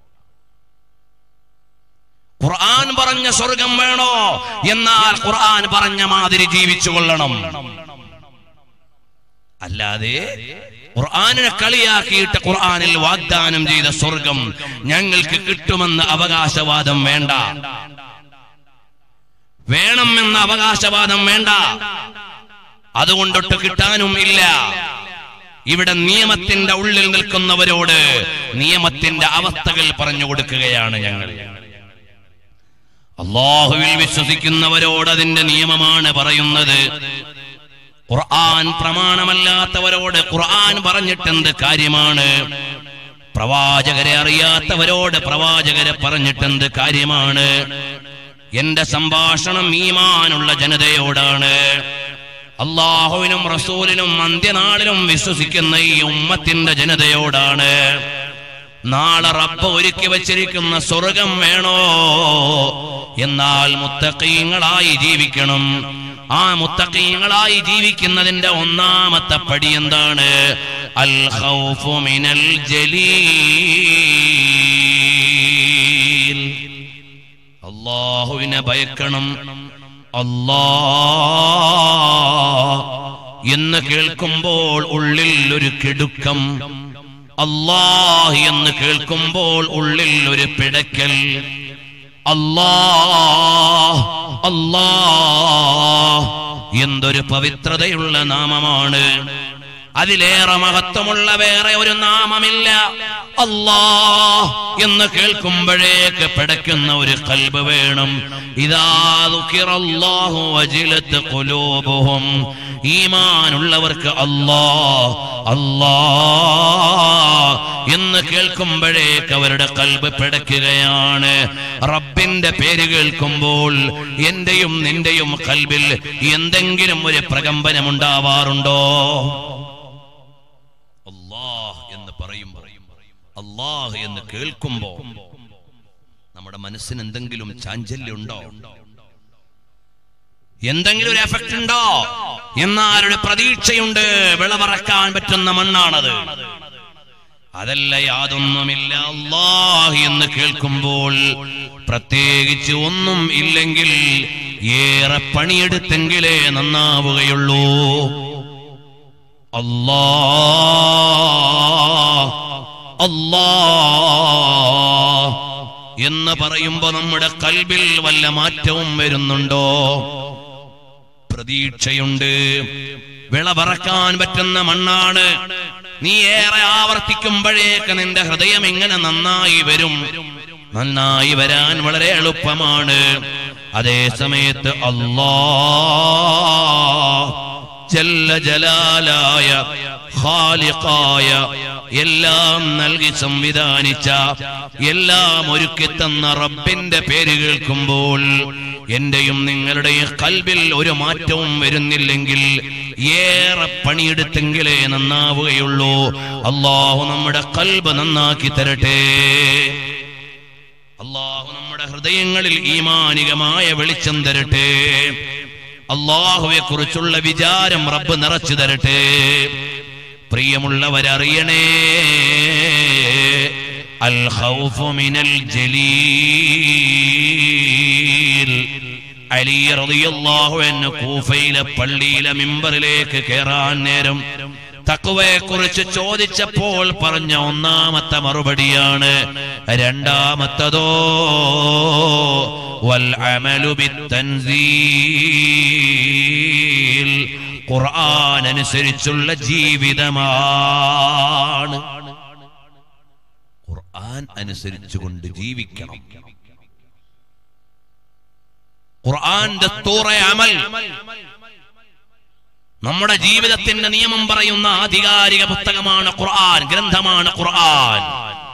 ഖുർആൻ പറഞ്ഞ സ്വർഗം വേണോ എന്നാൽ ഖുർആൻ പറഞ്ഞ മാതിരി ജീവിച്ചു കൊള്ളണം അല്ലാതെ ഖുർആനിനെ കളിയാക്കിയിട്ട് ഖുർആനിൽ വാഗ്ദാനം ചെയ്ത സ്വർഗം ഞങ്ങൾക്ക് കിട്ടുമെന്ന് അവകാശവാദം വേണ്ട വേണമെന്ന അവകാശവാദം വേണ്ട അതുകൊണ്ടൊട്ട് കിട്ടാനും ഇല്ല ഇവിടെ നിയമത്തിന്റെ ഉള്ളിൽ നിൽക്കുന്നവരോട് നിയമത്തിന്റെ അവസ്ഥകൾ പറഞ്ഞു കൊടുക്കുകയാണ് ഞങ്ങൾ അള്ളാഹുവിൽ വിശ്വസിക്കുന്നവരോട് അതിന്റെ നിയമമാണ് പറയുന്നത് ഖുർആൻ പ്രമാണമല്ലാത്തവരോട് ഖുർആൻ പറഞ്ഞിട്ടെന്ത് കാര്യമാണ് പ്രവാചകരെ അറിയാത്തവരോട് പ്രവാചകരെ പറഞ്ഞിട്ടെന്ത് കാര്യമാണ് എന്റെ സംഭാഷണം ഈമാനുള്ള ജനതയോടാണ് അള്ളാഹുവിനും റസൂലിനും അന്ത്യനാളിലും വിശ്വസിക്കുന്ന ഈ ഉമ്മത്തിന്റെ ജനതയോടാണ് നാളെ റബ്ബ് ഒരുക്കി വച്ചിരിക്കുന്ന സ്വർഗം വേണോ എന്നാൽ മുത്തക്കീങ്ങളായി ജീവിക്കണം ആ മുത്തക്കീങ്ങളായി ജീവിക്കുന്നതിന്റെ ഒന്നാമത്തെ പടി എന്താണ് അൽ ഖൗഫു മിനൽ ജലീൽ അള്ളാഹുവിനെ ഭയക്കണം അല്ലാ എന്ന് കേൾക്കുമ്പോൾ ഉള്ളിൽ ഒരു കിടുക്കം അല്ലാഹ് എന്ന് കേൾക്കുമ്പോൾ ഉള്ളിൽ ഒരു പിടയ്ക്കൽ അല്ലാ അല്ലാ എന്തൊരു പവിത്രതയുള്ള നാമമാണ് അതിലേറെ മഹത്വമുള്ള വേറെ ഒരു നാമമില്ല അല്ലാ എന്ന് കേൾക്കുമ്പോഴേക്ക് പിടയ്ക്കുന്ന ഒരു കൽബ് വേണം ഇതാ ദുഃഖിറല്ലാഹു വജിലത്ത് ഖുലൂബുഹും ഈമാനുള്ളവർക്ക് അല്ലാ അല്ലാ എന്ന് കേൾക്കുമ്പോഴേക്ക് അവരുടെ കൽബ് പിടയ്ക്കുകയാണ് റബ്ബിന്റെ പേര് കേൾക്കുമ്പോൾ എന്റെയും നിന്റെയും കൽബിൽ എന്തെങ്കിലും ഒരു പ്രകമ്പനം ഉണ്ടാവാറുണ്ടോ അല്ലാഹ് എന്ന് പറയുമ്പോൾ അല്ലാഹ് എന്ന് കേൾക്കുമ്പോ നമ്മുടെ മനസ്സിന് എന്തെങ്കിലും ചാഞ്ചല്യം ഉണ്ടോ എന്തെങ്കിലും ഒരു എഫക്ട് ഉണ്ടോ എന്നാലൊരു പ്രതീക്ഷയുണ്ട് വിളവറക്കാൻ പറ്റുന്ന മണ്ണാണത് അതല്ല യാതൊന്നുമില്ല അല്ലാഹ് എന്ന് കേൾക്കുമ്പോൾ പ്രത്യേകിച്ച് ഒന്നും ഇല്ലെങ്കിൽ ഏറെ പണിയെടുത്തെങ്കിലേ നന്നാവുകയുള്ളൂ അല്ലാ അല്ലാ എന്ന് പറയുമ്പോ നമ്മുടെ കൽബിൽ വല്ല മാറ്റവും വരുന്നുണ്ടോ പ്രതീക്ഷയുണ്ട് വിളവറക്കാൻ പറ്റുന്ന മണ്ണാണ് നീ ഏറെ ആവർത്തിക്കുമ്പോഴേക്ക് നിന്റെ ഹൃദയം എങ്ങനെ നന്നായി വരും നന്നായി വരാൻ വളരെ എളുപ്പമാണ് അതേ സമയത്ത് അല്ലാ ജല്ല ജലാലായ ഖാലിഖായ എല്ലാം നൽകി സംവിധാനിച്ച എല്ലാം ഒരുക്കി തന്ന റബ്ബിന്റെ പേര് കേൾക്കുമ്പോൾ എന്റെയും നിങ്ങളുടെയും കൽബിൽ ഒരു മാറ്റവും വരുന്നില്ലെങ്കിൽ ഏറെ പണിയെടുത്തെങ്കിലേ നന്നാവുകയുള്ളൂ അള്ളാഹു നമ്മുടെ കൽബ് നന്നാക്കി തരട്ടെ അള്ളാഹു നമ്മുടെ ഹൃദയങ്ങളിൽ ഈമാനികമായ വെളിച്ചം തരട്ടെ അള്ളാഹുവെ കുറിച്ചുള്ള വിചാരം റബ്ബ് നിറച്ചു തരട്ടെ പ്രിയമുള്ളവരറിയണേ അൽ ഖൗഫു മിനൽ ജലീൽ അലി റളിയല്ലാഹു അൻഹു കൂഫയിലെ പള്ളിയിലെ മിമ്പറിലേക്ക് കയറാൻ നേരം തക്കുവയെ കുറിച്ച് ചോദിച്ചപ്പോൾ പറഞ്ഞ ഒന്നാമത്തെ മറുപടിയാണ് രണ്ടാമത്തതോ വൽ അമലു ബിത്തൻസീൽ ഖുർആൻ അനുസരിച്ചുള്ള ജീവിതമാണ് ഖുർആൻ അനുസരിച്ചുകൊണ്ട് ജീവിക്കണം ഖുർആന്റെ തൂറ അമൽ നമ്മുടെ ജീവിതത്തിന്റെ നിയമം പറയുന്ന ആധികാരിക പുസ്തകമാണ് ഖുർആൻ ഗ്രന്ഥമാണ് ഖുർആൻ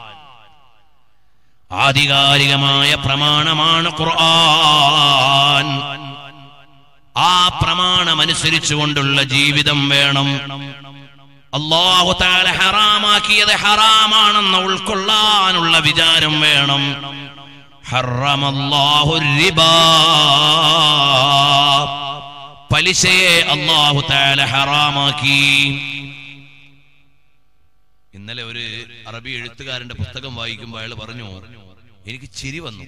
ആധികാരികമായ പ്രമാണമാണ് ഖുർആൻ ആ പ്രമാണം അനുസരിച്ചുകൊണ്ടുള്ള ജീവിതം വേണം അള്ളാഹു താല ഹറാമാക്കിയത് ഹറാമാണെന്ന് ഉൾക്കൊള്ളാനുള്ള വിചാരം വേണം ഹറമല്ലാഹു റിബാ പലിശയെ അള്ളാഹു താല ഹറാമാക്കി ഇന്നലെ ഒരു അറബി എഴുത്തുകാരന്റെ പുസ്തകം വായിക്കുമ്പോൾ അയാൾ പറഞ്ഞു എനിക്ക് ചിരി വന്നു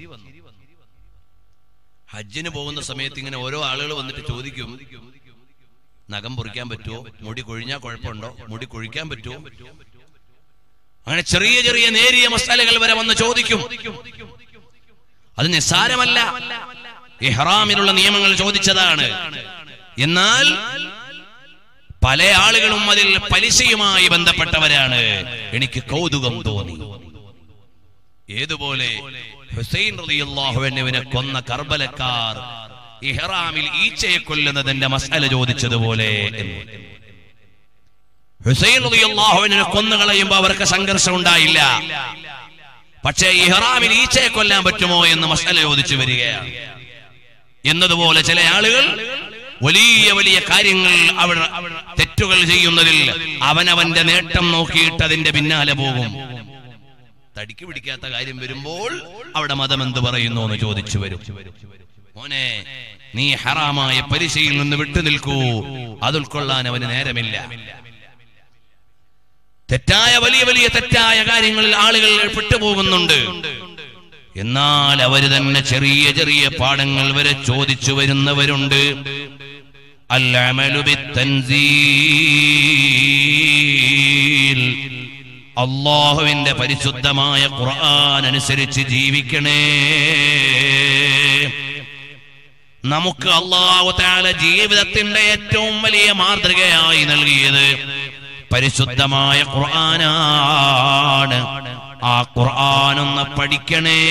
ഹജ്ജിന് പോകുന്ന സമയത്ത് ഇങ്ങനെ ഓരോ ആളുകൾ വന്നിട്ട് ചോദിക്കും നഖം പൊറിക്കാൻ പറ്റുമോ മുടി കൊഴിഞ്ഞാൽ കുഴപ്പമുണ്ടോ മുടി കൊഴിക്കാൻ പറ്റുമോ അങ്ങനെ ചെറിയ ചെറിയ നേരിയ മസാലകൾ വരെ വന്ന് ചോദിക്കും അത് നിസ്സാരമല്ല ഇഹ്റാമിലുള്ള നിയമങ്ങൾ ചോദിച്ചതാണ് എന്നാൽ പല ആളുകളും അതിൽ പലിശയുമായി ബന്ധപ്പെട്ടവരാണ് എനിക്ക് കൗതുകം തോന്നി ഏതുപോലെ ഹുസൈൻ റളിയല്ലാഹുവിനെ കൊന്ന കർബലക്കാർ ഇഹ്റാമിൽ ഈച്ചയെ കൊല്ലുന്നതിന്റെ മസാല ചോദിച്ചതുപോലെ എന്ന്. ഹുസൈൻ റളിയല്ലാഹുവിനെ കൊന്നു കളയുമ്പോൾ അവർക്ക് സംഘർഷം ഉണ്ടായില്ല പക്ഷേ ഇഹ്റാമിൽ ഈച്ചയെ കൊല്ലാൻ പറ്റുമോ എന്ന് മസാല ചോദിച്ചു വരികയാണ് എന്നതുപോലെ ചില ആളുകൾ വലിയ വലിയ കാര്യങ്ങൾ അവർ തെറ്റുകൾ ചെയ്യുന്നതിൽ അവനവന്റെ നേട്ടം നോക്കിയിട്ട് അതിന്റെ പിന്നാലെ പോകും തടിക്ക് പിടിക്കാത്ത കാര്യം വരുമ്പോൾ അവിടെ മതം എന്ത് പറയുന്നു എന്ന് ചോദിച്ചു വരും മോനെ നീ ഹറാമായ പരിശയിൽ നിന്ന് വിട്ടു നിൽക്കൂ അത് ഉൾക്കൊള്ളാൻ അവന് നേരമില്ല തെറ്റായ വലിയ വലിയ തെറ്റായ കാര്യങ്ങളിൽ ആളുകൾ പെട്ടുപോകുന്നുണ്ട് എന്നാൽ അവര് തന്നെ ചെറിയ ചെറിയ പാഠങ്ങൾ വരെ ചോദിച്ചു വരുന്നവരുണ്ട് അല്ലമലു ബിത്തൻസീൽ അള്ളാഹുവിന്റെ പരിശുദ്ധമായ ഖുർആൻ അനുസരിച്ച് ജീവിക്കണേ നമുക്ക് അള്ളാഹു താല ജീവിതത്തിന്റെ ഏറ്റവും വലിയ മാതൃകയായി നൽകിയത് പരിശുദ്ധമായ ഖുർആനാണ് ആ ഖുർആനൊന്ന് പഠിക്കണേ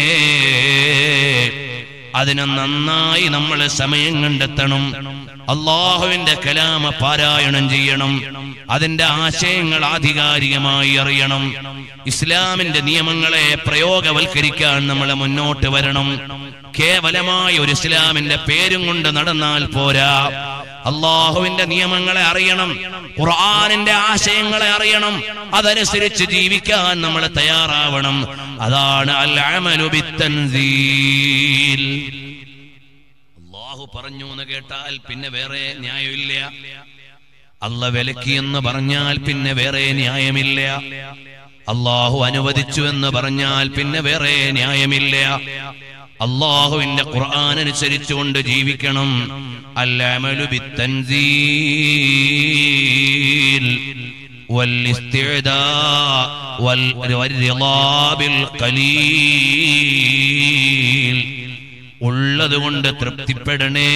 അതിന് നന്നായി നമ്മൾ സമയം കണ്ടെത്തണം അള്ളാഹുവിന്റെ കലാമ പാരായണം ചെയ്യണം അതിന്റെ ആശയങ്ങൾ ആധികാരികമായി അറിയണം ഇസ്ലാമിന്റെ നിയമങ്ങളെ പ്രയോഗവൽക്കരിക്കാൻ നമ്മൾ മുന്നോട്ട് വരണം കേവലമായ ഒരു ഇസ്ലാമിന്റെ പേരും കൊണ്ട് നടന്നാൽ പോരാ അള്ളാഹുവിന്റെ നിയമങ്ങളെ അറിയണം ഖുർആാനിന്റെ ആശയങ്ങളെ അറിയണം അതനുസരിച്ച് ജീവിക്കാൻ നമ്മൾ തയ്യാറാവണം അതാണ് അൽ അമലു ബിത്തൻസീൽ അള്ളാഹു പറഞ്ഞു എന്ന് കേട്ടാൽ പിന്നെ വേറെ ന്യായമില്ല അല്ല വിലക്കി എന്ന് പറഞ്ഞാൽ പിന്നെ വേറെ ന്യായമില്ല അള്ളാഹു അനുവദിച്ചു എന്ന് പറഞ്ഞാൽ പിന്നെ വേറെ ന്യായമില്ല അള്ളാഹുവിന്റെ ഖുർആൻ അനുസരിച്ചുകൊണ്ട് ജീവിക്കണം അല്ലമലു ബിത്തൻസീൽ والاستعداء وال- والرضا بالقليل ഉള്ളത് കൊണ്ട് തൃപ്തിപ്പെടണേ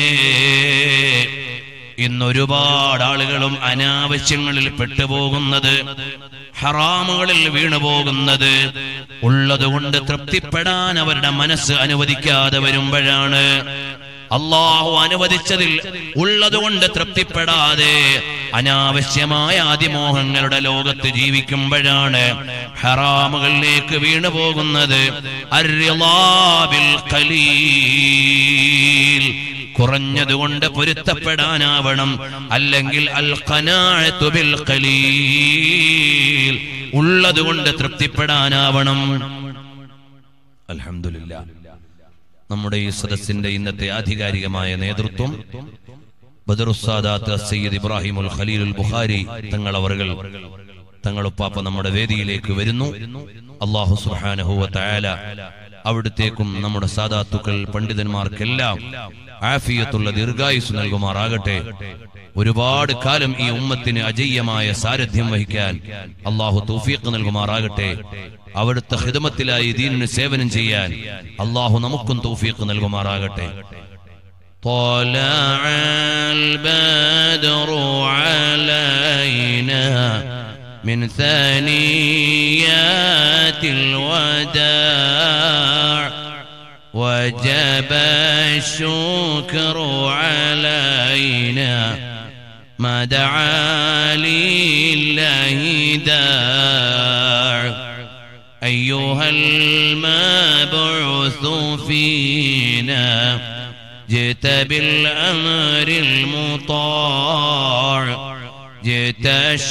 ഇന്നൊരുപാട് ആളുകളും അനാവശ്യങ്ങളിൽ പെട്ടുപോകുന്നത് ഹറാമുകളിൽ വീണുപോകുന്നത് ഉള്ളത് കൊണ്ട് തൃപ്തിപ്പെടാൻ അവരുടെ മനസ്സ് അനുവദിക്കാതെ വരുമ്പോഴാണ് അള്ളാഹു അനുവദിച്ചതിൽ ഉള്ളത് കൊണ്ട് തൃപ്തിപ്പെടാതെ അനാവശ്യമായ അതിമോഹങ്ങളുടെ ലോകത്ത് ജീവിക്കുമ്പോഴാണ് ഹറാമുകളിലേക്ക് വീണു പോകുന്നത് അർറിളാബിൽ ഖലീൽ കുറഞ്ഞതുകൊണ്ട് പൊരുത്തപ്പെടാനാവണം അല്ലെങ്കിൽ അൽ ഖനാഅത്തു ബിൽ ഖലീൽ ഉള്ളതുകൊണ്ട് തൃപ്തിപ്പെടാനാവണം അൽഹംദുലില്ലാ നമ്മുടെ ഈ സദസ്സിന്റെ ഇന്നത്തെ ആധികാരികമായ നേതൃത്വം ബദറുസാദാത്ത് സയ്യിദ് ഇബ്രാഹിമുൽ ഖലീലുൽ ബുഖാരി തങ്ങൾ അവർകൾ തങ്ങളുപ്പാപ്പ നമ്മുടെ വേദിയിലേക്ക് വരുന്നു അള്ളാഹു സുബ്ഹാനഹു തആല അവിടുത്തേക്കും നമ്മുടെ സാദാത്തുക്കൾ പണ്ഡിതന്മാർക്കെല്ലാം ആഫിയത്തുള്ള ദീർഘായുസ് നൽകുമാറാകട്ടെ ഒരുപാട് കാലം ഈ ഉമ്മത്തിന് അജയ്യമായ സാരഥ്യം വഹിക്കാൻ അള്ളാഹു തൗഫീഖ് നൽകുമാറാകട്ടെ അവിടുത്തെ ഹിദമത്തിലായി ദീനിന് സേവനം ചെയ്യാൻ അള്ളാഹു നമുക്കും തൗഫീഖ് നൽകുമാറാകട്ടെ طلع البدر علينا من ثنيات الوداع وجب الشكر علينا ما دعا لله داع أيها المبعوث فينا جئت بالأمر المطاع جئت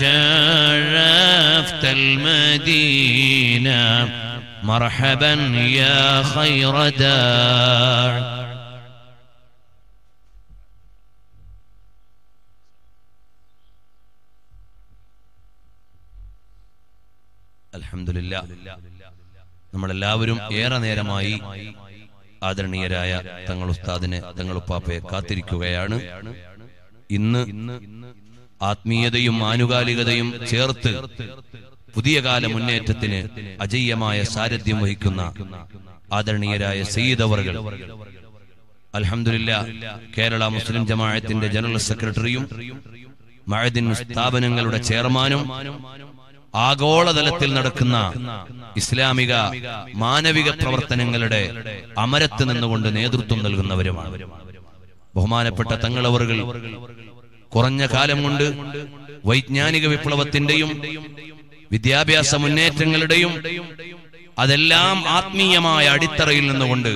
شرفت المدينة مرحبا يا خير داع അൽഹംദുലില്ലാ നമ്മളെല്ലാവരും ഏറെ നേരമായി ആദരണീയരായ തങ്ങൾ ഉസ്താദിനെ തങ്ങളുപ്പാപ്പയെ കാത്തിരിക്കുകയാണ് ഇന്ന് ആത്മീയതയും ആനുകാലികതയും ചേർത്ത് പുതിയ കാല മുന്നേറ്റത്തിന് അജയ്യമായ സാരഥ്യം വഹിക്കുന്ന ആദരണീയരായ സയ്യിദ് അവർകൾ അൽഹംദുലില്ലാ കേരള മുസ്ലിം ജമാഅത്തിന്റെ ജനറൽ സെക്രട്ടറിയും മഴദിൻ സ്ഥാപനങ്ങളുടെ ചെയർമാനും ആഗോളതലത്തിൽ നടക്കുന്ന ഇസ്ലാമിക മാനവിക പ്രവർത്തനങ്ങളുടെ അമരത്ത് നിന്നുകൊണ്ട് നേതൃത്വം നൽകുന്നവരുമാണ് ബഹുമാനപ്പെട്ട തങ്ങളവറുകൾ കുറഞ്ഞ കാലം കൊണ്ട് വൈജ്ഞാനിക വിപ്ലവത്തിന്റെയും വിദ്യാഭ്യാസ മുന്നേറ്റങ്ങളുടെയും അതെല്ലാം ആത്മീയമായ അടിത്തറയിൽ നിന്നുകൊണ്ട്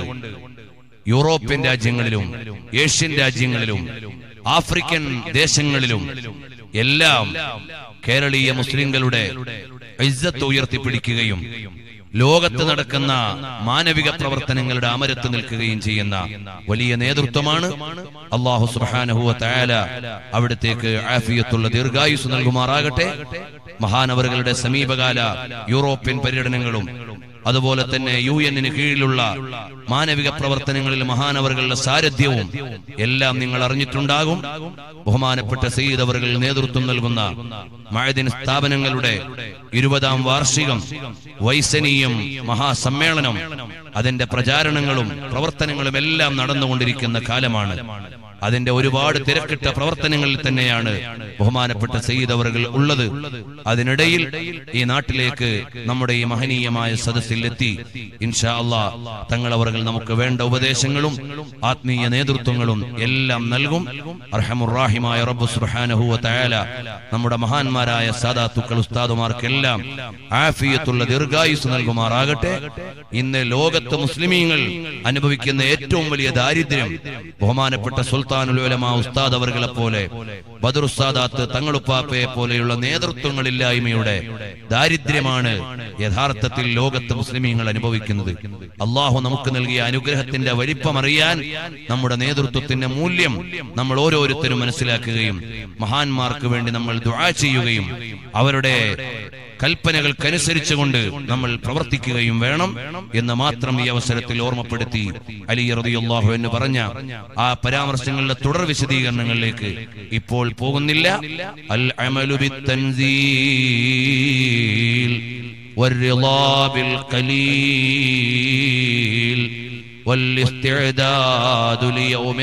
യൂറോപ്യൻ രാജ്യങ്ങളിലും ഏഷ്യൻ രാജ്യങ്ങളിലും ആഫ്രിക്കൻ ദേശങ്ങളിലും എല്ലാം കേരളീയ മുസ്ലിങ്ങളുടെ ഇജ്ജത്ത് ഉയർത്തിപ്പിടിക്കുകയും ലോകത്ത് നടക്കുന്ന മാനവിക പ്രവർത്തനങ്ങളുടെ അമരത്ത് നിൽക്കുകയും ചെയ്യുന്ന വലിയ നേതൃത്വമാണ് അള്ളാഹു സുബാനഹുവ തയാല അവിടത്തേക്ക് ആഫിയത്തുള്ള ദീർഘായുസ് നൽകുമാറാകട്ടെ മഹാനവറുകളുടെ സമീപകാല യൂറോപ്യൻ പര്യടനങ്ങളും അതുപോലെ തന്നെ യു എന്നിന് കീഴിലുള്ള മാനവിക പ്രവർത്തനങ്ങളിൽ മഹാനവറുകളുടെ സാരഥ്യവും എല്ലാം നിങ്ങൾ അറിഞ്ഞിട്ടുണ്ടാകും ബഹുമാനപ്പെട്ട സയ്യിദ് അവറുകൾ നേതൃത്വം നൽകുന്ന മഴദിൻ സ്ഥാപനങ്ങളുടെ ഇരുപതാം വാർഷികം വൈസനീയം മഹാസമ്മേളനം അതിന്റെ പ്രചാരണങ്ങളും പ്രവർത്തനങ്ങളും എല്ലാം നടന്നുകൊണ്ടിരിക്കുന്ന കാലമാണ് അതിന്റെ ഒരുപാട് തിരക്കിട്ട പ്രവർത്തനങ്ങളിൽ തന്നെയാണ് ബഹുമാനപ്പെട്ട സയ്യിദ് അവറുകൾ ഉള്ളത് അതിനിടയിൽ ഈ നാട്ടിലേക്ക് നമ്മുടെ ഈ മഹനീയമായ സദസ്സിൽ എത്തി ഇൻഷാ അള്ളാ തങ്ങളവറുകൾ നമുക്ക് വേണ്ട ഉപദേശങ്ങളും ആത്മീയ നേതൃത്വങ്ങളും എല്ലാം നൽകും അർഹമുറാഹിമായ റബ്ബു സുബ്ഹാനഹു വ തആല നമ്മുടെ മഹാന്മാരായ സാദാത്തുക്കൾ ഉസ്താദുമാർക്കെല്ലാം ആഫിയത്തുള്ള ദീർഘായുസ് നൽകുമാറാകട്ടെ ഇന്ന് ലോകത്ത് മുസ്ലിമീങ്ങൾ അനുഭവിക്കുന്ന ഏറ്റവും വലിയ ദാരിദ്ര്യം ബഹുമാനപ്പെട്ട സുൽത്താനുൽ ഉലമ ഉസ്താദ് അവർകളെ പോലെ ബദറുസ്താദാത്ത് തങ്ങളുപ്പാപ്പയെ പോലെയുള്ള നേതൃത്വങ്ങളില്ലായ്മയുടെ ദാരിദ്ര്യമാണ് യഥാർത്ഥത്തിൽ ലോകത്ത് മുസ്ലിമീങ്ങൾ അനുഭവിക്കുന്നത് അള്ളാഹു നമുക്ക് നൽകിയ അനുഗ്രഹത്തിന്റെ വലിപ്പമറിയാൻ നമ്മുടെ നേതൃത്വത്തിന്റെ മൂല്യം നമ്മൾ ഓരോരുത്തരും മനസ്സിലാക്കുകയും മഹാന്മാർക്ക് വേണ്ടി നമ്മൾ ദുആ ചെയ്യുകയും അവരുടെ കൽപ്പനകൾക്കനുസരിച്ചുകൊണ്ട് നമ്മൾ പ്രവർത്തിക്കുകയും വേണം എന്ന് മാത്രം ഈ അവസരത്തിൽ ഓർമ്മപ്പെടുത്തി അലി റളിയല്ലാഹു എന്ന് പറഞ്ഞ ആ പരാമർശങ്ങളുടെ തുടർ വിശദീകരണങ്ങളിലേക്ക് ഇപ്പോൾ പോകുന്നില്ല അൽ അമലു ബിത്തൻസീൽ والرضا بالقليل والاستعداد ليوم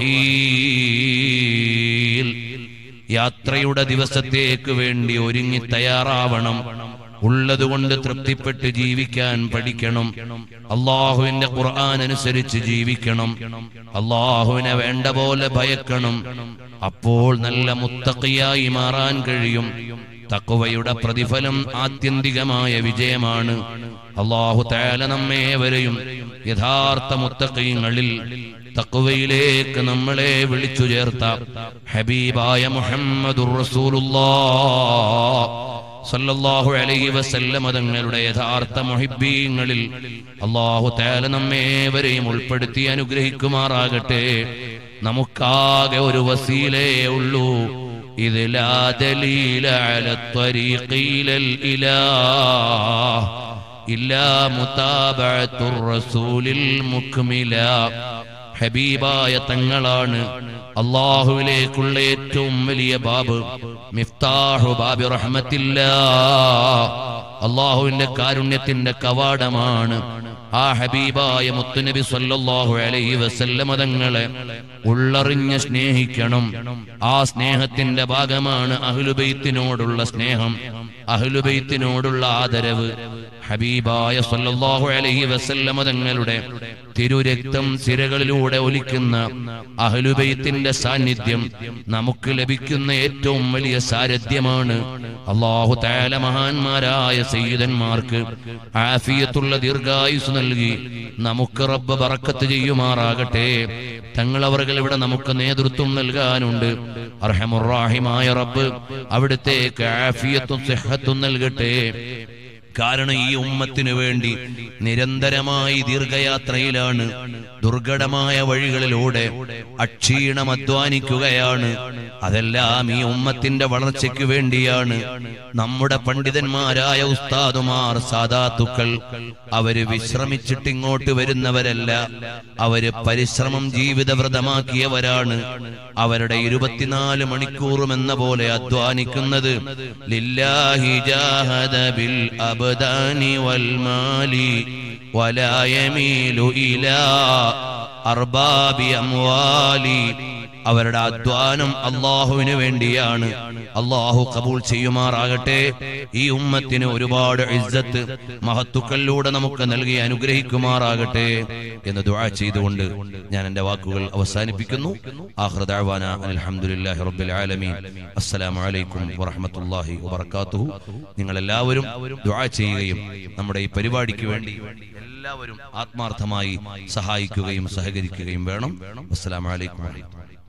الرحيل യാത്രയുടെ ദിവസത്തേക്ക് വേണ്ടി ഒരുങ്ങി തയ്യാറാവണം ഉള്ളതുകൊണ്ട് തൃപ്തിപ്പെട്ട് ജീവിക്കാൻ പഠിക്കണം അള്ളാഹുവിന്റെ ഖുർആൻ അനുസരിച്ച് ജീവിക്കണം അള്ളാഹുവിനെ വേണ്ട പോലെ ഭയക്കണം അപ്പോൾ നല്ല മുത്തക്കിയായി മാറാൻ കഴിയും തക്കുവയുടെ പ്രതിഫലം ആത്യന്തികമായ വിജയമാണ് അള്ളാഹു തയാല നമ്മേവരെയും യഥാർത്ഥ മുത്തക്കീങ്ങളിൽ തക്കുവയിലേക്ക് നമ്മളെ വിളിച്ചു ചേർത്ത ഹബീബായ മുഹമ്മദുർ റസൂലുള്ളാഹ് സല്ലല്ലാഹു അലൈഹി വസല്ലമ തങ്ങളുടെ യഥാർത്ഥ മുഹിബ്ബീങ്ങളിൽ അള്ളാഹു തആല നമ്മേവരെയും ഉൾപ്പെടുത്തി അനുഗ്രഹിക്കുമാറാകട്ടെ നമുക്കാകെ ഒരു വസീലേ ഉള്ളൂ ഇത് ലാ ദലീല അല ത്വരീഖി ഇലൽ ഇലാഹ് إلا متابعة الرسول المكملا ഹബീബായ തങ്ങളാണ് അള്ളാഹുവിലേക്കുള്ള ഏറ്റവും വലിയ ബാബ് മിഫ്താഹു ബാബി റഹ്മത്തില്ല അള്ളാഹുവിന്റെ കാരുണ്യത്തിന്റെ കവാടമാണ് ആ ഹബീബായ മുത്തുനബി സല്ലല്ലാഹു അലൈഹി വസല്ലമ തങ്ങളെ ഉള്ളറിഞ്ഞ് സ്നേഹിക്കണം ആ സ്നേഹത്തിന്റെ ഭാഗമാണ് അഹ്ലുബൈത്തിനോടുള്ള സ്നേഹം അഹ്ലുബൈത്തിനോടുള്ള ആദരവ് ഹബീബായ സല്ലല്ലാഹു അലൈഹി വസല്ലമ തങ്ങളുടെ തിരുരക്തം സിരകളിലൂടെ ഒലിക്കുന്ന അഹ്ലുബൈത്തിന്റെ സാന്നിധ്യം നമുക്ക് ലഭിക്കുന്ന ഏറ്റവും വലിയ സാരഥ്യമാണ് അള്ളാഹു താല മഹാന്മാരായ സയ്യിദന്മാർക്ക് ആഫിയത്തുള്ള ദീർഘായുസ് നൽകി നമുക്ക് റബ്ബ് ബറക്കത്ത് ചെയ്യുമാറാകട്ടെ തങ്ങൾ അവർകൾ ഇവിടെ നമുക്ക് നേതൃത്വം നൽകാനുണ്ട് അർഹമുറാഹിമായ റബ്ബ് അവിടുത്തേക്ക് ആഫിയത്തും സിഹത്തും നൽകട്ടെ കാരണം ഈ ഉമ്മത്തിനു വേണ്ടി നിരന്തരമായി ദീർഘയാത്രയിലാണ് ദുർഘടമായ വഴികളിലൂടെ അക്ഷീണം അധ്വാനിക്കുകയാണ് അതെല്ലാം ഈ ഉമ്മത്തിന്റെ വളർച്ചയ്ക്ക് വേണ്ടിയാണ് നമ്മുടെ പണ്ഡിതന്മാരായ ഉസ്താദുമാർ സാദാത്തുക്കൾ അവര് വിശ്രമിച്ചിട്ട് ഇങ്ങോട്ട് വരുന്നവരല്ല അവര് പരിശ്രമം ജീവിതവ്രതമാക്കിയവരാണ് അവരുടെ ഇരുപത്തിനാല് മണിക്കൂറും എന്ന പോലെ അധ്വാനിക്കുന്നത് ലില്ലാഹി ജാഹദ ബിൽ അബ്ദാനി വൽ മാലി ولا يميل إلى أرباب أموالي അവരുടെ അധ്വാനം അള്ളാഹുവിന് വേണ്ടിയാണ് അള്ളാഹു കബൂൾ ചെയ്യുമാറാകട്ടെ ഈ ഉമ്മത്തിന് ഒരുപാട് ഇസ്സത്ത് മഹത്തുക്കളിലൂടെ നമുക്ക് നൽകി അനുഗ്രഹിക്കുമാറാകട്ടെ എന്ന് ദുആ ചെയ്തുകൊണ്ട് ഞാൻ എന്റെ വാക്കുകൾ അവസാനിപ്പിക്കുന്നു ആഹ്റദാവാന അൽഹംദുലില്ലാഹി റബ്ബിൽ ആലമീൻ അസ്സലാമു അലൈക്കും വറഹ്മത്തുള്ളാഹി വബറകാതുഹു നിങ്ങൾ എല്ലാവരും ദുആ ചെയ്യുകയും നമ്മുടെ ഈ പരിപാടിക്ക് വേണ്ടി എല്ലാവരും ആത്മാർത്ഥമായി സഹായിക്കുകയും സഹകരിക്കുകയും വേണം അസ്സലാമു അലൈക്കും വറഹ്മത്തുള്ളാഹി